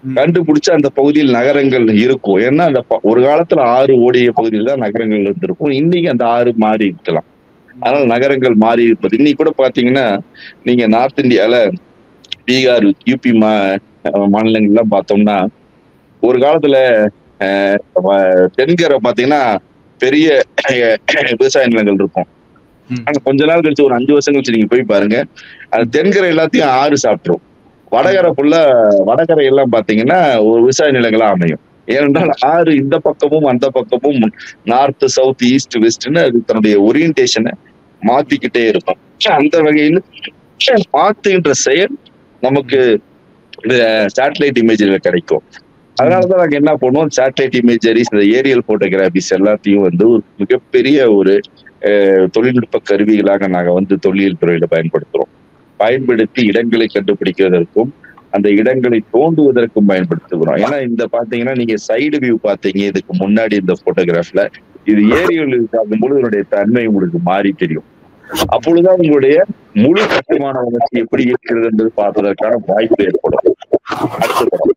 கண்டுபிடிச்சு அந்த பகுதியில் நகரங்கள் இருக்கும் ஏன்னா அந்த ப- ஒரு காலத்துல ஆறு ஓடிய பகுதியில் தான் நகரங்கள் இருந்திருக்கும் இன்னைக்கு அந்த ஆறு மாறி இருக்கலாம் அதனால நகரங்கள் மாறி இருப்பது இன்னைக்கு கூட பாத்தீங்கன்னா நீங்க நார்த் இந்தியால பீகார் யூபி மா மாநிலங்கள்லாம் பார்த்தோம்னா ஒரு காலத்துல அஹ், வ- தென்கரை பாத்தீங்கன்னா பெரிய அஹ், விவசாய நிலங்கள் இருக்கும் ம். ஆனா கொஞ்ச நாள் கழிச்சு ஒரு அஞ்சு வருஷம் கழிச்சு நீங்க போய் பாருங்க அந்த தென்கரை எல்லாத்தையும் ஆறு சாப்பிட்டுரும் வடகரை ஃபுல்லா வடகரை எல்லாம் பாத்தீங்கன்னா ஒரு விவசாய நிலங்களா அமையும் ஏனென்றால் ஆறு இந்த பக்கமும் அந்த பக்கமும் நார்த் சவுத் ஈஸ்ட் வெஸ்ட்னு அது தன்னுடைய ஓரியன்டேஷனை மாத்திக்கிட்டே இருக்கும் அந்த வகையில் மாத்துகின்ற செயல் நமக்கு சேட்டலைட் இமேஜில் கிடைக்கும் அதனாலதான் நாங்க என்ன பண்ணுவோம் சேட்டலைட் இமேஜரிஸ் இந்த ஏரியல் போட்டோகிராபிஸ் எல்லாத்தையும் வந்து ஒரு மிகப்பெரிய ஒரு அஹ், தொழில்நுட்ப கருவிகளாக நாங்க வந்து தொல்லியல் துறையில பயன்படுத்துறோம் பயன்படுத்தி இடங்களை கண்டுபிடிக்கிறதற்கும் அந்த இடங்களை தோண்டுவதற்கும் பயன்படுத்துகிறோம் ஏன்னா இந்த பாத்தீங்கன்னா நீங்க சைடு வியூ பாத்தீங்க இதுக்கு முன்னாடி இந்த போட்டோகிராஃப்ல இது ஏரியல் பார்க்கும்போது இதனுடைய தன்மை உங்களுக்கு மாறி தெரியும் அப்பொழுதுதான் உங்களுடைய முழு கட்டுமான வளர்ச்சி எப்படி இருக்கிறது என்பது பார்ப்பதற்கான வாய்ப்பு ஏற்படும் அடுத்த படம்.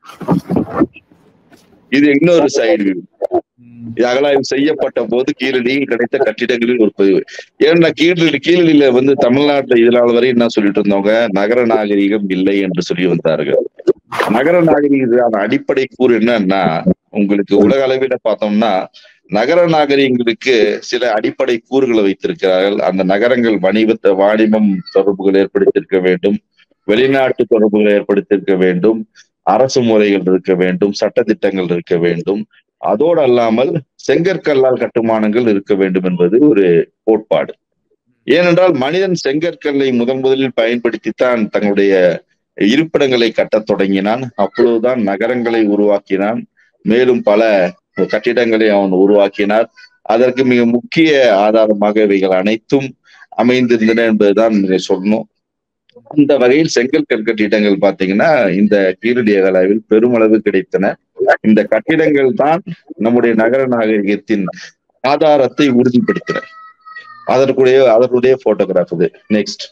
இது இன்னொரு சைடு வியூ இது அகலாய்வு செய்யப்பட்ட போது கீழடியில் கிடைத்த கட்டிடங்களில் ஒரு பதிவு ஏன்னா கீழடி கீழடியில வந்து தமிழ்நாட்டுல இதனால் வரை என்ன சொல்லிட்டு இருந்தவங்க நகர நாகரிகம் இல்லை என்று சொல்லி வந்தார்கள் நகர நாகரிகத்தான அடிப்படை கூறு என்னன்னா உங்களுக்கு உலக அளவில பார்த்தோம்னா நகர நாகரிகங்களுக்கு சில அடிப்படை கூறுகளை வைத்திருக்கிறார்கள் அந்த நகரங்கள் வணிகத்தை வாணிபம் தொடர்புகள் ஏற்படுத்தியிருக்க வேண்டும் வெளிநாட்டு தொடர்புகளை ஏற்படுத்தியிருக்க வேண்டும் அரசு முறைகள் இருக்க வேண்டும் சட்டத்திட்டங்கள் இருக்க வேண்டும் அதோடு அல்லாமல் செங்கற்கல்லால் கட்டுமானங்கள் இருக்க வேண்டும் என்பது ஒரு கோட்பாடு ஏனென்றால் மனிதன் செங்கற்கல்லை முதன் முதலில் பயன்படுத்தித்தான் தங்களுடைய இருப்பிடங்களை கட்டத் தொடங்கினான் அப்பொழுதுதான் நகரங்களை உருவாக்கினான் மேலும் பல கட்டிடங்களை அவன் உருவாக்கினார் அதற்கு மிக முக்கிய ஆதாரமாக இவைகள் அனைத்தும் அமைந்திருந்தன என்பதுதான் நீங்க சொல்லணும் இந்த வகையில் செங்கல் கல் கட்டிடங்கள் பாத்தீங்கன்னா இந்த கீழடி அகலாவில் பெருமளவு கிடைத்தன இந்த கட்டிடங்கள் தான் நம்முடைய நகர நாகரிகத்தின் ஆதாரத்தை உறுதிப்படுத்தின அதற்குடைய அதற்குடைய போட்டோகிராஃப் இது நெக்ஸ்ட்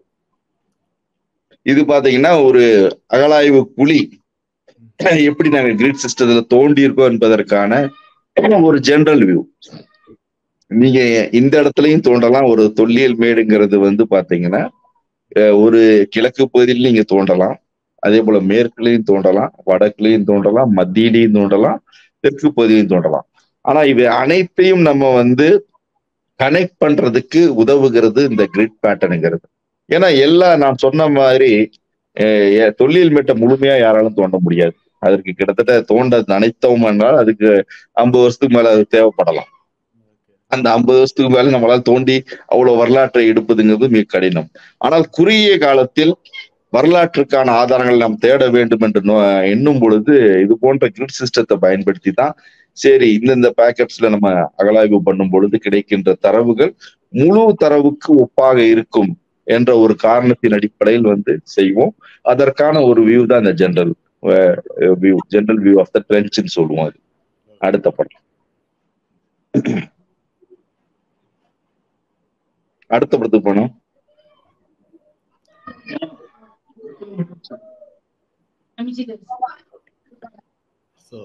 இது பாத்தீங்கன்னா ஒரு அகலாய்வு குழி எப்படி நாங்க கிரிட் சிஸ்டத்துல தோண்டி இருக்கோம் என்பதற்கான ஒரு ஜெனரல் வியூ நீங்க இந்த இடத்துலயும் தோண்டலாம் ஒரு தொல்லியல் மேடுங்கிறது வந்து பாத்தீங்கன்னா அஹ் ஒரு கிழக்கு பகுதியில் நீங்க தோண்டலாம் அதே போல மேற்குலையும் தோண்டலாம் வடக்குலையும் தோண்டலாம் மத்தியிலையும் தோண்டலாம் தெற்கு பகுதியிலையும் தோண்டலாம் ஆனா இவை அனைத்தையும் நம்ம வந்து கனெக்ட் பண்றதுக்கு உதவுகிறது இந்த கிரிட் பேட்டர்னுங்கிறது ஏன்னா எல்லா நான் சொன்ன மாதிரி அஹ் தொல்லியல் மேட்டை முழுமையா யாராலும் தோண்ட முடியாது அதற்கு கிட்டத்தட்ட தோண்ட நினைத்தோம் என்றால் அதுக்கு ஐம்பது வருஷத்துக்கு மேல அது தேவைப்படலாம் அந்த ஐம்பது வருஷத்துக்கு மேல நம்மளால தோண்டி அவ்வளவு வரலாற்றை எடுப்பதுங்கிறது மிக கடினம் ஆனால் குறுகிய காலத்தில் வரலாற்றுக்கான ஆதாரங்களை நாம் தேட வேண்டும் என்று நோ- எண்ணும் பொழுது இது போன்ற கிரிட் சிஸ்டத்தை பயன்படுத்தி தான் சரி இந்தந்த பேக்கெட்ஸ்ல நம்ம அகலாய்வு பண்ணும் பொழுது கிடைக்கின்ற தரவுகள் முழு தரவுக்கு ஒப்பாக இருக்கும் என்ற ஒரு காரணத்தின் அடிப்படையில் வந்து செய்வோம் அதற்கான ஒரு வியூ தான் இந்த general view general view of the ட்ரென்ச்னு சொல்லுவோம் அது அடுத்த படம் அடுத்த படத்துக்கு போனோம் ஸோ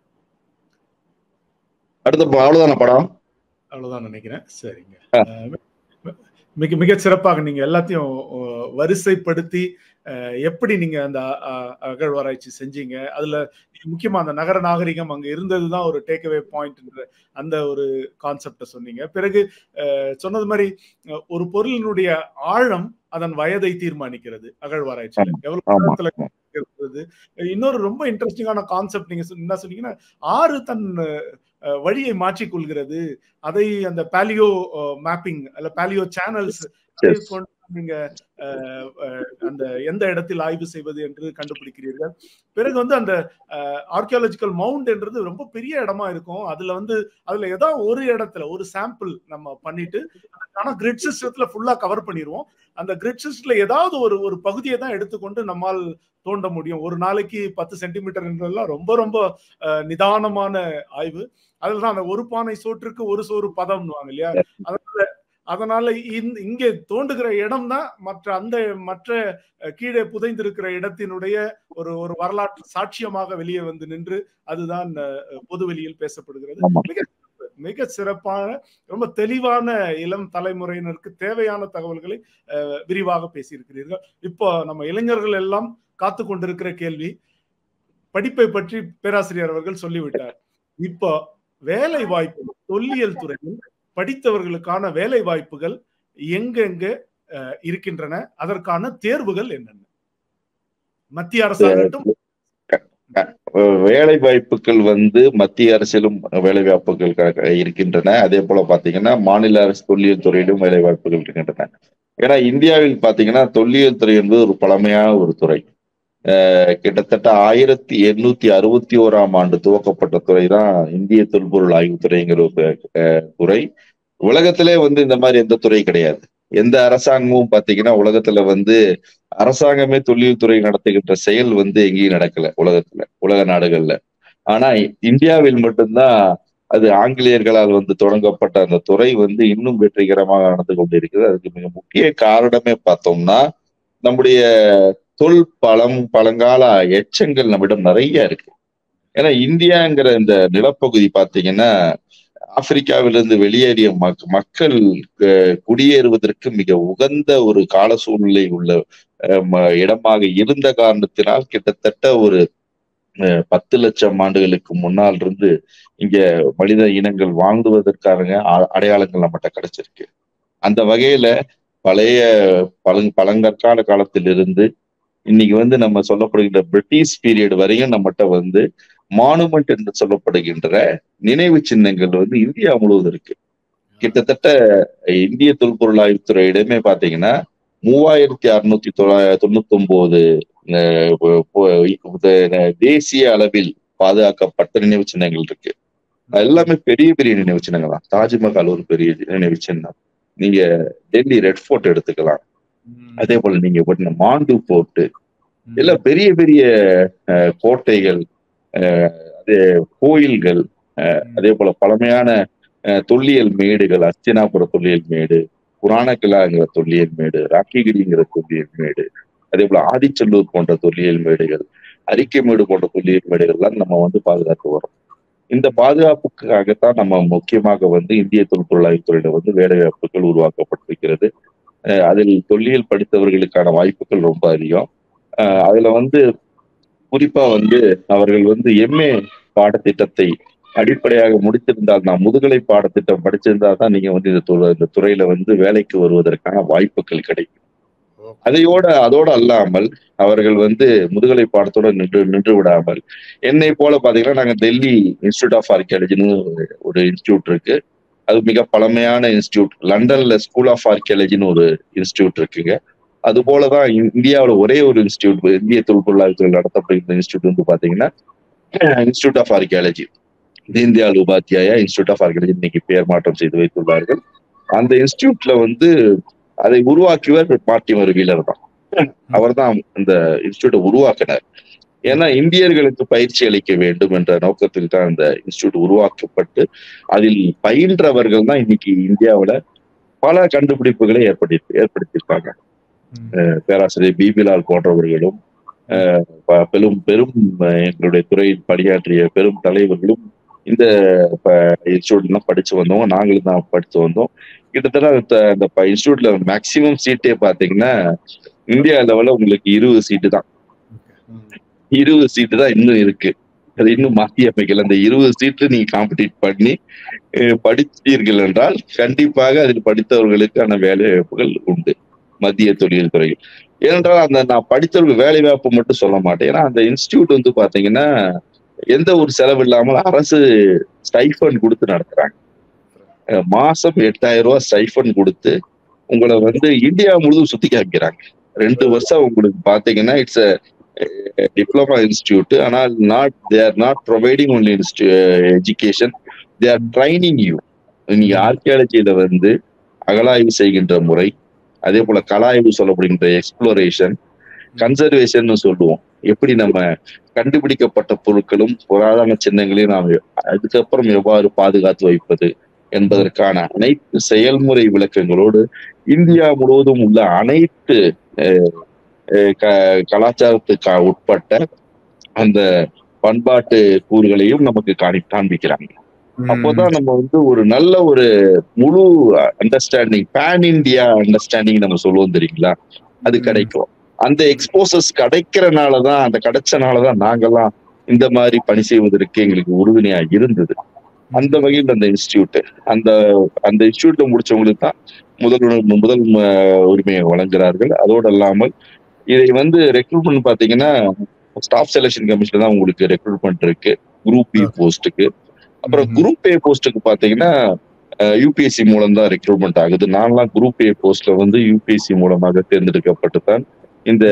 அடுத்த ப- அவ்வளவுதான படம் அவ்வளவுதான் நினைக்கிறேன் சரிங்க ஆ. அஹ் மிக மிக சிறப்பாக நீங்க எல்லாத்தையும் அஹ், வரிசைப்படுத்தி அஹ், எப்படி நீங்க அந்த அஹ், அகழ்வாராய்ச்சி செஞ்சீங்க அதுல நீங்க முக்கியமா அந்த நகர நாகரிகம் அங்க இருந்ததுதான் ஒரு டேக்அவே பாயிண்ட் அந்த ஒரு கான்செப்டை சொன்னீங்க பிறகு அஹ், சொன்னது மாதிரி அஹ், ஒரு பொருளினுடைய ஆழம் அதன் வயதை தீர்மானிக்கிறது அகழ்வாராய்ச்சியில எவ்வளவு ஆமா ஆழத்துல இருக்கிறது இன்னொரு ரொம்ப இன்ட்ரெஸ்டிங்கான கான்செப்ட் நீங்க சொன்ன- என்ன சொன்னீங்கன்னா ஆறு தன் அஹ், வழியை மாற்றிக்கொள்கிறது அதை அந்த பாலியோ மேப்பிங் அல்ல பாலியோ சேனல்ஸ் Yes. கொண்டு நீங்க அஹ், அஹ், அந்த எந்த இடத்தில் ஆய்வு செய்வது என்று கண்டுபிடிக்கிறீர்கள் பிறகு வந்து அந்த ஆர்கியாலஜிக்கல் மவுண்ட் என்றது ரொம்ப பெரிய இடமா இருக்கும் அதுல வந்து அதுல ஏதாவது ஒரு இடத்துல ஒரு சாம்பிள் நம்ம பண்ணிட்டு ஆனா கிரிட் சிஸ்டத்துல ஃபுல்லா கவர் பண்ணிடுவோம் அந்த கிரிட் சிஸ்டத்துல ஏதாவது ஒரு ஒரு பகுதியை தான் எடுத்துக்கொண்டு நம்மால் தோண்ட முடியும் ஒரு நாளைக்கு பத்து சென்டிமீட்டர் என்றெல்லாம் ரொம்ப ரொம்ப அஹ், நிதானமான ஆய்வு அதுலதான் அந்த ஒரு பானை சோற்றுக்கு ஒரு சோறு பதம்னுவாங்க இல்லையா அதனால அதனால இங்கே தோண்டுகிற இடம் தான் மற்ற அந்த மற்ற கீழே புதைந்திருக்கிற இடத்தினுடைய ஒரு ஒரு வரலாற்று சாட்சியமாக வெளியே வந்து நின்று அதுதான் பொதுவெளியில் பேசப்படுகிறது மிக மிக சிறப்பான ரொம்ப தெளிவான இளம் தலைமுறையினருக்கு தேவையான தகவல்களை விரிவாக பேசியிருக்கிறீர்கள் இப்போ நம்ம இளைஞர்கள் எல்லாம் காத்து கொண்டிருக்கிற கேள்வி படிப்பை பற்றி பேராசிரியர் அவர்கள் சொல்லிவிட்டார் இப்போ வேலை வாய்ப்பு தொல்லியல் துறையில் படித்தவர்களுக்கான வேலை வாய்ப்புகள் எங்கெங்க இருக்கின்றன அதற்கான தேர்வுகள் என்னென்ன மத்திய அரசாங்கட்டும் வேலை வாய்ப்புகள் வந்து மத்திய அரசிலும் வேலை வாய்ப்புகள் இருக்கின்றன அதே போல பாத்தீங்கன்னா மாநில அரசு தொல்லியல் துறையிலும் வேலை வாய்ப்புகள் இருக்கின்றன ஏன்னா இந்தியாவில் பாத்தீங்கன்னா தொல்லியல் துறை என்பது ஒரு பழமையான ஒரு துறை கிட்டத்தட்ட ஆயிரத்தி எண்ணூத்தி அறுபத்தி ஓராம் ஆண்டு துவக்கப்பட்ட துறை தான் இந்திய தொல்பொருள் ஆய்வுத்துறைங்கிற ஒரு துறை உலகத்திலே வந்து இந்த மாதிரி எந்த துறை கிடையாது எந்த அரசாங்கமும் பாத்தீங்கன்னா உலகத்துல வந்து அரசாங்கமே தொழில் துறை நடத்துகின்ற செயல் வந்து எங்கேயும் நடக்கல உலகத்துல உலக நாடுகள்ல ஆனா இந்தியாவில் மட்டும்தான் அது ஆங்கிலேயர்களால் வந்து தொடங்கப்பட்ட அந்த துறை வந்து இன்னும் வெற்றிகரமாக நடந்து கொண்டிருக்கிறது அதுக்கு மிக முக்கிய காரணமே பார்த்தோம்னா நம்முடைய தொல் பழம் பழங்கால எச்சங்கள் நம்மிடம் நிறைய இருக்கு ஏன்னா இந்தியாங்கிற இந்த நிலப்பகுதி பாத்தீங்கன்னா ஆப்பிரிக்காவிலிருந்து வெளியேறிய மக் மக்கள் குடியேறுவதற்கு மிக உகந்த ஒரு கால சூழ்நிலை உள்ள இடமாக இருந்த காரணத்தினால் கிட்டத்தட்ட ஒரு பத்து லட்சம் ஆண்டுகளுக்கு முன்னால் இருந்து இங்க மனித இனங்கள் வாழ்ந்துவதற்கான அடையாளங்கள் நம்மகிட்ட கிடைச்சிருக்கு அந்த வகையில பழைய பழங் பழங்கற்கால காலத்திலிருந்து இன்னைக்கு வந்து நம்ம சொல்லப்படுகின்ற பிரிட்டிஷ் பீரியட் வரையும் நம்மகிட்ட வந்து மானுமெண்ட் என்று சொல்லப்படுகின்ற நினைவு சின்னங்கள் வந்து இந்தியா முழுவதும் இருக்கு கிட்டத்தட்ட இந்திய தொல்பொருள் ஆய்வுத்துறையிடமே பாத்தீங்கன்னா மூவாயிரத்தி அறுநூத்தி தொள்ளாயிரத்தி தொண்ணூத்தி ஒன்பது தேசிய அளவில் பாதுகாக்கப்பட்ட நினைவு சின்னங்கள் இருக்கு எல்லாமே பெரிய பெரிய நினைவு சின்னங்கள் தான் தாஜ்மஹால் ஒரு பெரிய நினைவு சின்னம் நீங்க டெல்லி ரெட் ஃபோர்ட் எடுத்துக்கலாம் அதே போல நீங்க மாண்டு போர்ட்டு எல்லாம் பெரிய பெரிய கோட்டைகள் அதே கோயில்கள் அதே போல பழமையான தொல்லியல் மேடுகள் அஸ்தினாபுர தொல்லியல் மேடு புராணக்கிலாங்கிற தொல்லியல் மேடு ராக்கிகிரிங்கிற தொல்லியல் மேடு அதே போல ஆதிச்சல்லூர் போன்ற தொல்லியல் மேடுகள் அரிக்கைமேடு போன்ற தொல்லியல் மேடுகள்லாம் நம்ம வந்து பாதுகாத்து வரோம் இந்த பாதுகாப்புக்காகத்தான் நம்ம முக்கியமாக வந்து இந்திய தொல்பொருளாய்வுத்துறையில வந்து வேலை வாய்ப்புகள் உருவாக்கப்பட்டிருக்கிறது அதில் தொல்லியல் படித்தவர்களுக்கான வாய்ப்புகள் ரொம்ப அதிகம் அதுல வந்து குறிப்பா வந்து அவர்கள் வந்து எம்ஏ பாடத்திட்டத்தை அடிப்படையாக முடித்திருந்தால் நான் முதுகலை பாடத்திட்டம் படிச்சிருந்தா தான் நீங்க வந்து இந்த துறை இந்த துறையில வந்து வேலைக்கு வருவதற்கான வாய்ப்புகள் கிடைக்கும் அதையோட அதோட அல்லாமல் அவர்கள் வந்து முதுகலை பாடத்தோட நின்று நின்று விடாமல் என்னை போல பாத்தீங்கன்னா நாங்க டெல்லி இன்ஸ்டியூட் ஆஃப் ஆர்கியாலஜின்னு ஒரு இன்ஸ்டியூட் இருக்கு அது மிக பழமையான இன்ஸ்டியூட் லண்டன்ல ஸ்கூல் ஆஃப் ஆர்கியாலஜின்னு ஒரு இன்ஸ்டியூட் இருக்குங்க அது போலதான் இந்தியாவோட ஒரே ஒரு இன்ஸ்டியூட் இந்திய தொல்பொருளாய்வுத்துறை நடத்தப்படுகிற இன்ஸ்டியூட் வந்து பாத்தீங்கன்னா institute of archaeology Deendayal Upadhyaya institute of archaeology இன்னைக்கு பெயர் மாற்றம் செய்து வைத்துள்ளார்கள் அந்த இன்ஸ்டியூட்ல வந்து அதை உருவாக்கியவர் மார்டிமர் வீலர் தான் அவர் தான் இந்த இன்ஸ்டியூட்டை உருவாக்கினார் ஏன்னா இந்தியர்களுக்கு பயிற்சி அளிக்க வேண்டும் என்ற நோக்கத்தில் தான் இந்த இன்ஸ்டியூட் உருவாக்கப்பட்டு அதில் பயின்றவர்கள் தான் இன்னைக்கு இந்தியாவில பல கண்டுபிடிப்புகளை ஏற்படுத்தி ஏற்படுத்தியிருக்காங்க பேராசிரியர் பிபிலால் போன்றவர்களும் பெரும் பெரும் எங்களுடைய துறையில் பணியாற்றிய பெரும் தலைவர்களும் இந்த இன்ஸ்டியூட்லாம் படிச்சு வந்தோம் நாங்களும் தான் படிச்சு வந்தோம் கிட்டத்தட்ட அந்த இன்ஸ்டியூட்ல மேக்சிமம் சீட்டே பாத்தீங்கன்னா இந்தியா லெவல்ல உங்களுக்கு இருபது சீட்டு தான் இருபது சீட்டு தான் இன்னும் இருக்கு அது இன்னும் மாற்றி அமைக்கல அந்த இருபது சீட்ல நீங்க காம்படிட் பண்ணி படித்தீர்கள் என்றால் கண்டிப்பாக அதில் படித்தவர்களுக்கான வேலை வாய்ப்புகள் உண்டு மத்திய தொழில் துறையில் ஏனென்றால் அந்த நான் படித்தவர்கள் வேலை வாய்ப்பு மட்டும் சொல்ல மாட்டேன் ஏன்னா அந்த இன்ஸ்டியூட் வந்து பாத்தீங்கன்னா எந்த ஒரு செலவு இல்லாமல் அரசு ஸ்டைஃபன் கொடுத்து நடத்துறாங்க மாசம் எட்டாயிரம் ரூபாய் ஸ்டைஃபன் கொடுத்து உங்களை வந்து இந்தியா முழுதும் சுத்தி காமிக்கிறாங்க ரெண்டு வருஷம் உங்களுக்கு பாத்தீங்கன்னா இட்ஸ் டிப்ளமா இன்ஸ்டியூட் ஆனால் not they are not providing only education they are training you நீங்க ஆர்கியாலஜியில வந்து அகலாய்வு செய்கின்ற முறை அதே போல கலாய்வு சொல்லப்படுகின்ற எக்ஸ்ப்ளோரேஷன் கன்சர்வேஷன் சொல்லுவோம் எப்படி நம்ம கண்டுபிடிக்கப்பட்ட பொருட்களும் புராதன சின்னங்களையும் நாம் அதுக்கப்புறம் எவ்வாறு பாதுகாத்து வைப்பது என்பதற்கான அனைத்து செயல்முறை விளக்கங்களோடு இந்தியா முழுவதும் உள்ள அனைத்து கலாச்சாரத்துக்கு உட்பட்ட அந்த பண்பாட்டு கூறுகளையும் நமக்கு காணி காண்பிக்கிறாங்க அப்போதான் நம்ம வந்து ஒரு நல்ல ஒரு முழு அண்டர்ஸ்டாண்டிங் பேன் இந்தியா அண்டர்ஸ்டாண்டிங் நம்ம சொல்லுவோம் தெரியுங்களா அது கிடைக்கும் அந்த எக்ஸ்போசஸ் கிடைக்கிறனாலதான் அந்த கிடைச்சனாலதான் நாங்கெல்லாம் இந்த மாதிரி பணி செய்வதற்கு எங்களுக்கு உறுதுணையா இருந்தது அந்த வகையில் அந்த இன்ஸ்டியூட் அந்த அந்த இன்ஸ்டியூட்ல முடிச்சவங்களுக்கு தான் முதல் முதல் உரிமையை வழங்குகிறார்கள் அதோடு இல்லாமல் இதை வந்து ரெக்ரூட்மெண்ட் பாத்தீங்கன்னா ஸ்டாஃப் செலெக்ஷன் கமிஷன் தான் உங்களுக்கு ரெக்ரூட்மெண்ட் இருக்கு குரூப் பி போஸ்ட்டுக்கு அப்புறம் குரூப் ஏ போஸ்ட்டுக்கு பாத்தீங்கன்னா யூபிஎஸ்சி மூலம் தான் ரெக்ரூட்மெண்ட் ஆகுது நான்லாம் குரூப் ஏ போஸ்ட்ல வந்து யூபிஎஸ்சி மூலமாக தேர்ந்தெடுக்கப்பட்டு தான் இந்த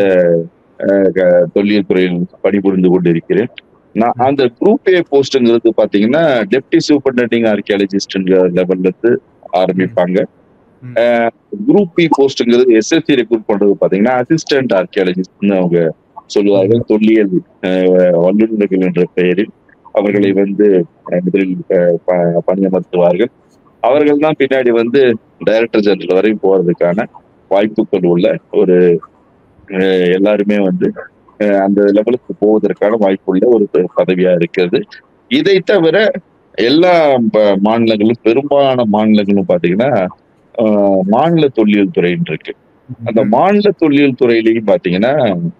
தொல்லியல் துறையில் பணிபுரிந்து கொண்டிருக்கிறேன் நான் அந்த குரூப் ஏ போஸ்ட்ங்கிறது பாத்தீங்கன்னா டெப்டி சூப்பர்டெண்டிங் ஆர்கியாலஜிஸ்ட்ங்கிற லெவல்ல இருந்து ஆரம்பிப்பாங்க குரூப் பி போஸ்ட்ங்கிறது எஸ்எஸ்சி ரெக்ரூட் பண்றது பாத்தீங்கன்னா அசிஸ்டன்ட் ஆர்கியாலஜிஸ்ட்னு அவங்க சொல்லுவார்கள் தொல்லியல் வல்லுநர்கள் என்ற பெயரில் அவர்களை வந்து முதலில் பணியமர்த்துவார்கள் அவர்கள் தான் பின்னாடி வந்து டைரக்டர் ஜெனரல் வரை போறதுக்கான வாய்ப்புகள் உள்ள ஒரு எல்லாருமே வந்து அந்த லெவலுக்கு போவதற்கான வாய்ப்புள்ள ஒரு பதவியா இருக்கிறது இதை தவிர எல்லா மாநிலங்களும் பெரும்பாலான மாநிலங்களும் பாத்தீங்கன்னா மாநில தொல்லியல் துறைன்னு இருக்கு அந்த மாநில தொல்லியல் துறையிலையும் பாத்தீங்கன்னா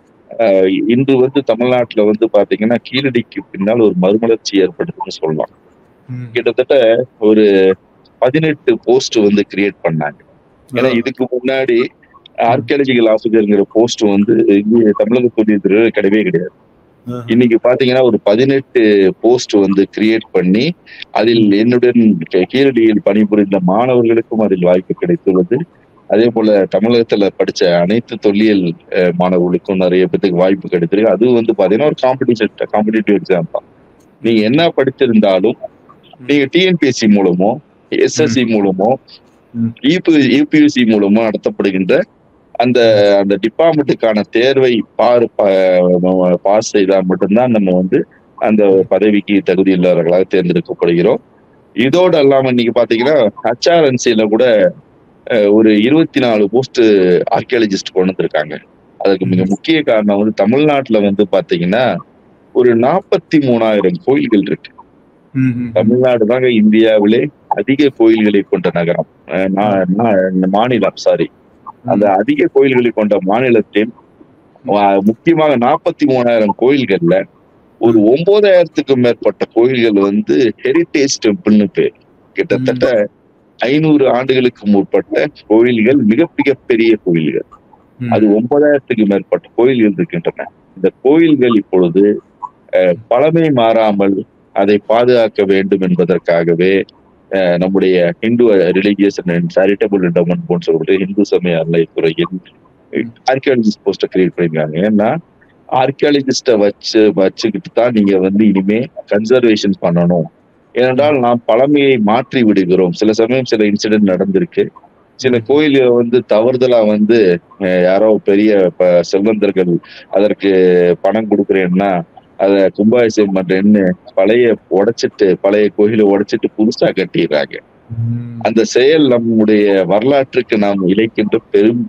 இன்று வந்து தமிழ்நாட்டுல வந்து பாத்தீங்கன்னா கீழடிக்கு பின்னால் ஒரு மறுமலர்ச்சி ஏற்படுதுன்னு சொல்லலாம் கிட்டத்தட்ட ஒரு பதினெட்டு போஸ்ட் வந்து கிரியேட் பண்ணாங்க ஏன்னா இதுக்கு முன்னாடி ஆர்கியாலஜிக்கல் ஆஃபீஸர்ங்கிற போஸ்ட் வந்து இங்கே தமிழக தொழில் கிடையவே கிடையாது இன்னைக்கு பாத்தீங்கன்னா ஒரு பதினெட்டு போஸ்ட் வந்து கிரியேட் பண்ணி அதில் என்னுடன் கீழடியில் பணிபுரிந்த மாணவர்களுக்கும் அதில் வாய்ப்பு கிடைத்துள்ளது அதே போல தமிழகத்துல படிச்ச அனைத்து தொல்லியல் மாணவர்களுக்கும் நிறைய பேத்துக்கு வாய்ப்பு கிடைத்திருக்கு அது வந்து பாத்தீங்கன்னா ஒரு காம்படிஷன் காம்படிட்டிவ் எக்ஸாம் தான் நீங்க என்ன படிச்சிருந்தாலும் நீங்க டிஎன்பிஎஸ்சி மூலமோ எஸ்எஸ்சி மூலமோ யூபிஎஸ்சி மூலமோ நடத்தப்படுகின்ற அந்த அந்த டிபார்ட்மெண்ட்டுக்கான தேர்வை பார் பாஸ் செய்தால் மட்டும்தான் நம்ம வந்து அந்த பதவிக்கு தகுதி இல்லாதவர்களாக தேர்ந்தெடுக்கப்படுகிறோம் இதோடு அல்லாம இன்னைக்கு பாத்தீங்கன்னா ஹச்ஆர்என்சில கூட ஒரு இருபத்தி நாலு போஸ்ட் ஆர்கியாலஜிஸ்ட் கொண்டு வந்திருக்காங்க அதுக்கு மிக முக்கிய காரணம் வந்து தமிழ்நாட்டுல வந்து பாத்தீங்கன்னா ஒரு நாற்பத்தி மூணாயிரம் கோயில்கள் இருக்கு தமிழ்நாடு தாங்க இந்தியாவிலே அதிக கோயில்களை கொண்ட நகரம் மாநிலம் சாரி அந்த அதிக கோயில்களை கொண்ட மாநிலத்தில் முக்கியமாக நாற்பத்தி மூணாயிரம் கோயில்கள்ல ஒரு ஒன்பதாயிரத்துக்கும் மேற்பட்ட கோயில்கள் வந்து ஹெரிட்டேஜ் டெம்பிள்னு பேர் கிட்டத்தட்ட ஐநூறு ஆண்டுகளுக்கு முற்பட்ட கோயில்கள் மிக மிக பெரிய கோயில்கள் அது ஒன்பதாயிரத்துக்கு மேற்பட்ட கோயில்கள் இருக்கின்றன இந்த கோயில்கள் இப்பொழுது பழமை மாறாமல் அதை பாதுகாக்க வேண்டும் என்பதற்காகவே நம்முடைய Hindu religious and charitable endowment போன்னு சொல்லக்கூடிய இந்து சமய அறநிலைத்துறையில் ஆர்கியாலஜிஸ்ட் போஸ்ட கிரியேட் பண்ணிருக்காங்க ஏன்னா ஆர்கியாலஜிஸ்ட வச்சு வச்சுக்கிட்டு தான் நீங்க வந்து இனிமே கன்சர்வேஷன் பண்ணணும் ஏனென்றால் நாம் பழமையை மாற்றி விடுகிறோம் சில சமயம் சில இன்சிடென்ட் நடந்திருக்கு சில கோயில வந்து தவறுதலா வந்து யாரோ பெரிய செல்வந்தர்கள் அதற்கு பணம் கொடுக்குறேன்னா அத கும்பாபிஷேகம் பண்றேன்னு பழைய உடைச்சிட்டு பழைய கோயிலை உடைச்சிட்டு புதுசா கட்டிடுறாங்க அந்த செயல் நம்முடைய வரலாற்றுக்கு நாம் இழைக்கின்ற பெரும்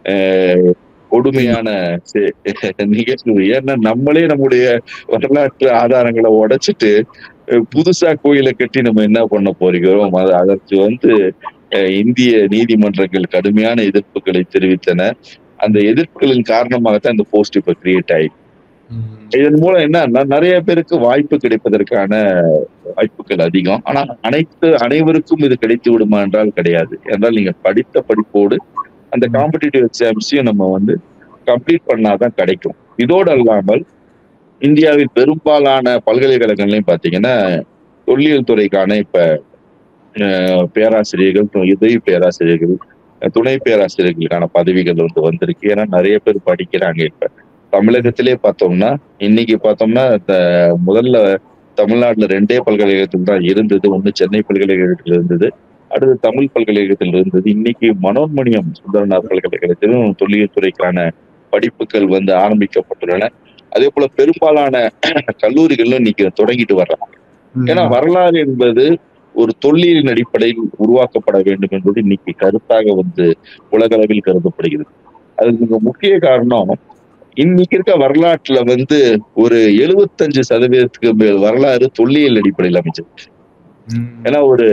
கொடுமையான நிகழ்வு ஏன்னா நம்மளே நம்முடைய வரலாற்று ஆதாரங்களை உடைச்சிட்டு புதுசா கோயிலை கட்டி நம்ம என்ன பண்ண போகிறோம் அது அதற்கு வந்து இந்திய நீதிமன்றங்கள் கடுமையான எதிர்ப்புகளை தெரிவித்தன அந்த எதிர்ப்புகளின் காரணமாகத்தான் இந்த போஸ்ட் இப்ப கிரியேட் ஆயிடுச்சு இதன் மூலம் என்ன நிறைய பேருக்கு வாய்ப்பு கிடைப்பதற்கான வாய்ப்புகள் அதிகம் ஆனா அனைத்து அனைவருக்கும் இது கிடைத்து விடுமா என்றால் கிடையாது என்றால் நீங்க படித்த படிப்போடு அந்த காம்படிட்டிவ் எக்ஸாம்ஸையும் நம்ம வந்து கம்ப்ளீட் பண்ணாதான் கிடைக்கும் இதோடு அல்லாமல் இந்தியாவில் பெரும்பாலான பல்கலைக்கழகங்களையும் பாத்தீங்கன்னா தொல்லியல் துறைக்கான இப்ப பேராசிரியர்கள் உதவி பேராசிரியர்கள் துணை பேராசிரியர்களுக்கான பதவிகள் வந்து வந்திருக்கு ஏன்னா நிறைய பேர் படிக்கிறாங்க இப்ப தமிழகத்திலே பார்த்தோம்னா இன்னைக்கு பார்த்தோம்னா முதல்ல தமிழ்நாட்டுல ரெண்டே பல்கலைக்கழகத்தில் தான் இருந்தது ஒண்ணு சென்னை பல்கலைக்கழகத்தில் இருந்தது அடுத்து தமிழ் பல்கலைக்கழகத்தில் இருந்தது இன்னைக்கு மனோன்மணியம் சுந்தரநாத் பல்கலைக்கழகத்திலும் தொல்லியல் துறைக்கான படிப்புகள் வந்து ஆரம்பிக்கப்பட்டுள்ளன அதே போல பெரும்பாலான கல்லூரிகளும் இன்னைக்கு தொடங்கிட்டு வர்றாங்க ஏன்னா வரலாறு என்பது ஒரு தொல்லியலின் அடிப்படையில் உருவாக்கப்பட வேண்டும் என்பது இன்னைக்கு கருத்தாக வந்து உலகளவில் கருதப்படுகிறது அதுக்கு மிக முக்கிய காரணம் இன்னைக்கு இருக்க வரலாற்றுல வந்து ஒரு எழுபத்தஞ்சு சதவீதத்துக்கு மேல் வரலாறு தொல்லியல் அடிப்படையில் அமைச்சிருக்கு ஏன்னா ஒரு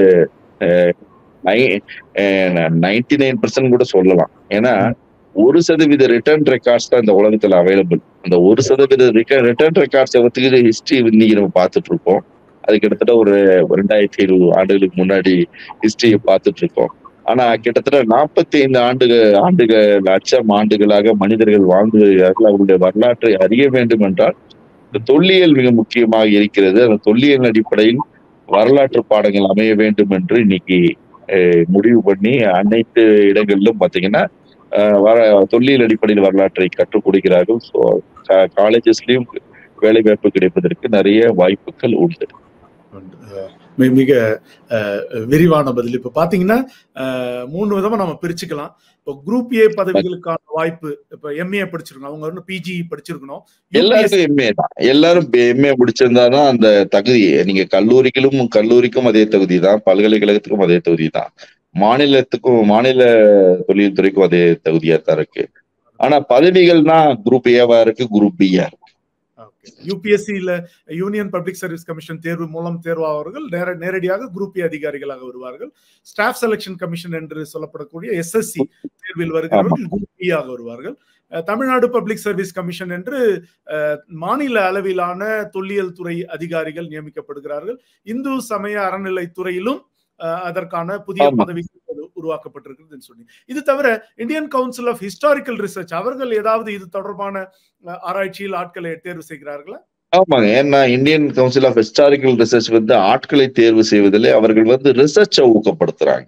நைன்டி நைன் பர்சன்ட் கூட சொல்லலாம் ஏன்னா ஒரு சதவீத ரிட்டர்ன் ரெக்கார்ட்ஸ் தான் இந்த உலகத்துல அவைலபிள் அந்த ஒரு சதவீத ரிட்டர்ன் ரெக்கார்ட்ஸ் வச்சுக்கிட்டு ஹிஸ்டரி இன்னைக்கு நம்ம பார்த்துட்டு இருக்கோம் அது கிட்டத்தட்ட ஒரு ரெண்டாயிரத்தி இருபது ஆண்டுகளுக்கு முன்னாடி ஹிஸ்டரியை பார்த்துட்டு இருக்கோம் ஆனா கிட்டத்தட்ட நாற்பத்தி ஐந்து ஆண்டுகள் ஆண்டுகள் லட்சம் ஆண்டுகளாக மனிதர்கள் வாழ்ந்து வருகிறார்கள் அவருடைய வரலாற்றை அறிய வேண்டும் என்றால் இந்த தொல்லியல் மிக முக்கியமாக இருக்கிறது அந்த தொல்லியல் அடிப்படையில் வரலாற்று பாடங்கள் அமைய வேண்டும் என்று இன்னைக்கு முடிவு பண்ணி அனைத்து இடங்களிலும் பாத்தீங்கன்னா வர தொல்லியல் அடிப்படையில் வரலாற்றை கற்றுக் கொடுக்கிறார்கள் ஸோ காலேஜஸ்லயும் வேலை வாய்ப்பு கிடைப்பதற்கு நிறைய வாய்ப்புகள் உண்டு மிக விரிவான பதில் இப்ப பாத்தீங்கன்னா மூணு விதமா நம்ம பிரிச்சுக்கலாம் இப்போ குரூப் ஏ பதவிகளுக்கான வாய்ப்பு இப்ப எம்ஏ படிச்சிருக்கணும் அவங்க வந்து பிஜி படிச்சிருக்கணும் எல்லாருக்கும் எம்ஏ தான் எல்லாரும் எம்ஏ முடிச்சிருந்தாதான் அந்த தகுதி நீங்க கல்லூரிகளும் கல்லூரிக்கும் அதே தகுதி தான் பல்கலைக்கழகத்துக்கும் அதே தகுதி தான் மாநிலத்துக்கும் மாநில தொழில் துறைக்கும் அதே தகுதியா தான் இருக்கு ஆனா பதவிகள்னா குரூப் ஏவா இருக்கு குரூப் பியா இருக்கு யூபிஎஸ்சியில யூனியன் பப்ளிக் சர்வீஸ் கமிஷன் தேர்வு மூலம் தேர்வாளர்கள் நேர நேரடியாக குரூப் ஏ அதிகாரிகளாக வருவார்கள் ஸ்டாஃப் செலக்ஷன் கமிஷன் என்று சொல்லப்படக்கூடிய எஸ்எஸ்சி தேர்வில் வருகிறவர்கள் குரூப் பி ஆக வருவார்கள் தமிழ்நாடு பப்ளிக் சர்வீஸ் கமிஷன் என்று மாநில அளவிலான தொல்லியல் துறை அதிகாரிகள் நியமிக்கப்படுகிறார்கள் இந்து சமய அறநிலைத்துறையிலும் அதற்கான புதிய பதவி உருவாக்கப்பட்டிருக்குதுன்னு சொல்லி இது தவிர Indian council of historical research அவர்கள் ஏதாவது இது தொடர்பான ஆராய்ச்சியில் ஆட்களை தேர்வு செய்கிறார்களா ஆமாங்க ஏன்னா Indian council of historical research வந்து ஆட்களை தேர்வு செய்வதில் அவர்கள் வந்து ரிசர்ச்சை ஊக்கப்படுத்துறாங்க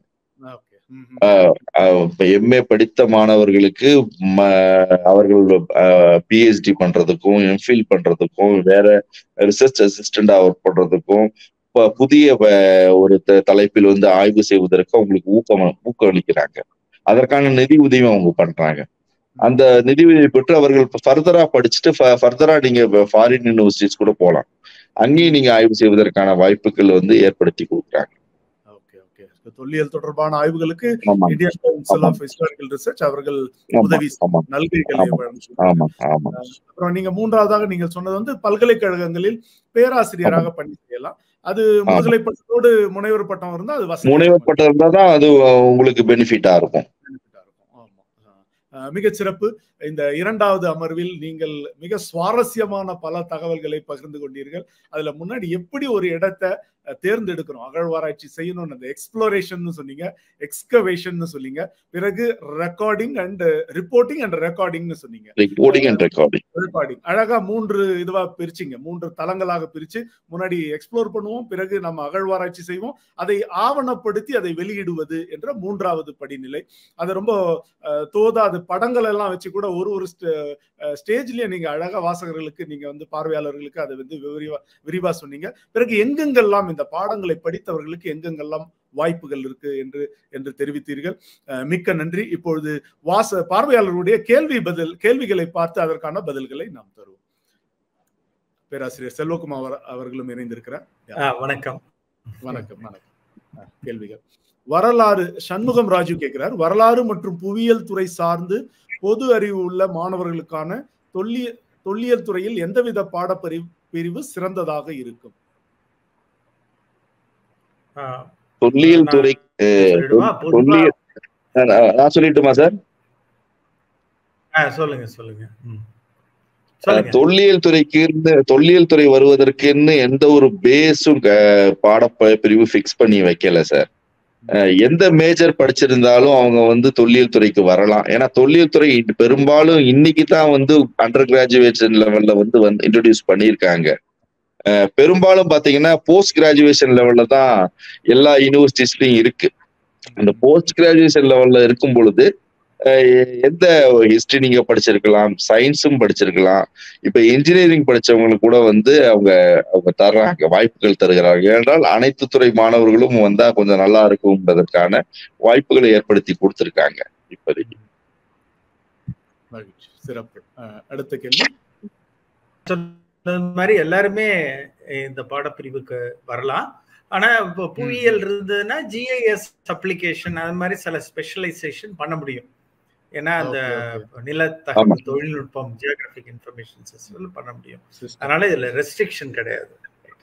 எம்ஏ படித்த மாணவர்களுக்கு அவர்கள் பிஹெச்டி பண்றதுக்கும் எம்ஃபில் பண்றதுக்கும் வேற ரிசர்ச் அசிஸ்டண்டா ஒர்க் பண்றதுக்கும் புதிய ஒரு தலைப்பில் வந்து ஆய்வு செய்வதற்கு அவங்களுக்கு ஊக்கம் ஊக்கமளிக்கிறாங்க அதற்கான நிதி உதவி அவங்க பண்றாங்க அந்த நிதி உதவி பெற்று அவர்கள் ஃபர்தரா படிச்சுட்டு ஃபர்தரா நீங்க ஃபாரின் யூனிவர்சிட்டிஸ் கூட போகலாம் அங்கேயும் நீங்க ஆய்வு செய்வதற்கான வாய்ப்புகள் வந்து ஏற்படுத்தி கொடுக்குறாங்க தொல்லியல் தொடர்பான ஆய்வுகளுக்கு Indian council of historical research அவர்கள் உதவி நல்கைகளை அப்புறம் நீங்க மூன்றாவதாக நீங்க சொன்னது வந்து பல்கலைக்கழகங்களில் பேராசிரியராக பணி செய்யலாம் அது முதுகலை பட்டத்தோடு முனைவர் பட்டம் இருந்தா அது முனைவர் பட்டம் இருந்தா தான் அது உங்களுக்கு பெனிஃபிட்டா இருக்கும் மிக சிறப்பு இந்த இரண்டாவது அமர்வில் நீங்கள் மிக சுவாரஸ்யமான பல தகவல்களை பகிர்ந்து கொண்டீர்கள் அதுல முன்னாடி எப்படி ஒரு இடத்தை தேர்ந்தெடுக்கிறோம் அகழ்வாராய்ச்சி செய்யணும்னு அந்த எக்ஸ்ப்ளோரேஷன் சொன்னீங்க எக்ஸ்கவேஷன் சொன்னீங்க பிறகு ரெக்கார்டிங் அண்ட் ரிப்போர்ட்டிங் அண்ட் ரெக்கார்டிங்னு சொன்னீங்க ரிப்போர்ட்டிங் அண்ட் ரெக்கார்டிங் ரெக்கார்டிங் அழகா மூன்று இதுவா பிரிச்சிங்க மூன்று தளங்களாக பிரிச்சு முன்னாடி எக்ஸ்ப்ளோர் பண்ணுவோம் பிறகு நம்ம அகழ்வாராய்ச்சி செய்வோம் அதை ஆவணப்படுத்தி அதை வெளியிடுவது என்ற மூன்றாவது படிநிலை அது ரொம்ப தோதா அது படங்கள் எல்லாம் வச்சு கூட ஒரு ஒரு ஸ்டேஜ்லயே நீங்க அழகா வாசகர்களுக்கு நீங்க வந்து பார்வையாளர்களுக்கு அதை வந்து விரிவா விரிவா சொன்னீங்க பிறகு எங்கெங்கெல்லாம் இந்த பாடங்களை படித்தவர்களுக்கு எங்கெங்கெல்லாம் வாய்ப்புகள் இருக்கு என்று என்று தெரிவித்தீர்கள் மிக்க நன்றி இப்பொழுது வாச பார்வையாளர்களுடைய கேள்வி பதில் கேள்விகளை பார்த்து அதற்கான பதில்களை நாம் தருவோம் பேராசிரியர் செல்வகுமார் அவர்களும் இணைந்திருக்கிறார் வணக்கம் வணக்கம் வணக்கம் கேள்விகள் வரலாறு சண்முகம் ராஜு கேட்கிறார் வரலாறு மற்றும் புவியியல் துறை சார்ந்து பொது அறிவு உள்ள மாணவர்களுக்கான தொல்லிய தொல்லியல் துறையில் எந்தவித பாடப்பிரிவு பிரிவு சிறந்ததாக இருக்கும் தொல்லியல் துறை தொல்லியல் நான் சொல்லட்டுமா சார் சொல்லுங்க சொல்லுங்க தொல்லியல் துறைக்கு இருந்து தொல்லியல் துறை வருவதற்குன்னு எந்த ஒரு பேஸும் பாட பிரிவு பிக்ஸ் பண்ணி வைக்கல சார் எந்த மேஜர் படிச்சிருந்தாலும் அவங்க வந்து தொல்லியல் துறைக்கு வரலாம் ஏன்னா தொல்லியல் துறை பெரும்பாலும் இன்னைக்கு தான் வந்து அண்டர் கிராஜுவேஷன் லெவல்ல வந்து வந்து இன்ட்ரடியூஸ் பண்ணியிருக்காங்க பெரும்பாலும் பாத்தீங்கன்னா போஸ்ட் கிராஜுவேஷன் லெவல்ல தான் எல்லா யூனிவர்சிட்டிஸ்லயும் இருக்கு அந்த போஸ்ட் கிராஜுவேஷன் லெவல்ல இருக்கும் பொழுது எந்த ஹிஸ்டரி நீங்க படிச்சிருக்கலாம் சயின்ஸும் படிச்சிருக்கலாம் இப்ப இன்ஜினியரிங் படிச்சவங்களுக்கு கூட வந்து அவங்க அவங்க தர்றாங்க வாய்ப்புகள் தருகிறாங்க ஏனென்றால் அனைத்து துறை மாணவர்களும் வந்தா கொஞ்சம் நல்லா இருக்கும்ன்றதற்கான வாய்ப்புகளை ஏற்படுத்தி கொடுத்திருக்காங்க இப்போதைக்கு சிறப்பு அடுத்த கேள்வி மாதிரி எல்லாருமே இந்த பாடப்பிரிவுக்கு வரலாம் ஆனா இப்போ புவியியல் இருந்ததுன்னா ஜிஐஎஸ் அப்ளிகேஷன் அது மாதிரி சில ஸ்பெஷலைசேஷன் பண்ண முடியும் ஏன்னா அந்த நில தகவல் தொழில்நுட்பம் ஜியோகிராபிக் இன்ஃபர்மேஷன் சிஸ்டம் பண்ண முடியும் அதனால இதுல ரெஸ்ட்ரிக்ஷன் கிடையாது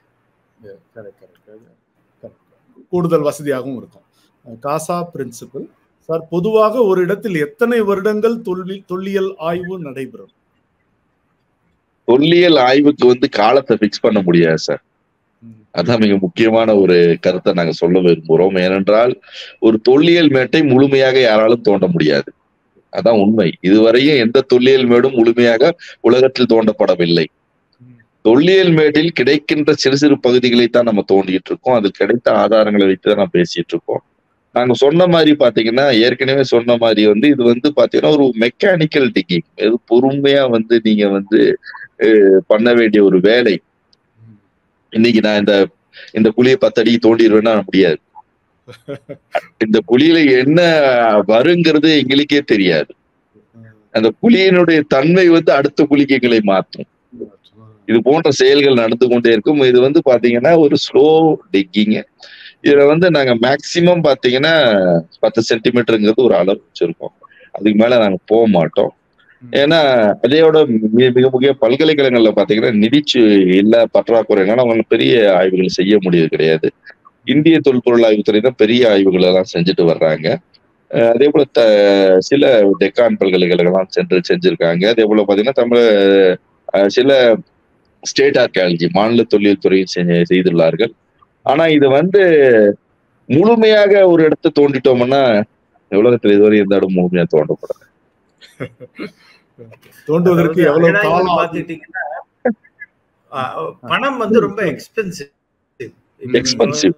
கூடுதல் வசதியாகவும் இருக்கும் காசா பிரின்சிபல் சார் பொதுவாக ஒரு இடத்தில் எத்தனை வருடங்கள் தொல்வி தொல்லியல் ஆய்வு நடைபெறும் தொல்லியல் ஆய்வுக்கு வந்து காலத்தை பிக்ஸ் பண்ண முடியாது சார் அதான் மிக முக்கியமான ஒரு கருத்தை நாங்க சொல்ல விரும்புகிறோம் ஏனென்றால் ஒரு தொல்லியல் மேட்டை முழுமையாக யாராலும் தோண்ட முடியாது அதான் உண்மை இதுவரையும் எந்த தொல்லியல் மேடும் முழுமையாக உலகத்தில் தோண்டப்படவில்லை தொல்லியல் மேட்டில் கிடைக்கின்ற சிறு சிறு பகுதிகளை தான் நம்ம தோண்டிட்டு இருக்கோம் அது கிடைத்த ஆதாரங்களை வைத்து தான் நான் பேசிட்டு இருக்கோம் நாங்க சொன்ன மாதிரி பாத்தீங்கன்னா ஏற்கனவே சொன்ன மாதிரி வந்து இது வந்து பாத்தீங்கன்னா ஒரு மெக்கானிக்கல் டிக்கிங் இது பொறுமையா வந்து நீங்க வந்து பண்ண வேண்டிய ஒரு வேலை இன்னைக்கு நான் இந்த இந்த குழியை பத்தடி தோண்டிடுவேன்னா முடியாது இந்த குழியில என்ன வருங்கிறது எங்களுக்கே தெரியாது அந்த குழியினுடைய தன்மை வந்து அடுத்த குழிக்கு எங்களை மாற்றும் இது போன்ற செயல்கள் நடந்து கொண்டே இருக்கும் இது வந்து பாத்தீங்கன்னா ஒரு ஸ்லோ டிக்கிங் இதுல வந்து நாங்க மேக்சிமம் பாத்தீங்கன்னா பத்து சென்டிமீட்டருங்கிறது ஒரு அளவு வச்சிருக்கோம் அதுக்கு மேல நாங்க போக மாட்டோம் ஏன்னா அதையோட மிக முக்கிய பல்கலைக்கழகங்கள்ல பாத்தீங்கன்னா நிதிச்சு இல்ல பற்றாக்குறைனால அவங்க பெரிய ஆய்வுகள் செய்ய முடியாது கிடையாது இந்திய தொல்பொருள் ஆய்வுத்துறை தான் பெரிய ஆய்வுகள் எல்லாம் செஞ்சுட்டு வர்றாங்க அதே போல த சில டெக்கான் பல்கலைக்கழகம் சென்று செஞ்சிருக்காங்க அதே போல பாத்தீங்கன்னா தமிழ சில ஸ்டேட் ஆர்கியாலஜி மாநில தொழில் துறையும் செய்துள்ளார்கள் ஆனா இது வந்து முழுமையாக ஒரு இடத்தை தோண்டிட்டோம்னா உலகத்துல இதுவரை எந்த இடம் முழுமையா தோண்டப்படல தோண்டுவதற்கு எவ்வளவு காலம் பாத்துட்டீங்கன்னா பணம் வந்து ரொம்ப எக்ஸ்பென்சிவ் எக்ஸ்பென்சிவ்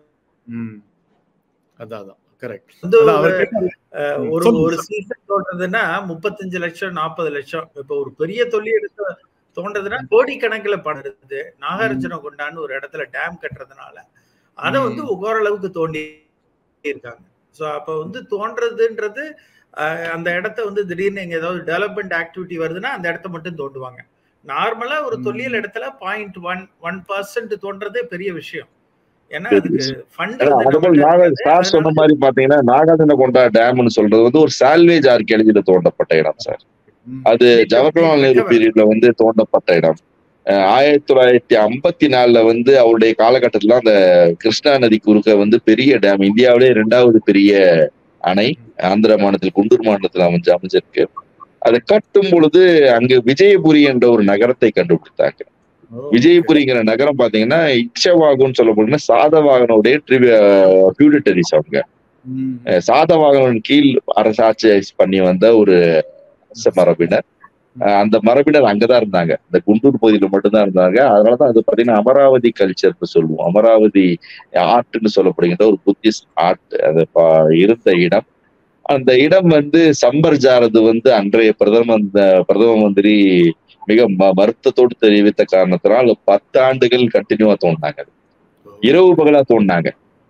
அதான் கரெக்ட் வந்து ஒரு ஒரு சீசன் தோன்றதுன்னா முப்பத்தஞ்சு லட்சம் நாற்பது லட்சம் இப்ப ஒரு பெரிய தொழில் எடுத்து தோன்றதுன்னா கோடி கணக்குல பணம் இருக்குது நாகார்ஜுன கொண்டான்னு ஒரு இடத்துல டேம் கட்டுறதுனால அதை வந்து ஓரளவுக்கு தோண்டி இருக்காங்க ஸோ அப்போ வந்து தோன்றதுன்றது அந்த இடத்த வந்து திடீர்னு எங்க ஏதாவது டெவலப்மெண்ட் ஆக்டிவிட்டி வருதுன்னா அந்த இடத்த மட்டும் தோண்டுவாங்க நார்மலா ஒரு தொல்லியல் இடத்துல பாயிண்ட் ஒன் ஒன் பர்சன்ட் தோன்றதே பெரிய விஷயம் ஏன்னா அதுக்கு ஃபண்ட் சார் சொன்ன மாதிரி பாத்தீங்கன்னா நாகார்ஜுன கொண்டா டேம்னு சொல்றது வந்து ஒரு சால்வேஜ் ஆர்கியாலஜில தோண்டப்பட்ட இடம் சார் அது ஜவஹர்லால் நேரு பீரியட்ல வந்து தோண்டப்பட்ட இடம் ஆயிரத்தி தொள்ளாயிரத்தி ஐம்பத்தி நாலுல வந்து அவருடைய காலகட்டத்துல அந்த கிருஷ்ணா நதி குறுக்க வந்து பெரிய டேம் இந்தியாவிலே இரண்டாவது பெரிய அணை ஆந்திர மாநிலத்தில் குண்டூர் மாநிலத்தில் அமைஞ்சு அமைஞ்சிருக்கு அதை கட்டும் பொழுது அங்கு விஜயபுரி என்ற ஒரு நகரத்தை கண்டுபிடித்தாங்க விஜயபுரிங்கிற நகரம் பாத்தீங்கன்னா இச்சவாகுன்னு சொல்லப்படுனா சாதவாகனுடைய பியூரிட்டரிஸ் அவங்க சாதவாகனன் கீழ் அரசாட்சி பண்ணி வந்த ஒரு மரபினர் அந்த மரபினர் அங்கதான் இருந்தாங்க இந்த குண்டூர் பகுதியில மட்டும்தான் இருந்தாங்க அதனாலதான் அது பாத்தீங்கன்னா அமராவதி கல்ச்சர்னு சொல்லுவோம் அமராவதி ஆர்ட்னு சொல்லப்படுகின்ற ஒரு புத்திஸ்ட் ஆர்ட் அது இருந்த இடம் அந்த இடம் வந்து சம்பர்ஜாரது வந்து அன்றைய பிரதம பிரதம மந்திரி மிக வருத்தத்தோடு தெரிவித்த காரணத்தினால் பத்து ஆண்டுகள் கண்டினியூவா தோண்டினாங்க இரவு பகலா தோண்டினாங்க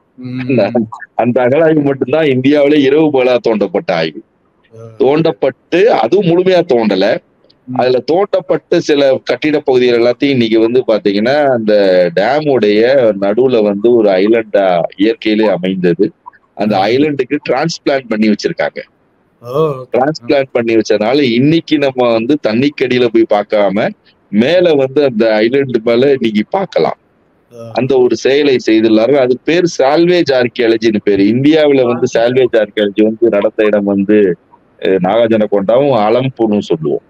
அந்த அகலாய்வு மட்டும்தான் இந்தியாவிலே இரவு பகலா தோண்டப்பட்ட ஆய்வு தோண்டப்பட்டு அதுவும் முழுமையா தோண்டல அதுல தோண்டப்பட்டு சில கட்டிட பகுதிகள் எல்லாத்தையும் இன்னைக்கு வந்து பாத்தீங்கன்னா அந்த டேமுடைய நடுவுல வந்து ஒரு ஐலண்டா இயற்கையிலே அமைந்தது அந்த ஐலண்டுக்கு டிரான்ஸ்பிளான்ட் பண்ணி வச்சிருக்காங்க டிரான்ஸ்பிளான்ட் பண்ணி வச்சதுனால இன்னைக்கு நம்ம வந்து தண்ணிக்கடியில போய் பார்க்காம மேல வந்து அந்த ஐலண்டு மேல இன்னைக்கு பார்க்கலாம் அந்த ஒரு செயலை செய்துள்ளார்கள் அது பேர் சால்வேஜ் ஆர்கியாலஜின்னு பேரு இந்தியாவில வந்து சால்வேஜ் ஆர்கியாலஜி வந்து நடந்த இடம் வந்து நாகார்ஜுன கொண்டாவும் அலம்பூர்னு சொல்லுவோம்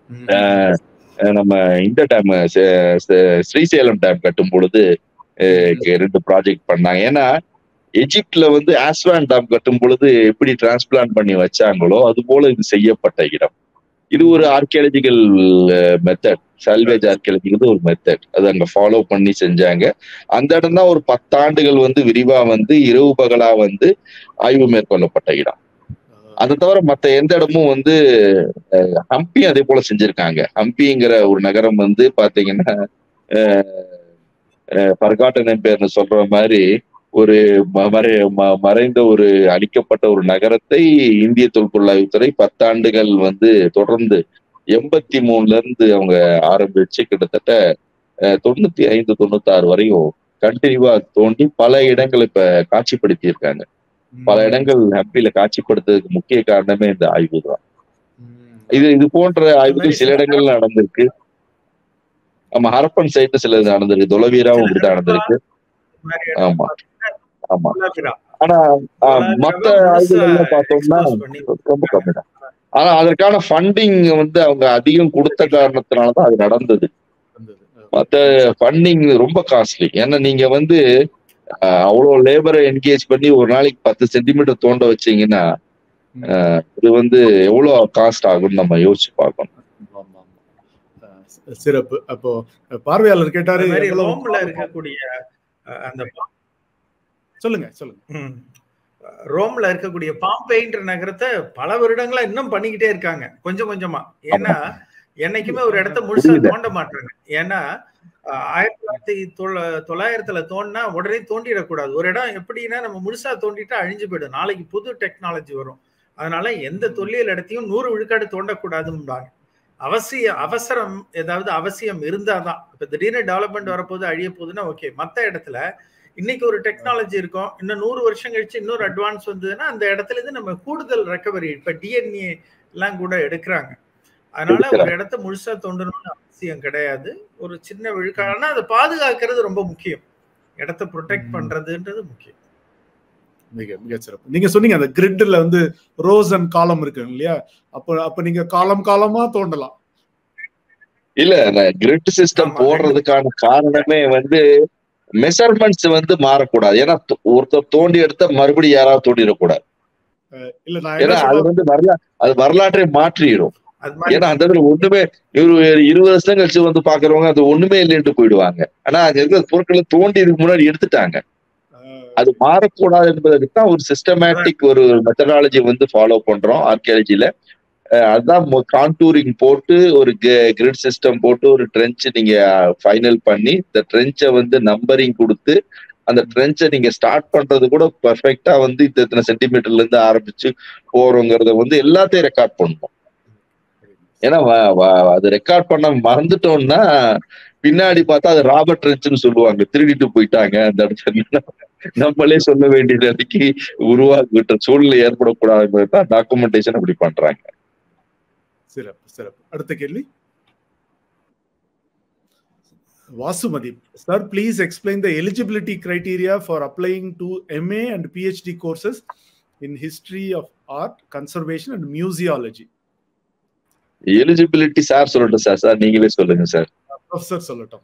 நம்ம இந்த டேம் ஸ்ரீசேலம் டேம் கட்டும் பொழுது ரெண்டு ப்ராஜெக்ட் பண்ணாங்க ஏன்னா எஜிப்ட்ல வந்து ஆஸ்வான் டேம் கட்டும் பொழுது எப்படி டிரான்ஸ்பிளான்ட் பண்ணி வச்சாங்களோ அது போல இது செய்யப்பட்ட இடம் இது ஒரு ஆர்கியாலஜிக்கல் மெத்தட் சால்வேஜ் ஆர்கியாலஜிக்கு ஒரு மெத்தட் அது அங்க ஃபாலோ பண்ணி செஞ்சாங்க அந்த இடம் தான் ஒரு பத்தாண்டுகள் வந்து விரிவா வந்து இரவு பகலா வந்து ஆய்வு மேற்கொள்ளப்பட்ட இடம் அதை தவிர மத்த எந்த இடமும் வந்து ஹம்பி அதே போல செஞ்சிருக்காங்க ஹம்பிங்கிற ஒரு நகரம் வந்து பாத்தீங்கன்னா பர்காட்டன் எம்பேர்னு சொல்ற மாதிரி ஒரு மறை மறைந்த ஒரு அழிக்கப்பட்ட ஒரு நகரத்தை இந்திய தொல்பொருள் ஆய்வுத்துறை பத்தாண்டுகள் வந்து தொடர்ந்து எண்பத்தி மூணுல இருந்து அவங்க ஆரம்பிச்சு கிட்டத்தட்ட தொண்ணூத்தி ஐந்து தொண்ணூத்தி ஆறு வரையும் கண்டினியூவா தோண்டி பல இடங்கள் இப்ப காட்சிப்படுத்தி இருக்காங்க பல இடங்கள் ஹம்பில காட்சிப்படுத்துறதுக்கு முக்கிய காரணமே இந்த ஆய்வு தான் இது இது போன்ற ஆய்வுகள் சில இடங்கள்ல நடந்திருக்கு நம்ம ஹரப்பன் சைட்டு சில நடந்திருக்கு தொலைவீராவும் இப்படிதான் நடந்திருக்கு ஆமா ஆமா ஆனா மத்த ஆய்வுகள்ல பார்த்தோம்னா ரொம்ப கம்மி தான் ஆனா அதற்கான ஃபண்டிங் வந்து அவங்க அதிகம் கொடுத்த காரணத்தினாலதான் அது நடந்தது மத்த ஃபண்டிங் ரொம்ப காஸ்ட்லி ஏன்னா நீங்க வந்து அவ்வளவு லேபரை என்கேஜ் பண்ணி ஒரு நாளைக்கு பத்து சென்டிமீட்டர் தோண்ட வச்சீங்கன்னா இது வந்து எவ்வளவு காஸ்ட் ஆகும்னு நம்ம யோசிச்சு பார்க்கணும் சிறப்பு அப்போ பார்வையாளர் கேட்டாரு ரோம்ல இருக்கக்கூடிய அந்த சொல்லுங்க சொல்லுங்க ரோம்ல இருக்கக்கூடிய பாம்பெயின்ற நகரத்தை பல வருடங்களா இன்னும் பண்ணிக்கிட்டே இருக்காங்க கொஞ்சம் கொஞ்சமா ஏன்னா என்னைக்குமே ஒரு இடத்த முழுசா தோண்ட மாட்டாங்க ஏன்னா ஆயிரத்தி தொள்ளாயிரத்தி தொள்ளாயிரத்துல தோண்டினா உடனே தோண்டிடக்கூடாது ஒரு இடம் எப்படின்னா நம்ம முழுசா தோண்டிட்டா அழிஞ்சு போயிடும் நாளைக்கு புது டெக்னாலஜி வரும் அதனால எந்த தொல்லியல் இடத்தையும் நூறு விழுக்காடு தோண்டக்கூடாதும்பாங்க அவசிய அவசரம் ஏதாவது அவசியம் இருந்தாதான் இப்ப திடீர்னு டெவலப்மெண்ட் வரப்போது அழிய போகுதுன்னா ஓகே மத்த இடத்துல இன்னைக்கு ஒரு டெக்னாலஜி இருக்கும் இன்னும் நூறு வருஷம் கழிச்சு இன்னொரு அட்வான்ஸ் வந்ததுன்னா அந்த இடத்துல இருந்து நம்ம கூடுதல் ரெக்கவரி இப்ப டிஎன்ஏ எல்லாம் கூட எடுக்கிறாங்க அதனால ஒரு இடத்த முழுசா தோண்டணும்னு அவசியம் கிடையாது ஒரு சின்ன விழுக்காடுனா அதை பாதுகாக்கிறது ரொம்ப முக்கியம் இடத்த ப்ரொடெக்ட் பண்றதுன்றது முக்கியம் மிக மிக சிறப்பு நீங்க சொன்னீங்க அந்த கிரிட்ல வந்து ரோஸ் அண்ட் காலம் இருக்கு இல்லையா அப்ப அப்ப நீங்க காலம் காலமா தோண்டலாம் இல்ல கிரிட் சிஸ்டம் போடுறதுக்கான காரணமே வந்து மெஷர்மெண்ட்ஸ் வந்து மாறக்கூடாது ஏன்னா ஒருத்தர் தோண்டி எடுத்த மறுபடியும் யாராவது தோண்டிடக்கூடாது ஏன்னா அது வந்து வரலா அது வரலாற்றை மாற்றிடும் ஏன்னா அந்த இடத்துல ஒண்ணுமே இவரு இருபது வருஷம் கழிச்சு வந்து பாக்குறவங்க அது ஒண்ணுமே இல்லைன்ட்டு போயிடுவாங்க ஆனா அங்க இருக்கிற பொருட்களை தோண்டி இதுக்கு முன்னாடி எடுத்துட்டாங்க அது மாறக்கூடாது என்பதற்கு தான் ஒரு சிஸ்டமேட்டிக் ஒரு மெத்தடாலஜி வந்து ஃபாலோ பண்றோம் ஆர்கியாலஜில அதுதான் கான்டூரிங் போட்டு ஒரு கிரிட் சிஸ்டம் போட்டு ஒரு ட்ரென்ச் நீங்க ஃபைனல் பண்ணி இந்த ட்ரென்ச்சை வந்து நம்பரிங் கொடுத்து அந்த ட்ரென்ச்சை நீங்க ஸ்டார்ட் பண்றது கூட பர்ஃபெக்டா வந்து இந்த இத்தனை சென்டிமீட்டர்ல இருந்து ஆரம்பிச்சு போறோங்கிறத வந்து எல்லாத்தையும் ரெக்கார்ட் பண்ணணும் ஏன்னா அது ரெக்கார்ட் பண்ண மறந்துட்டோம்னா பின்னாடி பார்த்தா அது ராபர்ட் ட்ரென்ச்னு சொல்லுவாங்க திருடிட்டு போயிட்டாங்க அந்த இடத்துல நம்மளே சொல்ல வேண்டிய நிலைக்கு உருவாக்கிட்ட சூழ்நிலை ஏற்படக்கூடாது தான் டாக்குமெண்டேஷன் அப்படி பண்றாங்க சிறப்பு சிறப்பு அடுத்த கேள்வி Vasumathi sir please explain the eligibility criteria for applying to MA and PhD courses in history of art conservation and museology eligibility sir சொல்லட்டும் சார் சார் நீங்களே சொல்லுங்க சார் ப்ரொஃபசர் சொல்லட்டும்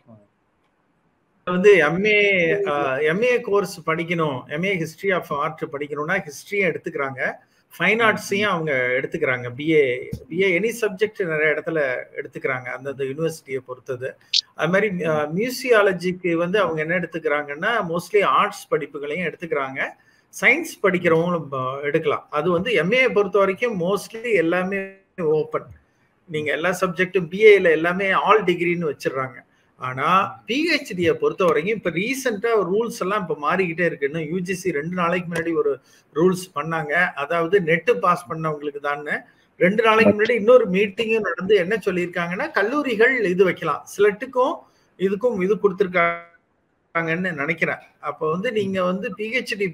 வந்து எம்ஏ எம்ஏ கோர்ஸ் படிக்கணும் எம்ஏ ஹிஸ்டரி ஆஃப் ஆர்ட் படிக்கணும்னா ஹிஸ்டரியும் எடுத்துக்கிறாங்க fine ஆர்ட்ஸையும் அவங்க எடுத்துக்கிறாங்க பிஏ பிஏ எனி சப்ஜெக்ட் நிறைய இடத்துல எடுத்துக்கிறாங்க அந்தந்த யூனிவர்சிட்டியை பொறுத்தது அது மாதிரி மியூசியாலஜிக்கு வந்து அவங்க என்ன எடுத்துக்கிறாங்கன்னா மோஸ்ட்லி ஆர்ட்ஸ் படிப்புகளையும் எடுத்துக்கிறாங்க சயின்ஸ் படிக்கிறவங்களும் எடுக்கலாம் அது வந்து எம்ஏ பொறுத்த வரைக்கும் மோஸ்ட்லி எல்லாமே ஓப்பன் நீங்க எல்லா சப்ஜெக்டும் பிஏல எல்லாமே ஆல் டிகிரின்னு வச்சிடுறாங்க ஆனா பிஹெச்டியை பொறுத்த வரைக்கும் இப்ப ரீசெண்டா ரூல்ஸ் எல்லாம் இப்ப மாறிக்கிட்டே இருக்கு இன்னும் யூஜிசி ரெண்டு நாளைக்கு முன்னாடி ஒரு ரூல்ஸ் பண்ணாங்க அதாவது நெட்டு பாஸ் பண்ணவங்களுக்கு தான் ரெண்டு நாளைக்கு முன்னாடி இன்னொரு மீட்டிங்கும் நடந்து என்ன சொல்லியிருக்காங்கன்னா கல்லூரிகள் இது வைக்கலாம் சிலட்டுக்கும் இதுக்கும் இது கொடுத்துருக்காங்கன்னு நினைக்கிறேன் அப்போ வந்து நீங்க வந்து பிஹெச்டி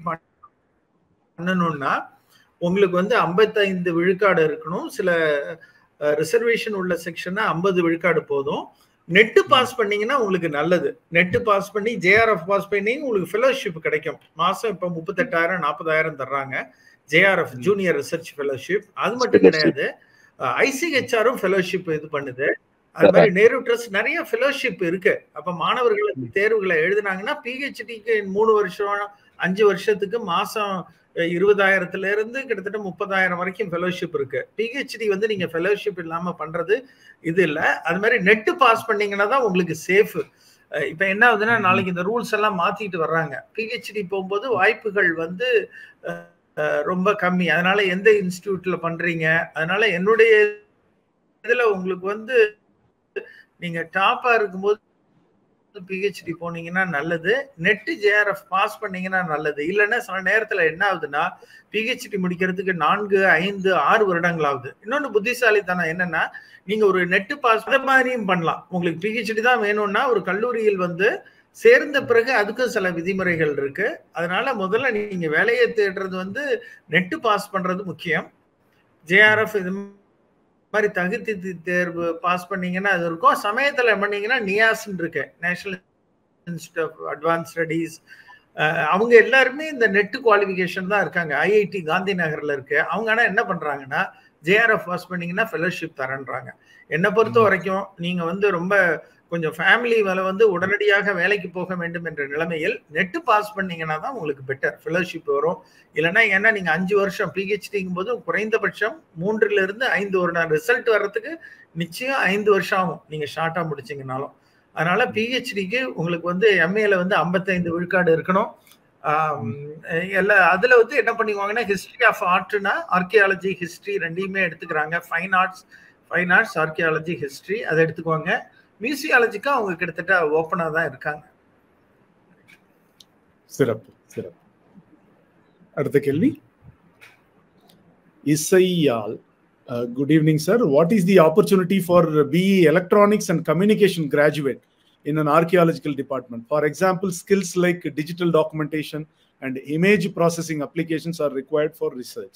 பண்ணணும்னா உங்களுக்கு வந்து ஐம்பத்தைந்து விழுக்காடு இருக்கணும் சில ரிசர்வேஷன் உள்ள செக்ஷனா ஐம்பது விழுக்காடு போதும் நெட்டு பாஸ் பண்ணீங்கன்னா உங்களுக்கு நல்லது நெட்டு பாஸ் பண்ணி ஜேஆர்எஃப் பாஸ் பண்ணி உங்களுக்கு ஃபெலோஷிப் கிடைக்கும் மாசம் இப்போ முப்பத்தெட்டாயிரம் நாற்பதாயிரம் தர்றாங்க ஜேஆர்எஃப் ஜூனியர் ரிசர்ச் ஃபெலோஷிப் அது மட்டும் கிடையாது ஐசிஹெச்ஆரும் ஃபெலோஷிப் இது பண்ணுது அது மாதிரி நேரு ட்ரஸ்ட் நிறைய ஃபெலோஷிப் இருக்கு அப்ப மாணவர்களுக்கு தேர்வுகளை எழுதினாங்கன்னா பிஹெச்டிக்கு மூணு வருஷம் அஞ்சு வருஷத்துக்கு மாசம் இருபதாயிரத்துல இருந்து கிட்டத்தட்ட முப்பதாயிரம் வரைக்கும் ஃபெலோஷிப் இருக்கு பிஹெச்டி வந்து நீங்க ஃபெலோஷிப் இல்லாம பண்றது இது இல்லை அது மாதிரி நெட்டு பாஸ் பண்ணீங்கன்னா தான் உங்களுக்கு சேஃப் இப்ப என்ன ஆகுதுன்னா நாளைக்கு இந்த ரூல்ஸ் எல்லாம் மாத்திட்டு வர்றாங்க பிஹெச்டி போகும்போது வாய்ப்புகள் வந்து ரொம்ப கம்மி அதனால எந்த இன்ஸ்டியூட்ல பண்றீங்க அதனால என்னுடைய இதுல உங்களுக்கு வந்து நீங்க டாப்பா இருக்கும்போது பிஹெச்டி போனீங்கன்னா நல்லது நெட்டு ஜேஆர்எஃப் பாஸ் பண்ணீங்கன்னா நல்லது இல்லைன்னா சில நேரத்துல என்ன ஆகுதுன்னா பிஹெச்டி முடிக்கிறதுக்கு நான்கு ஐந்து ஆறு வருடங்கள் ஆகுது இன்னொன்னு புத்திசாலித்தனம் என்னன்னா நீங்க ஒரு நெட்டு பாஸ் அதை மாதிரியும் பண்ணலாம் உங்களுக்கு பிஹெச்டி தான் வேணும்னா ஒரு கல்லூரியில் வந்து சேர்ந்த பிறகு அதுக்கும் சில விதிமுறைகள் இருக்கு அதனால முதல்ல நீங்க வேலையை தேடுறது வந்து நெட்டு பாஸ் பண்றது முக்கியம் ஜேஆர்எஃப் இது மாதிரி தகுதி தேர்வு பாஸ் பண்ணீங்கன்னா அது இருக்கும் சமயத்துல பண்ணீங்கன்னா நியாஸ்ன்னு இருக்கு national institute of advance studies அவங்க எல்லாருமே இந்த நெட் குவாலிஃபிகேஷன் தான் இருக்காங்க ஐஐடி காந்தி நகர்ல இருக்கு அவங்க ஆனா என்ன பண்றாங்கன்னா ஜேஆர்எஃப் பாஸ் பண்ணீங்கன்னா ஃபெலோஷிப் தரேன்றாங்க என்னை பொறுத்த வரைக்கும் நீங்க வந்து ரொம்ப கொஞ்சம் ஃபேமிலி மேல வந்து உடனடியாக வேலைக்கு போக வேண்டும் என்ற நிலைமையில் நெட்டு பாஸ் பண்ணீங்கன்னா தான் உங்களுக்கு பெட்டர் ஃபெலோஷிப் வரும் இல்லைன்னா ஏன்னா நீங்க அஞ்சு வருஷம் பிஹெச்டிங்கும் போது குறைந்தபட்சம் மூன்றுல இருந்து ஐந்து வருடம் ரிசல்ட் வர்றதுக்கு நிச்சயம் ஐந்து வருஷம் ஆகும் நீங்க ஷார்ட்டா முடிச்சீங்கனாலும் அதனால பிஹெச்டிக்கு உங்களுக்கு வந்து எம்ஏல வந்து ஐம்பத்தைந்து விழுக்காடு இருக்கணும் எல்லா அதுல வந்து என்ன பண்ணிக்குவாங்கன்னா ஹிஸ்டரி ஆஃப் ஆர்ட்னா ஆர்கியாலஜி ஹிஸ்டரி ரெண்டையுமே எடுத்துக்கிறாங்க fine arts fine arts archaeology history அதை எடுத்துக்குவாங்க மியூசியாலஜிக்கா அவங்க கிட்டத்தட்ட ஓப்பனா தான் இருக்காங்க சிறப்பு சிறப்பு அடுத்த கேள்வி இசையால் good evening sir what is the opportunity for BE electronics and communication graduate in an archaeological department. For example, skills like digital documentation and image processing applications are required for research.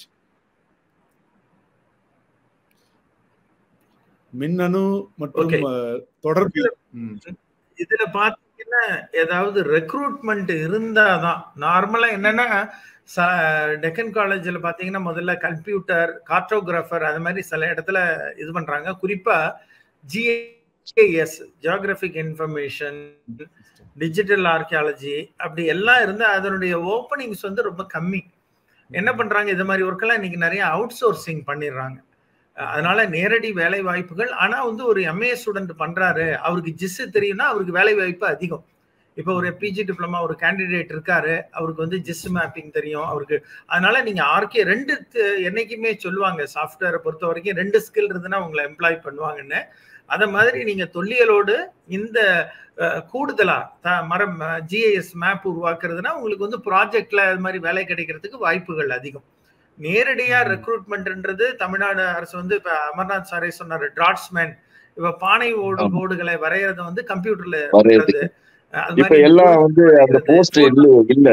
மின்னணு மற்றும் தொடர்பு இதுல பாத்தீங்கன்னா ஏதாவது recruitment இருந்தாதான் நார்மலா என்னன்னா டெக்கன் காலேஜ்ல பாத்தீங்கன்னா முதல்ல கம்ப்யூட்டர் கார்டோகிராஃபர் அது மாதிரி சில இடத்துல இது பண்றாங்க குறிப்பா GA GIS geographic information digital archaeology அப்படி எல்லாம் இருந்து அதனுடைய ஓப்பனிங்ஸ் வந்து ரொம்ப கம்மி என்ன பண்றாங்க இது மாதிரி ஒர்க்கெல்லாம் இன்னைக்கு நிறைய அவுட் சோர்சிங் பண்ணிடுறாங்க அதனால நேரடி வேலை வாய்ப்புகள் ஆனா வந்து ஒரு எம்ஏ ஸ்டூடெண்ட் பண்றாரு அவருக்கு ஜிஸ் தெரியும்னா அவருக்கு வேலை வாய்ப்பு அதிகம் இப்போ ஒரு பிஜி டிப்ளமா ஒரு கேண்டிடேட் இருக்காரு அவருக்கு வந்து ஜிஸ் மேப்பிங் தெரியும் அவருக்கு அதனால நீங்க ஆர்கே ரெண்டு என்னைக்குமே சொல்லுவாங்க சாஃப்ட்வேரை பொறுத்த வரைக்கும் ரெண்டு ஸ்கில் இருந்துன்னா உங்களை எம்ப்ளாய் பண்ணுவாங்கன்னு அத மாதிரி நீங்க தொல்லியலோடு இந்த கூடுதலா மரம் ஜிஐஎஸ் மேப் உருவாக்குறதுனா உங்களுக்கு வந்து ப்ராஜெக்ட்ல அது மாதிரி வேலை கிடைக்கிறதுக்கு வாய்ப்புகள் அதிகம் நேரடியா ரெக்ரூட்மெண்ட்ன்றது தமிழ்நாடு அரசு வந்து இப்ப அமர்நாத் சாரே சொன்னாரு டிராட்ஸ்மேன் இப்ப பானை ஓடு ஓடுகளை வரையறது வந்து கம்ப்யூட்டர்ல இப்ப எல்லாம் வந்து அந்த போஸ்ட் இல்ல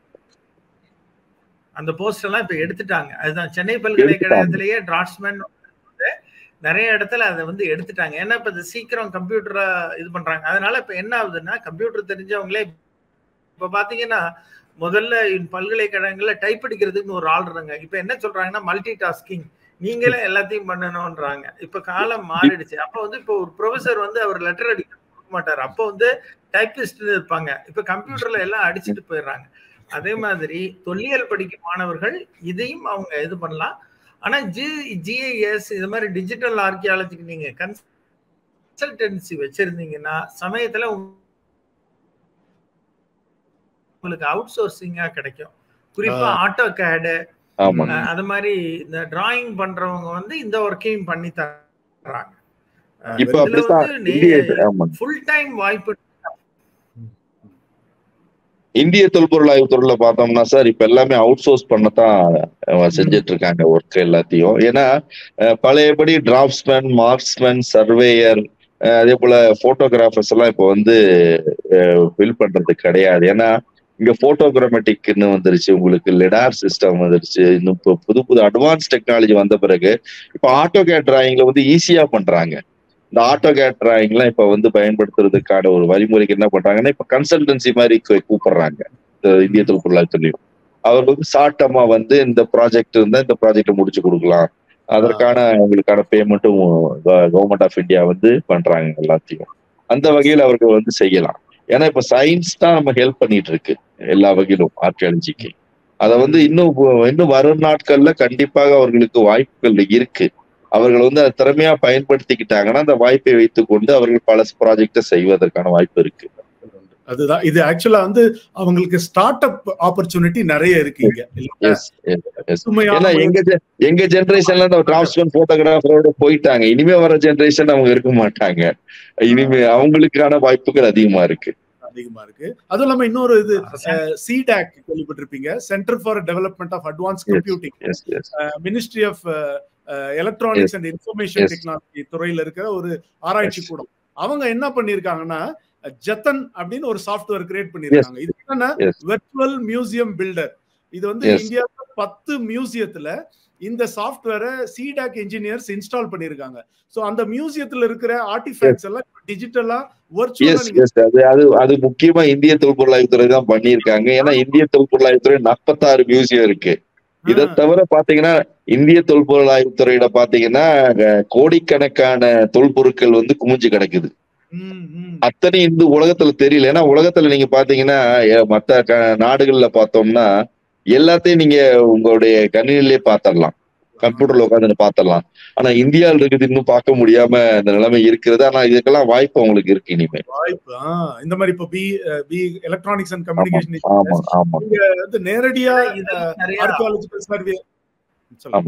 அந்த போஸ்ட் எல்லாம் இப்ப எடுத்துட்டாங்க அதுதான் சென்னை பல்கலைக்கழகத்திலேயே டிராட்ஸ்மேன் நிறைய இடத்துல அதை வந்து எடுத்துட்டாங்க ஏன்னா இப்ப சீக்கிரம் கம்ப்யூட்டரா இது பண்றாங்க அதனால இப்ப என்ன ஆகுதுன்னா கம்ப்யூட்டர் தெரிஞ்சவங்களே இப்ப பாத்தீங்கன்னா முதல்ல பல்கலைக்கழகங்கள்ல டைப் அடிக்கிறதுக்கு ஒரு ஆள் இருந்தாங்க இப்ப என்ன சொல்றாங்கன்னா மல்டி டாஸ்கிங் நீங்களே எல்லாத்தையும் பண்ணணும்ன்றாங்க இப்ப காலம் மாறிடுச்சு அப்ப வந்து இப்போ ஒரு ப்ரொஃபசர் வந்து அவர் லெட்டர் அடிக்க கொடுக்க மாட்டாரு அப்போ வந்து டைப்பிஸ்ட் இருப்பாங்க இப்ப கம்ப்யூட்டர்ல எல்லாம் அடிச்சுட்டு போயிடுறாங்க அதே மாதிரி தொல்லியல் படிக்கும் மாணவர்கள் இதையும் அவங்க இது பண்ணலாம் ஆனா ஜி ஜிஐஎஸ் இது மாதிரி டிஜிட்டல் ஆர்கியாலஜிக்கு நீங்க கன்சல்டன்சி வச்சிருந்தீங்கன்னா சமயத்துல உங்களுக்கு அவுட் சோர்சிங்கா கிடைக்கும் குறிப்பா ஆட்டோ கேடு அது மாதிரி இந்த டிராயிங் பண்றவங்க வந்து இந்த ஒர்க்கையும் பண்ணி தர்றாங்க ஃபுல் டைம் வாய்ப்பு இந்திய தொல்பொருள் ஆய்வுத்துறையில பார்த்தோம்னா சார் இப்ப எல்லாமே அவுட் சோர்ஸ் பண்ணத்தான் செஞ்சுட்டு இருக்காங்க ஒர்க் எல்லாத்தையும் ஏன்னா பழையபடி டிராப்ஸ்மேன் மார்க்ஸ்மேன் சர்வேயர் அதே போல போட்டோகிராஃபர்ஸ் எல்லாம் இப்போ வந்து ஃபில் பண்றது கிடையாது ஏன்னா இங்க போட்டோகிராமெட்டிக்னு வந்துருச்சு உங்களுக்கு லெடார் சிஸ்டம் வந்துருச்சு இன்னும் இப்போ புது புது அட்வான்ஸ் டெக்னாலஜி வந்த பிறகு இப்போ ஆட்டோ கேட் டிராயிங்ல வந்து ஈஸியா பண்றாங்க இந்த ஆட்டோ கேட் டிராயிங்லாம் இப்ப வந்து பயன்படுத்துறதுக்கான ஒரு வழிமுறைக்கு என்ன பண்றாங்கன்னா இப்ப கன்சல்டன்சி மாதிரி கூப்பிடுறாங்க இந்திய தொழில்நுட்பத்துலையும் அவர் வந்து சாட்டமா வந்து இந்த ப்ராஜெக்ட் இருந்தா இந்த ப்ராஜெக்டை முடிச்சு கொடுக்கலாம் அதற்கான உங்களுக்கான பேமெண்ட்டும் கவர்மெண்ட் ஆஃப் இந்தியா வந்து பண்றாங்க எல்லாத்தையும் அந்த வகையில் அவர்கள் வந்து செய்யலாம் ஏன்னா இப்ப சயின்ஸ் தான் நம்ம ஹெல்ப் பண்ணிட்டு இருக்கு எல்லா வகையிலும் ஆர்கியாலஜிக்கு அதை வந்து இன்னும் இன்னும் வரும் நாட்கள்ல கண்டிப்பாக அவர்களுக்கு வாய்ப்புகள் இருக்கு அவர்கள் வந்து அதை திறமையா பயன்படுத்திக்கிட்டாங்கன்னா அந்த வாய்ப்பை வைத்துக் கொண்டு அவர்கள் பல ப்ராஜெக்டை செய்வதற்கான வாய்ப்பு இருக்கு அதுதான் இது ஆக்சுவலா வந்து அவங்களுக்கு ஸ்டார்ட் அப் ஆப்பர்ச்சுனிட்டி நிறைய இருக்கு ஏன்னா எங்க எங்க ஜெனரேஷன்ல இந்த டிரான்ஸ்மன் போட்டோகிராஃபரோட போயிட்டாங்க இனிமே வர ஜெனரேஷன் அவங்க இருக்க மாட்டாங்க இனிமே அவங்களுக்கான வாய்ப்புகள் அதிகமா இருக்கு அதிகமா இருக்கு அதுவும் இல்லாம இன்னொரு இது சிடாக் கேள்விப்பட்டிருப்பீங்க centre for development of advance computing ministry of electronics and information technology துறையில இருக்கிற ஒரு ஆராய்ச்சி கூடம் அவங்க என்ன பண்ணிருக்காங்கன்னா ஜத்தன் அப்படின்னு ஒரு சாஃப்ட்வேர் கிரியேட் பண்ணிருக்காங்க இது என்னன்னா Yes. வெர்ச்சுவல் மியூசியம் பில்டர் இது வந்து Yes. இந்தியாவுல பத்து மியூசியத்துல இந்த சாஃப்ட்வேரை சிடாக் இன்ஜினியர்ஸ் இன்ஸ்டால் பண்ணிருக்காங்க சோ அந்த மியூசியத்துல இருக்கிற ஆர்டிஃபேக்ட்ஸ் எல்லாம் டிஜிட்டலா எஸ் வர்ச்சுவலா நீங்க எஸ் அது அது அது முக்கியமா இந்திய தொல்பொருளாய்வுத்துறை தான் பண்ணியிருக்காங்க ஏன்னா இந்திய தொல்பொருளாய்வுத்துறை நாற்பத்தாறு மியூசியம் இருக்கு இதை ஆ, தவிர பாத்தீங்கன்னா இந்திய தொல்பொருளாய்வுத்துறையில பாத்தீங்கன்னா அஹ், கோடிக்கணக்கான தொல்பொருட்கள் வந்து குமிஞ்சு கிடக்குது ம், ம். அத்தனை இந்த உலகத்துல தெரியல ஏன்னா உலகத்துல நீங்க பாத்தீங்கன்னா எ- மத்த க- நாடுகள்ல பார்த்தோம்னா எல்லாத்தையும் நீங்க உங்களுடைய கணினிலே பாத்திரலாம் கம்ப்யூட்டர்ல உட்காந்து பாத்திரலாம் ஆனா இந்தியாவில் இருக்குது இன்னும் பார்க்க முடியாம இந்த நிலைமை இருக்கிறது ஆனா இதுக்கெல்லாம் வாய்ப்பு உங்களுக்கு இருக்கு இனிமே வாய்ப்பு ஆ, இந்த மாதிரி இப்ப பி பி எலக்ட்ரானிக்ஸ் அண்ட் ஆமா கம்யூனிகேஷன் ஆமா ஆமா வந்து நேரடியா இதெல்லாம் நிறைய ஆர்கியாலஜிக்கல் சர்வே ஆமா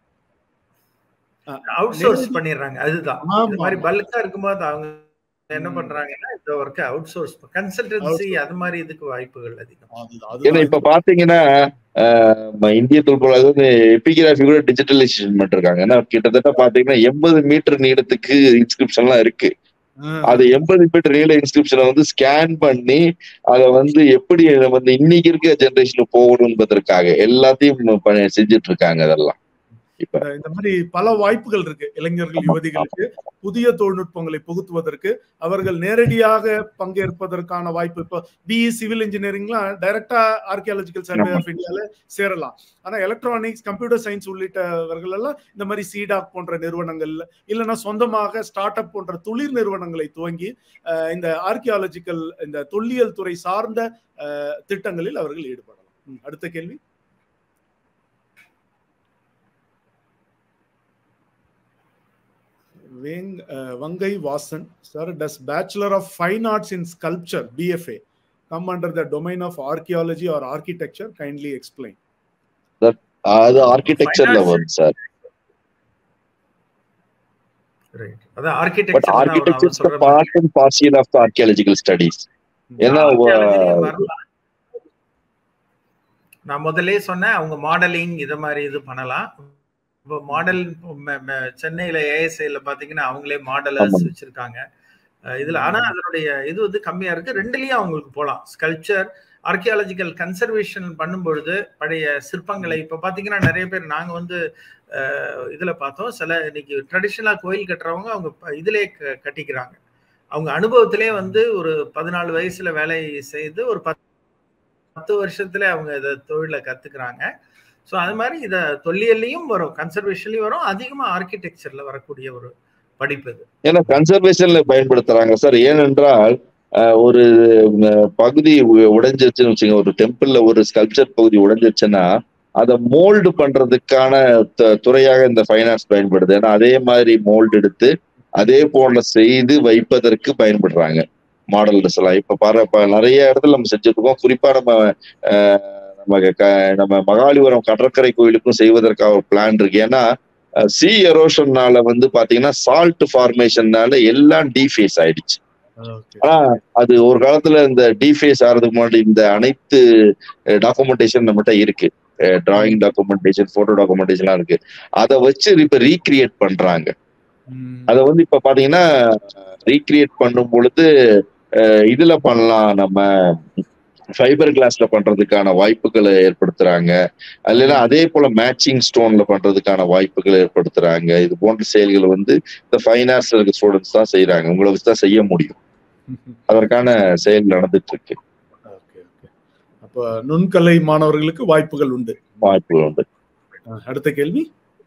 அவுட் சோர்ஸ் பண்ணிடுறாங்க அதுதான் ஆமா, இது மாதிரி ஆமா. பல்கா இருக்கும்போது அவங்க என்ன ம். பண்றாங்கன்னா இந்த ஒர்க்கை அவுட் சோர்ஸ் கன்சல்டன்சி அது மாதிரி இதுக்கு வாய்ப்புகள் அதிகம் அதுதான், ஏன்னா இப்ப அதுதான். பாத்தீங்கன்னா ஆஹ், நம்ம இந்திய தொல்பொருள் வந்து எபிகிராஃபி கூட டிஜிட்டலைசேஷன் பண்ணிருக்காங்க ஏன்னா கிட்டத்தட்ட பாத்தீங்கன்னா எண்பது மீட்டர் நீளத்துக்கு இன்ஸ்கிரிப்ஷன் எல்லாம் இருக்கு ஆ, அது எண்பது மீட்டர் நீள இன்ஸ்கிரிப்ஷனை வந்து ஸ்கேன் பண்ணி அதை வந்து எப்படி வந்து இன்னைக்கு இருக்க ஜெனரேஷனுக்கு போகணும் என்பதற்காக எல்லாத்தையும் பண்ணி- செஞ்சுட்டு இருக்காங்க அதெல்லாம் இப்ப இந்த- இந்த மாதிரி பல வாய்ப்புகள் இருக்கு இளைஞர்கள் ஆமா, யுவதிகளுக்கு புதிய தொழில்நுட்பங்களை புகுத்துவதற்கு அவர்கள் நேரடியாக பங்கேற்பதற்கான வாய்ப்பு இப்போ பிஇ சிவில் இன்ஜினியரிங்லாம் டைரக்டா ஆர்கியாலஜிக்கல் சர்வே ஆமா. ஆஃப் இந்தியால சேரலாம் ஆனா எலக்ட்ரானிக்ஸ் கம்ப்யூட்டர் சயின்ஸ் உள்ளிட்டவர்கள் எல்லாம் இந்த மாதிரி சிடாக் போன்ற நிறுவனங்கள்ல இல்லைன்னா சொந்தமாக ஸ்டார்ட் அப் போன்ற தொழில் நிறுவனங்களை துவங்கி அஹ், இந்த ஆர்கியாலஜிக்கல் இந்த தொல்லியல் துறை சார்ந்த அஹ், திட்டங்களில் அவர்கள் ஈடுபடலாம் ம், அடுத்த கேள்வி Wing, uh, Vangai Vasan, sir, does Bachelor of Fine Arts in Sculpture, BFA, come under the domain of archaeology or architecture? Kindly explain. அது ஆர்கிடெக்சர்ல வரும் சார் ரைட் அதான் but architecture architecture part and partial of archaeological studies ஏன்னா நான் முதல்ல சொன்னேன் அவங்க modelling இத மாதிரி இது பண்ணலாம் இப்போ மாடல் சென்னையில ஏஎஸ்ஐல பாத்தீங்கன்னா அவங்களே மாடலர்ஸ் ஆமாம். வச்சிருக்காங்க அஹ் இதுல ஆனா அதனுடைய இது வந்து கம்மியா இருக்கு ரெண்டுலயும் அவங்களுக்கு போலாம் ஸ்கல்ப்சர் ஆர்கியாலஜிக்கல் கன்சர்வேஷன் பண்ணும்பொழுது பழைய சிற்பங்களை இப்ப பாத்தீங்கன்னா நிறைய பேர் நாங்க வந்து அஹ், இதுல பார்த்தோம் சில இன்னைக்கு ட்ரெடிஷனலா கோயில் கட்டுறவங்க அவங்க ப- இதிலே க- கட்டிக்கிறாங்க அவங்க அனுபவத்திலே வந்து ஒரு பதினாலு வயசுல வேலை செய்து ஒரு பத்து பத்து வருஷத்துல அவங்க இதை தொழில கத்துக்கிறாங்க ஸோ அது மாதிரி இதை தொல்லியல்லையும் வரும் கன்சர்வேஷன்லையும் வரும் அதிகமா ஆர்கிடெக்சர்ல வரக்கூடிய ஒரு படிப்பு இது ஏன்னா கன்சர்வேஷன்ல பயன்படுத்துறாங்க சார் ஏனென்றால் அஹ், ஒரு அஹ், பகுதி உ- உடைஞ்சிருச்சுன்னு வச்சுங்க ஒரு டெம்பிள்ல ஒரு ஸ்கல்ப்சர் பகுதி உடைஞ்சிருச்சுன்னா அதை மோல்டு பண்றதுக்கான த- துறையாக இந்த ஃபைனான்ஸ் பயன்படுது ஏன்னா அதே மாதிரி மோல்டு எடுத்து அதே போல செய்து வைப்பதற்கு பயன்படுறாங்க மாடல்ஸ் எல்லாம் இப்ப பாரு இப்ப நிறைய இடத்துல நம்ம செஞ்சுட்டு இருக்கோம் குறிப்பா நம்ம அஹ், நம்ம க- நம்ம மகாலிபுரம் கடற்கரை கோயிலுக்கும் செய்வதற்காக ஒரு பிளான் இருக்கு ஏன்னா சி எரோஷன்னால வந்து பாத்தீங்கன்னா சால்ட் ஃபார்மேஷன்னால எல்லாம் டீஃபேஸ் ஆயிடுச்சு Okay. ஆனா அது ஒரு காலத்துல இந்த டீஃபேஸ் ஆகிறதுக்கு முன்னாடி இந்த அனைத்து டாக்குமெண்டேஷன் நம்மகிட்ட இருக்கு டிராயிங் டாக்குமெண்டேஷன் போட்டோ டாக்குமெண்டேஷன்லாம் இருக்கு அதை வச்சு இப்ப ரீக்ரியேட் பண்றாங்க ம். அதை வந்து இப்ப பாத்தீங்கன்னா ரீக்ரியேட் பண்ணும் பொழுது அஹ், இதுல பண்ணலாம் நம்ம ஃபைபர் கிளாஸ்ல பண்றதுக்கான வாய்ப்புகளை ஏற்படுத்துறாங்க இல்லைன்னா அதே போல மேட்சிங் ஸ்டோன்ல பண்றதுக்கான வாய்ப்புகளை ஏற்படுத்துறாங்க இது போன்ற செயல்களை வந்து இந்த ஃபைன் ஆர்ட்ஸ்ல இருக்க ஸ்டூடெண்ட்ஸ் தான் செய்யறாங்க உங்களை வச்சு தான் செய்ய முடியும் அதற்கான செயல் நடந்துட்டு இருக்கு Okay, okay. அப்ப நுண்கலை மாணவர்களுக்கு வாய்ப்புகள் உண்டு வாய்ப்புகள் உண்டு அஹ், அடுத்த கேள்வி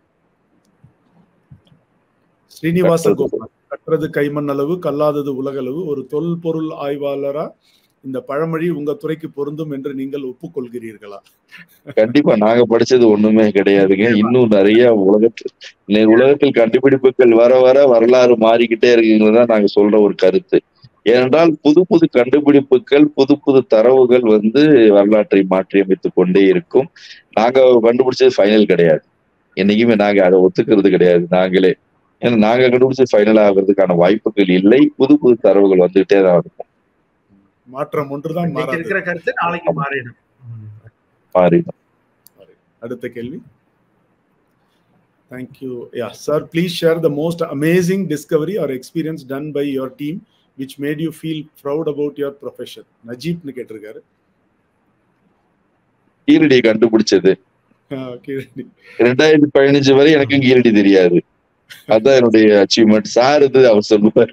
ஸ்ரீனிவாச கற்றது. கோபால் கற்றது கைமண் அளவு கல்லாதது உலகளவு ஒரு தொல்பொருள் ஆய்வாளரா இந்த பழமொழி உங்க துறைக்கு பொருந்தும் என்று நீங்கள் ஒப்புக்கொள்கிறீர்களா கண்டிப்பா நாங்க படிச்சது ஒண்ணுமே கிடையாதுங்க இன்னும் நிறைய உலகத்தில் நெ- உலகத்தில் கண்டுபிடிப்புகள் வர வர வரலாறு மாறிக்கிட்டே இருக்குங்கிறது தான் நாங்க சொல்ற ஒரு கருத்து ஏனென்றால் புது புது கண்டுபிடிப்புகள் புது புது தரவுகள் வந்து வரலாற்றை மாற்றி அமைத்துக் கொண்டே இருக்கும் நாங்க கண்டுபிடிச்சது ஃபைனல் கிடையாது என்னைக்குமே நாங்க அதை ஒத்துக்கிறது கிடையாது நாங்களே ஏன்னா நாங்க கண்டுபிடிச்சது ஃபைனல் ஆகிறதுக்கான வாய்ப்புகள் இல்லை புது புது தரவுகள் வந்துகிட்டே தான் இருக்கும் மாற்றம் ஒன்றுதான் இன்னைக்கு மாறாது இருக்கிற கருத்து நாளைக்கு மாறிடும் மாறி அடுத்த கேள்வி Thank you. Yeah, sir, please share the most amazing discovery or experience done by your team which made you feel proud about your profession நஜீப்னு கேட்டிருக்காரு கீரடியை கண்டுபிடிச்சது ரெண்டாயிரத்தி பதினஞ்சு வரை எனக்கும் கீரடி தெரியாது அதான் என்னுடைய அச்சீவ்மெண்ட் சார் இது அவர் சொல்லுவார்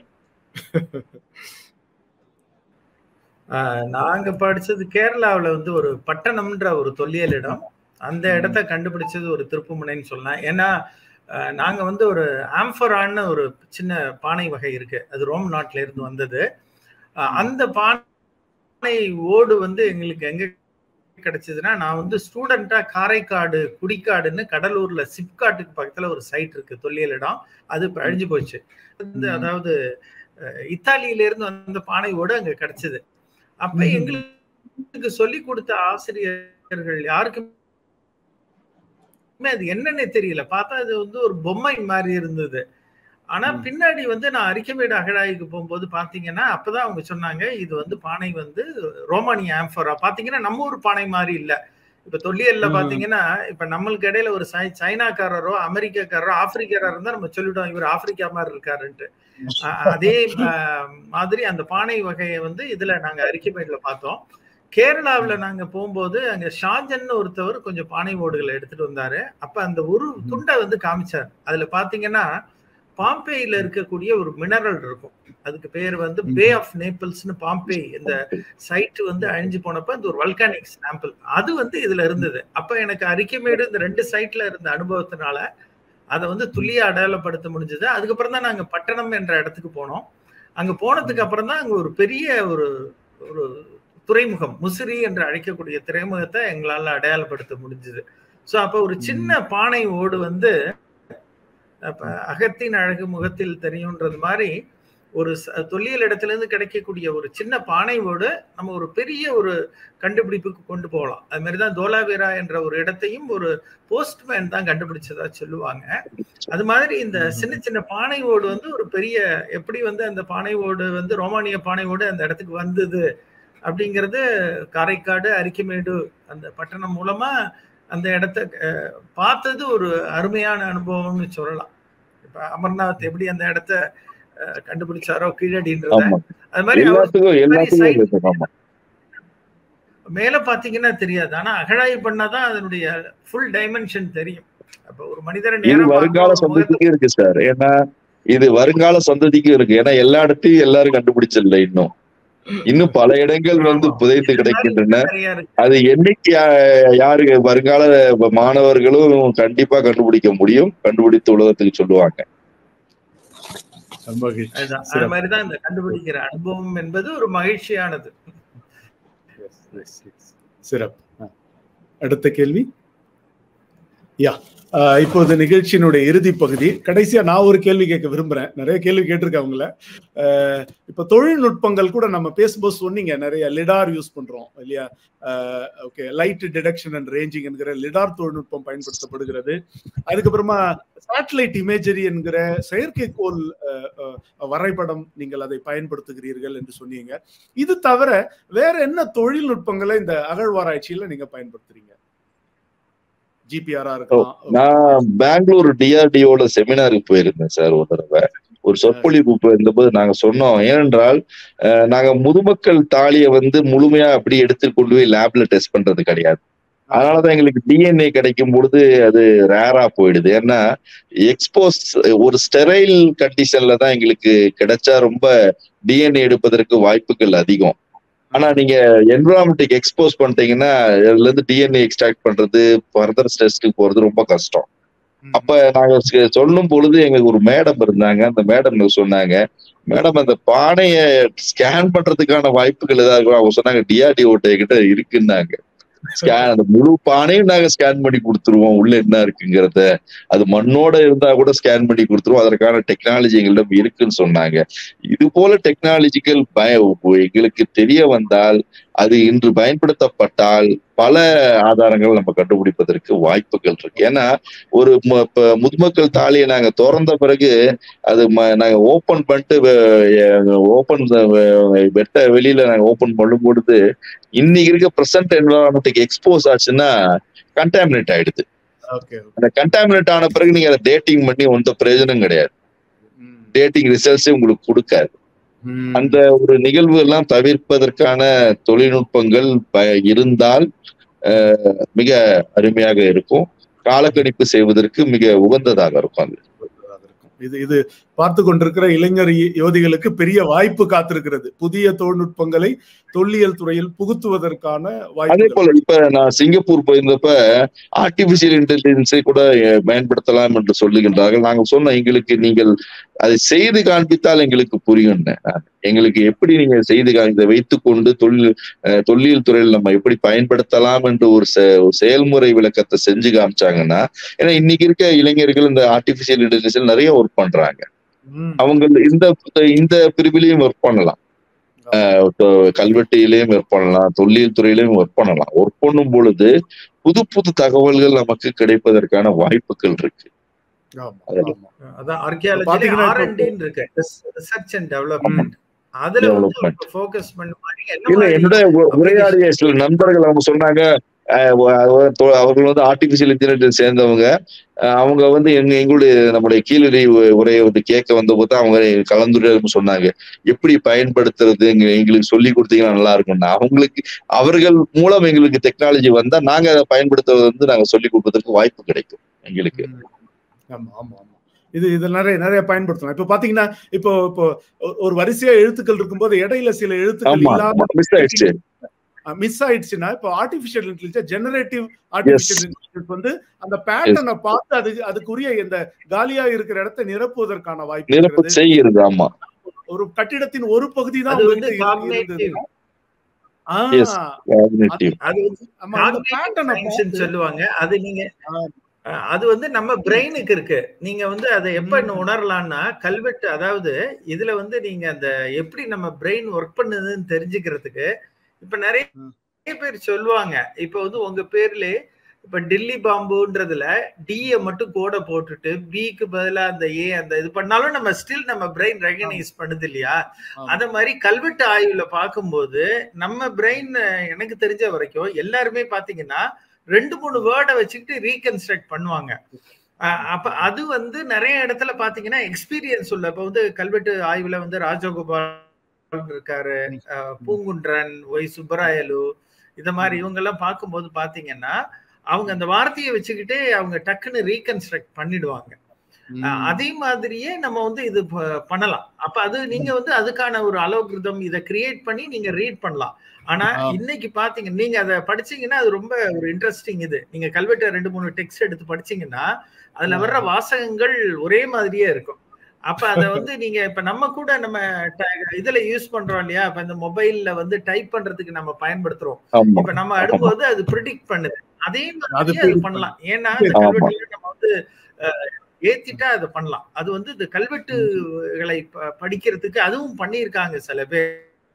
நாங்க படிச்சது கேரளாவில் வந்து ஒரு பட்டணம்ன்ற ஒரு தொல்லியல் இடம் அந்த இடத்த கண்டுபிடிச்சது ஒரு திருப்புமுனைன்னு சொல்லலாம் ஏன்னா நாங்க வந்து ஒரு ஆம்ஃபரான்னு ஒரு சின்ன பானை வகை இருக்கு அது ரோம் நாட்டில இருந்து வந்தது அந்த பானை ஓடு வந்து எங்களுக்கு எங்க கிடைச்சதுன்னா நான் வந்து ஸ்டூடெண்டா காரைக்காடு குடிக்காடுன்னு கடலூர்ல சிப்காட்டுக்கு பக்கத்துல ஒரு சைட் இருக்கு தொல்லியல் இடம் அது அழிஞ்சு போச்சு வந்து அதாவது இத்தாலியில இருந்து வந்த பானை ஓடு அங்க கிடைச்சது அப்ப எங்களுக்கு சொல்லி கொடுத்த ஆசிரியர்கள் யாருக்குமே அது என்னன்னே தெரியல பார்த்தா அது வந்து ஒரு பொம்மை மாதிரி இருந்தது ஆனா பின்னாடி வந்து நான் அரிக்கமேடு அகழாய்க்கு போகும்போது பாத்தீங்கன்னா அப்பதான் அவங்க சொன்னாங்க இது வந்து பானை வந்து ரோமானிய ஆம்ஃபரா பாத்தீங்கன்னா நம்ம ஊர் பானை மாதிரி இல்ல இப்ப தொல்லியல்ல பாத்தீங்கன்னா இப்ப நம்மளுக்கு இடையில ஒரு சைனாக்காரரோ அமெரிக்காக்காரரோ ஆப்பிரிக்காரோ இருந்தா நம்ம சொல்லிடுவோம் இவர் ஆப்பிரிக்கா மாதிரி இருக்காருன்ட்டு அதே மாதிரி அந்த பானை வகையை வந்து இதுல நாங்க அரிக்கமேட்ல பார்த்தோம் கேரளாவில் நாங்க போகும்போது அங்க ஷாஜன் ஒருத்தவர் கொஞ்சம் பானை ஓடுகளை எடுத்துட்டு வந்தாரு அப்ப அந்த ஒரு துண்டை வந்து காமிச்சார் அதுல பாத்தீங்கன்னா பாம்பேயில இருக்கக்கூடிய ஒரு மினரல் இருக்கும் அதுக்கு பேர் வந்து பே ஆஃப் நேபிள்ஸ்னு பாம்பே இந்த சைட் வந்து அழிஞ்சு போனப்ப இந்த ஒரு வல்கானிக் சாம்பிள் அது வந்து இதுல இருந்தது அப்ப எனக்கு அரிக்கமேடு இந்த ரெண்டு சைட்ல இருந்த அனுபவத்தினால அதை வந்து துல்லிய அடையாளப்படுத்த முடிஞ்சது அதுக்கப்புறம் தான் நாங்க பட்டணம் என்ற இடத்துக்கு போனோம் அங்க போனதுக்கு அப்புறம் தான் அங்க ஒரு பெரிய ஒரு ஒரு துறைமுகம் முசிறி என்று அழைக்கக்கூடிய துறைமுகத்தை எங்களால அடையாளப்படுத்த முடிஞ்சது ஸோ அப்போ ஒரு சின்ன பானை ஓடு வந்து அப்ப அகத்தின் அழகு முகத்தில் தெரியுன்றது மாதிரி ஒரு தொல்லியல் இடத்துல இருந்து கிடைக்கக்கூடிய ஒரு சின்ன பானை ஓடு நம்ம ஒரு பெரிய ஒரு கண்டுபிடிப்புக்கு கொண்டு போகலாம் அது மாதிரி தான் தோலாவேரா என்ற ஒரு இடத்தையும் ஒரு போஸ்ட்மேன் தான் கண்டுபிடிச்சதா சொல்லுவாங்க அது மாதிரி இந்த சின்ன சின்ன பானை ஓடு வந்து ஒரு பெரிய எப்படி வந்து அந்த பானை ஓடு வந்து ரோமானிய பானை ஓடு அந்த இடத்துக்கு வந்தது அப்படிங்கிறது காரைக்காடு அரிக்கமேடு அந்த பட்டணம் மூலமா அந்த இடத்த பார்த்தது ஒரு அருமையான அனுபவம்னு சொல்லலாம் இப்ப அமர்நாத் எப்படி அந்த இடத்த கண்டுபிடிச்சாரோ கீழடின்றத அது மாதிரி மேல பாத்தீங்கன்னா தெரியாது ஆனா அகழாய்வு பண்ணாதான் அதனுடைய ஃபுல் டைமென்ஷன் தெரியும் அப்ப ஒரு மனிதரை இது வருங்கால சந்ததிக்கு இருக்கு சார் ஏன்னா இது வருங்கால சந்ததிக்கு இருக்கு ஏன்னா எல்லா இடத்தையும் எல்லாரும் கண்டுபிடிச்சிடல இன்னும் இன்னும் பல இடங்கள் வந்து புதைத்து கிடைக்கின்றன அது என்னைக்கு யாரு வருங்கால மாணவர்களும் கண்டிப்பா கண்டுபிடிக்க முடியும் கண்டுபிடித்து உலகத்துக்கு சொல்லுவாங்க அது மாதிரிதான் இந்த கண்டுபிடிக்கிற அனுபவம் என்பது ஒரு மகிழ்ச்சியானது சிறப்பு அடுத்த கேள்வி யா இப்போது நிகழ்ச்சியினுடைய இறுதி பகுதி கடைசியா நான் ஒரு கேள்வி கேட்க விரும்புறேன் நிறைய கேள்வி கேட்டிருக்கவங்கள இப்ப தொழில்நுட்பங்கள் கூட நம்ம பேசும்போது சொன்னீங்க நிறைய லிடார் யூஸ் பண்றோம் இல்லையா okay light detection and ranging என்கிற லிடார் தொழில்நுட்பம் பயன்படுத்தப்படுகிறது அதுக்கப்புறமா சேட்டலைட் இமேஜரி என்கிற செயற்கைக்கோள் வரைபடம் நீங்கள் அதை பயன்படுத்துகிறீர்கள் என்று சொன்னீங்க இது தவிர வேற என்ன தொழில்நுட்பங்களை இந்த அகழ்வாராய்ச்சியில நீங்க பயன்படுத்துறீங்க ஜிபிஆரா இருக்கலாம் நான் பெங்களூர் டிஆர்டிஓல செமினாருக்கு போயிருந்தேன் சார் ஒரு தடவை ஒரு சொற்பொழிவு இருந்தபோது நாங்க சொன்னோம் ஏனென்றால் நாங்க முதுமக்கள் தாலியை வந்து முழுமையா அப்படி எடுத்து கொண்டு போய் லேப்ல டெஸ்ட் பண்றது கிடையாது அதனாலதான் எங்களுக்கு டிஎன்ஏ கிடைக்கும் பொழுது அது ரேரா போயிடுது ஏன்னா எக்ஸ்போஸ் ஒரு ஸ்டெரைல் கண்டிஷன்ல தான் எங்களுக்கு கிடைச்சா ரொம்ப டிஎன்ஏ எடுப்பதற்கு வாய்ப்புகள் அதிகம் ஆனா நீங்க என்விரான்மெண்ட்டுக்கு எக்ஸ்போஸ் பண்ணிட்டீங்கன்னா அதுல இருந்து டிஎன்ஏ எக்ஸ்ட்ராக்ட் பண்றது ஃபர்தர் ஸ்டெஸ்ட்டுக்கு போறது ரொம்ப கஷ்டம் அப்ப நாங்க சொல்லும் பொழுது எங்களுக்கு ஒரு மேடம் இருந்தாங்க அந்த மேடம் சொன்னாங்க மேடம் அந்த பானைய ஸ்கேன் பண்றதுக்கான வாய்ப்புகள் ஏதாவது இருக்கும் அவங்க சொன்னாங்க டிஆர்டி ஓட்டை கிட்ட இருக்குன்னாங்க ஸ்கேன் அந்த முழு பானையும் நாங்க ஸ்கேன் பண்ணி கொடுத்துருவோம் உள்ள என்ன இருக்குங்கிறத அது மண்ணோட இருந்தா கூட ஸ்கேன் பண்ணி கொடுத்துருவோம் அதற்கான டெக்னாலஜி எங்களிடம் இருக்குன்னு சொன்னாங்க இது போல டெக்னாலஜிக்கல் பய எங்களுக்கு தெரிய வந்தால் அது இன்று பயன்படுத்தப்பட்டால் பல ஆதாரங்கள் நம்ம கண்டுபிடிப்பதற்கு வாய்ப்புகள் இருக்கு ஏன்னா ஒரு முதுமக்கள் தாலியை நாங்க திறந்த பிறகு அது நாங்க ஓபன் பண்ணிட்டு ஓபன் வெட்ட வெளியில நாங்க ஓபன் பண்ணும் பொழுது இன்னைக்கு இருக்க பிரசன்ட் என்வரான்மெண்ட்டுக்கு எக்ஸ்போஸ் ஆச்சுன்னா கண்டாமினேட் ஆயிடுது அந்த கண்டாமினேட் ஆன பிறகு நீங்க அதை டேட்டிங் பண்ணி ஒன்ற பிரயோஜனம் கிடையாது டேட்டிங் ரிசல்ட்ஸே உங்களுக்கு கொடுக்காது அந்த ஒரு நிகழ்வு எல்லாம் தவிர்ப்பதற்கான தொழில்நுட்பங்கள் இருந்தால் மிக அருமையாக இருக்கும் காலக்கணிப்பு செய்வதற்கு மிக உகந்ததாக இருக்கும் அது இது இது பார்த்து கொண்டிருக்கிற இளைஞர் யோதிகளுக்கு பெரிய வாய்ப்பு காத்திருக்கிறது புதிய தொழில்நுட்பங்களை தொல்லியல் துறையில் புகுத்துவதற்கான வாய்ப்பு அதே போல இப்ப நான் சிங்கப்பூர் போயிருந்தப்ப ஆர்டிபிஷியல் இன்டெலிஜென்ஸை கூட பயன்படுத்தலாம் என்று சொல்லுகின்றார்கள் நாங்கள் சொன்ன எங்களுக்கு நீங்கள் அதை செய்து காண்பித்தால் எங்களுக்கு புரியும் எங்களுக்கு எப்படி நீங்க செய்து இதை வைத்துக்கொண்டு தொழில் தொல்லியல் துறையில் நம்ம எப்படி பயன்படுத்தலாம் என்று ஒரு செயல்முறை விளக்கத்தை செஞ்சு காமிச்சாங்கன்னா ஏன்னா இன்னைக்கு இருக்க இளைஞர்கள் இந்த ஆர்டிபிஷியல் இன்டெலிஜென்ஸ் நிறைய ஒர்க் பண்றாங்க அவங்க இந்த இந்த பிரிவிலையும் ஒர்க் பண்ணலாம் கல்வெட்டிலையும் ஒர்க் பண்ணலாம் தொல்லியல் துறையிலையும் ஒர்க் பண்ணலாம் ஒர்க் பண்ணும் பொழுது புது புது தகவல்கள் நமக்கு கிடைப்பதற்கான வாய்ப்புகள் இருக்கு அதான் ஆர்கியாலஜி ஆர்என்டின்னு இருக்கு ரிசர்ச் அண்ட் டெவலப்மெண்ட் அதுல வந்து ஃபோக்கஸ் இல்ல என்னுடைய உரையாடிய சில நண்பர்கள் அவங்க சொன்னாங்க அவர்கள் வந்து ஆர்டிபிஷியல் இன்டெலிஜென்ஸ் சேர்ந்தவங்க அவங்க வந்து எங்க எங்களுடைய நம்முடைய கீழடி உரையை வந்து கேட்க வந்த போது அவங்க கலந்துரையாடும் சொன்னாங்க எப்படி பயன்படுத்துறது எங்களுக்கு சொல்லி கொடுத்தீங்கன்னா நல்லா இருக்கும்னா அவங்களுக்கு அவர்கள் மூலம் எங்களுக்கு டெக்னாலஜி வந்தா நாங்க அதை பயன்படுத்துறது வந்து நாங்க சொல்லி கொடுப்பதற்கு வாய்ப்பு கிடைக்கும் எங்களுக்கு ஆமா ஆமா ஆமா இது இது நிறைய நிறைய பயன்படுத்தலாம் இப்ப பாத்தீங்கன்னா இப்போ இப்போ ஒரு வரிசையா எழுத்துக்கள் இருக்கும்போது இடையில சில எழுத்துக்கள் இல்லாம மிஸ் ஆயிடுச்சுன்னா இப்போ artificial intelligence generative artificial intelligence வந்து அந்த பேட்டர்னை பார்த்து அது அதுக்குரிய இந்த காலியா இருக்கிற இடத்தை நிரப்புவதற்கான வாய்ப்பு நிரப்பு செய்கிறது ஆமா ஒரு கட்டிடத்தின் ஒரு பகுதி தான் சொல்லுவாங்க அது நீங்க அது வந்து நம்ம பிரெயினுக்கு இருக்கு நீங்க வந்து அதை எப்ப உணரலாம்னா கல்வெட்டு அதாவது இதுல வந்து நீங்க அந்த எப்படி நம்ம பிரெயின் ஒர்க் பண்ணுதுன்னு தெரிஞ்சுக்கிறதுக்கு இப்ப நிறைய பேர் சொல்லுவாங்க இப்ப வந்து உங்க பேர்ல இப்ப டெல்லி பாம்புன்றதுல டிஏ மட்டும் கோடை போட்டுட்டு பிக்கு பதிலா அந்த ஏ அந்த இது பண்ணாலும் நம்ம ஸ்டில் நம்ம பிரெயின் ரெகனைஸ் பண்ணுது இல்லையா அத மாதிரி கல்வெட்டு ஆய்வுல பார்க்கும்போது நம்ம பிரெயின் எனக்கு தெரிஞ்ச வரைக்கும் எல்லாருமே பாத்தீங்கன்னா ரெண்டு மூணு வேர்டை வச்சுக்கிட்டு ரீகன்ஸ்ட்ரக்ட் பண்ணுவாங்க அப்ப அது வந்து நிறைய இடத்துல பாத்தீங்கன்னா எக்ஸ்பீரியன்ஸ் உள்ள இப்ப வந்து கல்வெட்டு ஆய்வுல வந்து ராஜகோபால் இருக்காரு பூங்குன்றன் ஒய் சுப்பராயலு இந்த மாதிரி இவங்க எல்லாம் பார்க்கும்போது பாத்தீங்கன்னா அவங்க அந்த வார்த்தையை வச்சுக்கிட்டே அவங்க டக்குன்னு ரீகன்ஸ்ட்ரக்ட் பண்ணிடுவாங்க அதே மாதிரியே நம்ம வந்து இது பண்ணலாம் அப்ப அது நீங்க வந்து அதுக்கான ஒரு அலோகிருதம் இதை கிரியேட் பண்ணி நீங்க ரீட் பண்ணலாம் ஆனா இன்னைக்கு பாத்தீங்க நீங்க அதை படிச்சீங்கன்னா அது ரொம்ப ஒரு இன்ட்ரெஸ்டிங் இது நீங்க கல்வெட்டு ரெண்டு மூணு டெக்ஸ்ட் எடுத்து படிச்சீங்கன்னா அதுல வர்ற வாசகங்கள் ஒரே மாதிரியே இருக்கும் அப்ப அத வந்து நீங்க இப்ப நம்ம கூட நம்ம இதுல யூஸ் பண்றோம் இல்லையா இப்ப இந்த மொபைல்ல வந்து டைப் பண்றதுக்கு நம்ம பயன்படுத்துறோம் இப்ப நம்ம அடும்போது அது ப்ரிடிக்ட் பண்ணுது அதே மாதிரி அது பண்ணலாம் ஏன்னா இந்த கல்வெட்டுல நம்ம வந்து ஏத்திட்டா அதை பண்ணலாம் அது வந்து இந்த கல்வெட்டுகளை படிக்கிறதுக்கு அதுவும் பண்ணியிருக்காங்க சில பேர்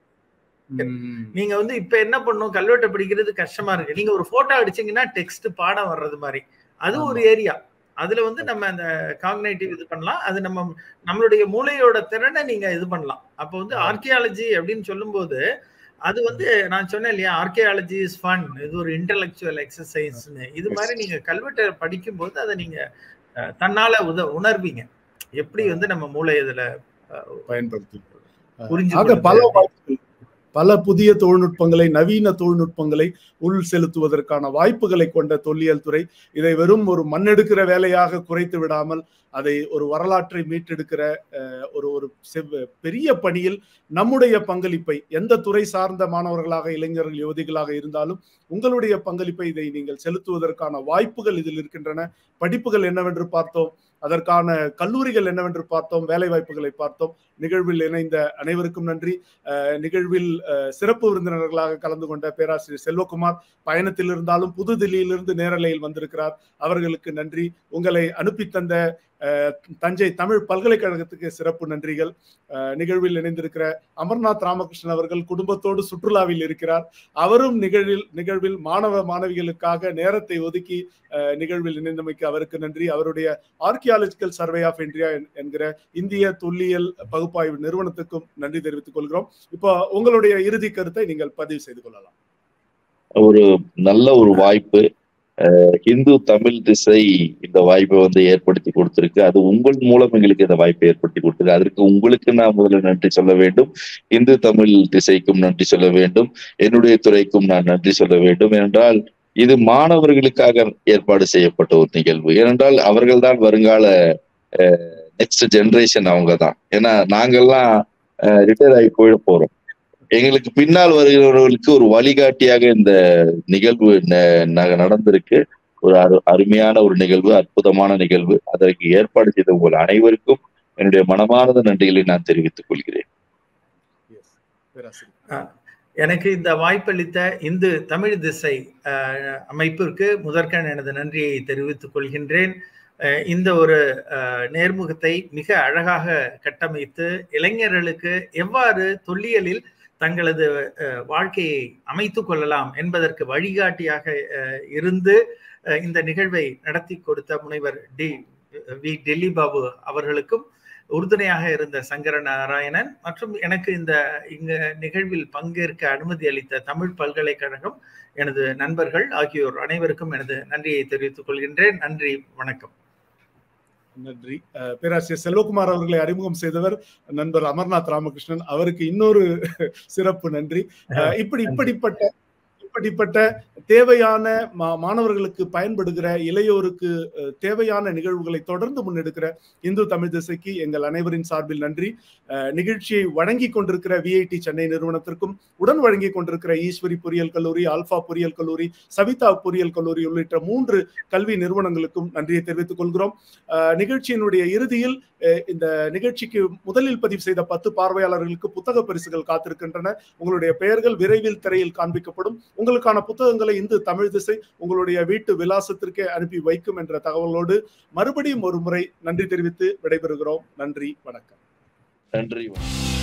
நீங்க வந்து இப்ப என்ன பண்ணும் கல்வெட்டை படிக்கிறது கஷ்டமா இருக்கு நீங்க ஒரு போட்டோ அடிச்சீங்கன்னா டெக்ஸ்ட் பாடம் வர்றது மாதிரி அது ஒரு ஏரியா அதுல வந்து நம்ம அந்த காக்னேட்டிவ் இது பண்ணலாம் அது நம்ம நம்மளுடைய மூளையோட திறனை நீங்க இது பண்ணலாம் அப்போ வந்து ஆர்கியாலஜி அப்படின்னு சொல்லும்போது அது வந்து நான் சொன்னேன் இல்லையா ஆர்கியாலஜி இஸ் ஃபன் இது ஒரு இன்டலெக்சுவல் எக்ஸசைஸ்னு இது மாதிரி நீங்க கல்வெட்டை படிக்கும்போது அதை நீங்க தன்னால உத உணர்வீங்க எப்படி வந்து நம்ம மூளை இதுல பயன்படுத்தி புரிஞ்சு பல பல புதிய தொழில்நுட்பங்களை நவீன தொழில்நுட்பங்களை உள் செலுத்துவதற்கான வாய்ப்புகளை கொண்ட தொல்லியல் துறை இதை வெறும் ஒரு மண்ணெடுக்கிற வேலையாக குறைத்து விடாமல் அதை ஒரு வரலாற்றை மீட்டெடுக்கிற ஒரு ஒரு பெரிய பணியில் நம்முடைய பங்களிப்பை எந்த துறை சார்ந்த மாணவர்களாக இளைஞர்கள் யுவதிகளாக இருந்தாலும் உங்களுடைய பங்களிப்பை இதை நீங்கள் செலுத்துவதற்கான வாய்ப்புகள் இதில் இருக்கின்றன படிப்புகள் என்னவென்று பார்த்தோம் அதற்கான கல்லூரிகள் என்னவென்று பார்த்தோம் வேலை வாய்ப்புகளை பார்த்தோம் நிகழ்வில் இணைந்த அனைவருக்கும் நன்றி நிகழ்வில் சிறப்பு விருந்தினர்களாக கலந்து கொண்ட பேராசிரியர் செல்வகுமார் பயணத்தில் இருந்தாலும் புதுதில்லியிலிருந்து நேரலையில் வந்திருக்கிறார் அவர்களுக்கு நன்றி உங்களை அனுப்பி தந்த தஞ்சை தமிழ் பல்கலைக்கழகத்துக்கு சிறப்பு நன்றிகள் நிகழ்வில் இணைந்திருக்கிற அமர்நாத் ராமகிருஷ்ணன் அவர்கள் குடும்பத்தோடு சுற்றுலாவில் இருக்கிறார் அவரும் நிகழ்வில் நிகழ்வில் மாணவ மாணவிகளுக்காக நேரத்தை ஒதுக்கி நிகழ்வில் இணைந்தமைக்கு அவருக்கு நன்றி அவருடைய ஆர்கியாலஜிக்கல் சர்வே ஆஃப் இந்தியா என்கிற இந்திய தொல்லியல் பகுப்பாய்வு நிறுவனத்துக்கும் நன்றி தெரிவித்துக் கொள்கிறோம் இப்போ உங்களுடைய இறுதி கருத்தை நீங்கள் பதிவு செய்து கொள்ளலாம் ஒரு நல்ல ஒரு வாய்ப்பு இந்து தமிழ் திசை இந்த வாய்ப்பை வந்து ஏற்படுத்தி கொடுத்திருக்கு அது உங்கள் மூலம் எங்களுக்கு இந்த வாய்ப்பை ஏற்படுத்தி கொடுத்திருக்கு அதற்கு உங்களுக்கு நான் முதல்ல நன்றி சொல்ல வேண்டும் இந்து தமிழ் திசைக்கும் நன்றி சொல்ல வேண்டும் என்னுடைய துறைக்கும் நான் நன்றி சொல்ல வேண்டும் என்றால் இது மாணவர்களுக்காக ஏற்பாடு செய்யப்பட்ட ஒரு நிகழ்வு ஏனென்றால் அவர்கள்தான் வருங்கால நெக்ஸ்ட் ஜெனரேஷன் அவங்க தான் ஏன்னா நாங்கெல்லாம் ரிட்டையர் ஆகி போயிட போறோம் எங்களுக்கு பின்னால் வருகிறவர்களுக்கு ஒரு வழிகாட்டியாக இந்த நிகழ்வு நடந்திருக்கு ஒரு அரு அருமையான ஒரு நிகழ்வு அற்புதமான நிகழ்வு அதற்கு ஏற்பாடு செய்த உங்கள் அனைவருக்கும் என்னுடைய மனமார்ந்த நன்றிகளை நான் தெரிவித்துக் கொள்கிறேன் எனக்கு இந்த வாய்ப்பளித்த இந்து தமிழ் திசை அமைப்பிற்கு முதற்கண் எனது நன்றியை தெரிவித்துக் கொள்கின்றேன் இந்த ஒரு நேர்முகத்தை மிக அழகாக கட்டமைத்து இளைஞர்களுக்கு எவ்வாறு தொல்லியலில் தங்களது வாழ்க்கையை அமைத்து கொள்ளலாம் என்பதற்கு வழிகாட்டியாக இருந்து இந்த நிகழ்வை நடத்தி கொடுத்த முனைவர் டி வி டெல்லி பாபு அவர்களுக்கும் உறுதுணையாக இருந்த சங்கர நாராயணன் மற்றும் எனக்கு இந்த இங்க நிகழ்வில் பங்கேற்க அனுமதி அளித்த தமிழ் பல்கலைக்கழகம் எனது நண்பர்கள் ஆகியோர் அனைவருக்கும் எனது நன்றியை தெரிவித்துக் கொள்கின்றேன் நன்றி வணக்கம் நன்றி பேராசிரியர் செல்வகுமார் அவர்களை அறிமுகம் செய்தவர் நண்பர் அமர்நாத் ராமகிருஷ்ணன் அவருக்கு இன்னொரு சிறப்பு நன்றி இப்படி இப்படிப்பட்ட இப்படிப்பட்ட தேவையான மாணவர்களுக்கு பயன்படுகிற இளையோருக்கு தேவையான நிகழ்வுகளை தொடர்ந்து முன்னெடுக்கிற இந்து தமிழ் திசைக்கு எங்கள் அனைவரின் சார்பில் நன்றி நிகழ்ச்சியை வழங்கி கொண்டிருக்கிற விஐடி சென்னை நிறுவனத்திற்கும் உடன் வழங்கி கொண்டிருக்கிற ஈஸ்வரி பொறியியல் கல்லூரி ஆல்பா பொறியியல் கல்லூரி சவிதா பொறியியல் கல்லூரி உள்ளிட்ட மூன்று கல்வி நிறுவனங்களுக்கும் நன்றியை தெரிவித்துக் கொள்கிறோம் நிகழ்ச்சியினுடைய இறுதியில் இந்த நிகழ்ச்சிக்கு முதலில் பதிவு செய்த பத்து பார்வையாளர்களுக்கு புத்தக பரிசுகள் காத்திருக்கின்றன உங்களுடைய பெயர்கள் விரைவில் திரையில் காண்பிக்கப்படும் உங்களுக்கான புத்தகங்களை இந்து தமிழ் திசை உங்களுடைய வீட்டு விலாசத்திற்கே அனுப்பி வைக்கும் என்ற தகவலோடு மறுபடியும் ஒரு முறை நன்றி தெரிவித்து விடைபெறுகிறோம் நன்றி வணக்கம் நன்றி வணக்கம்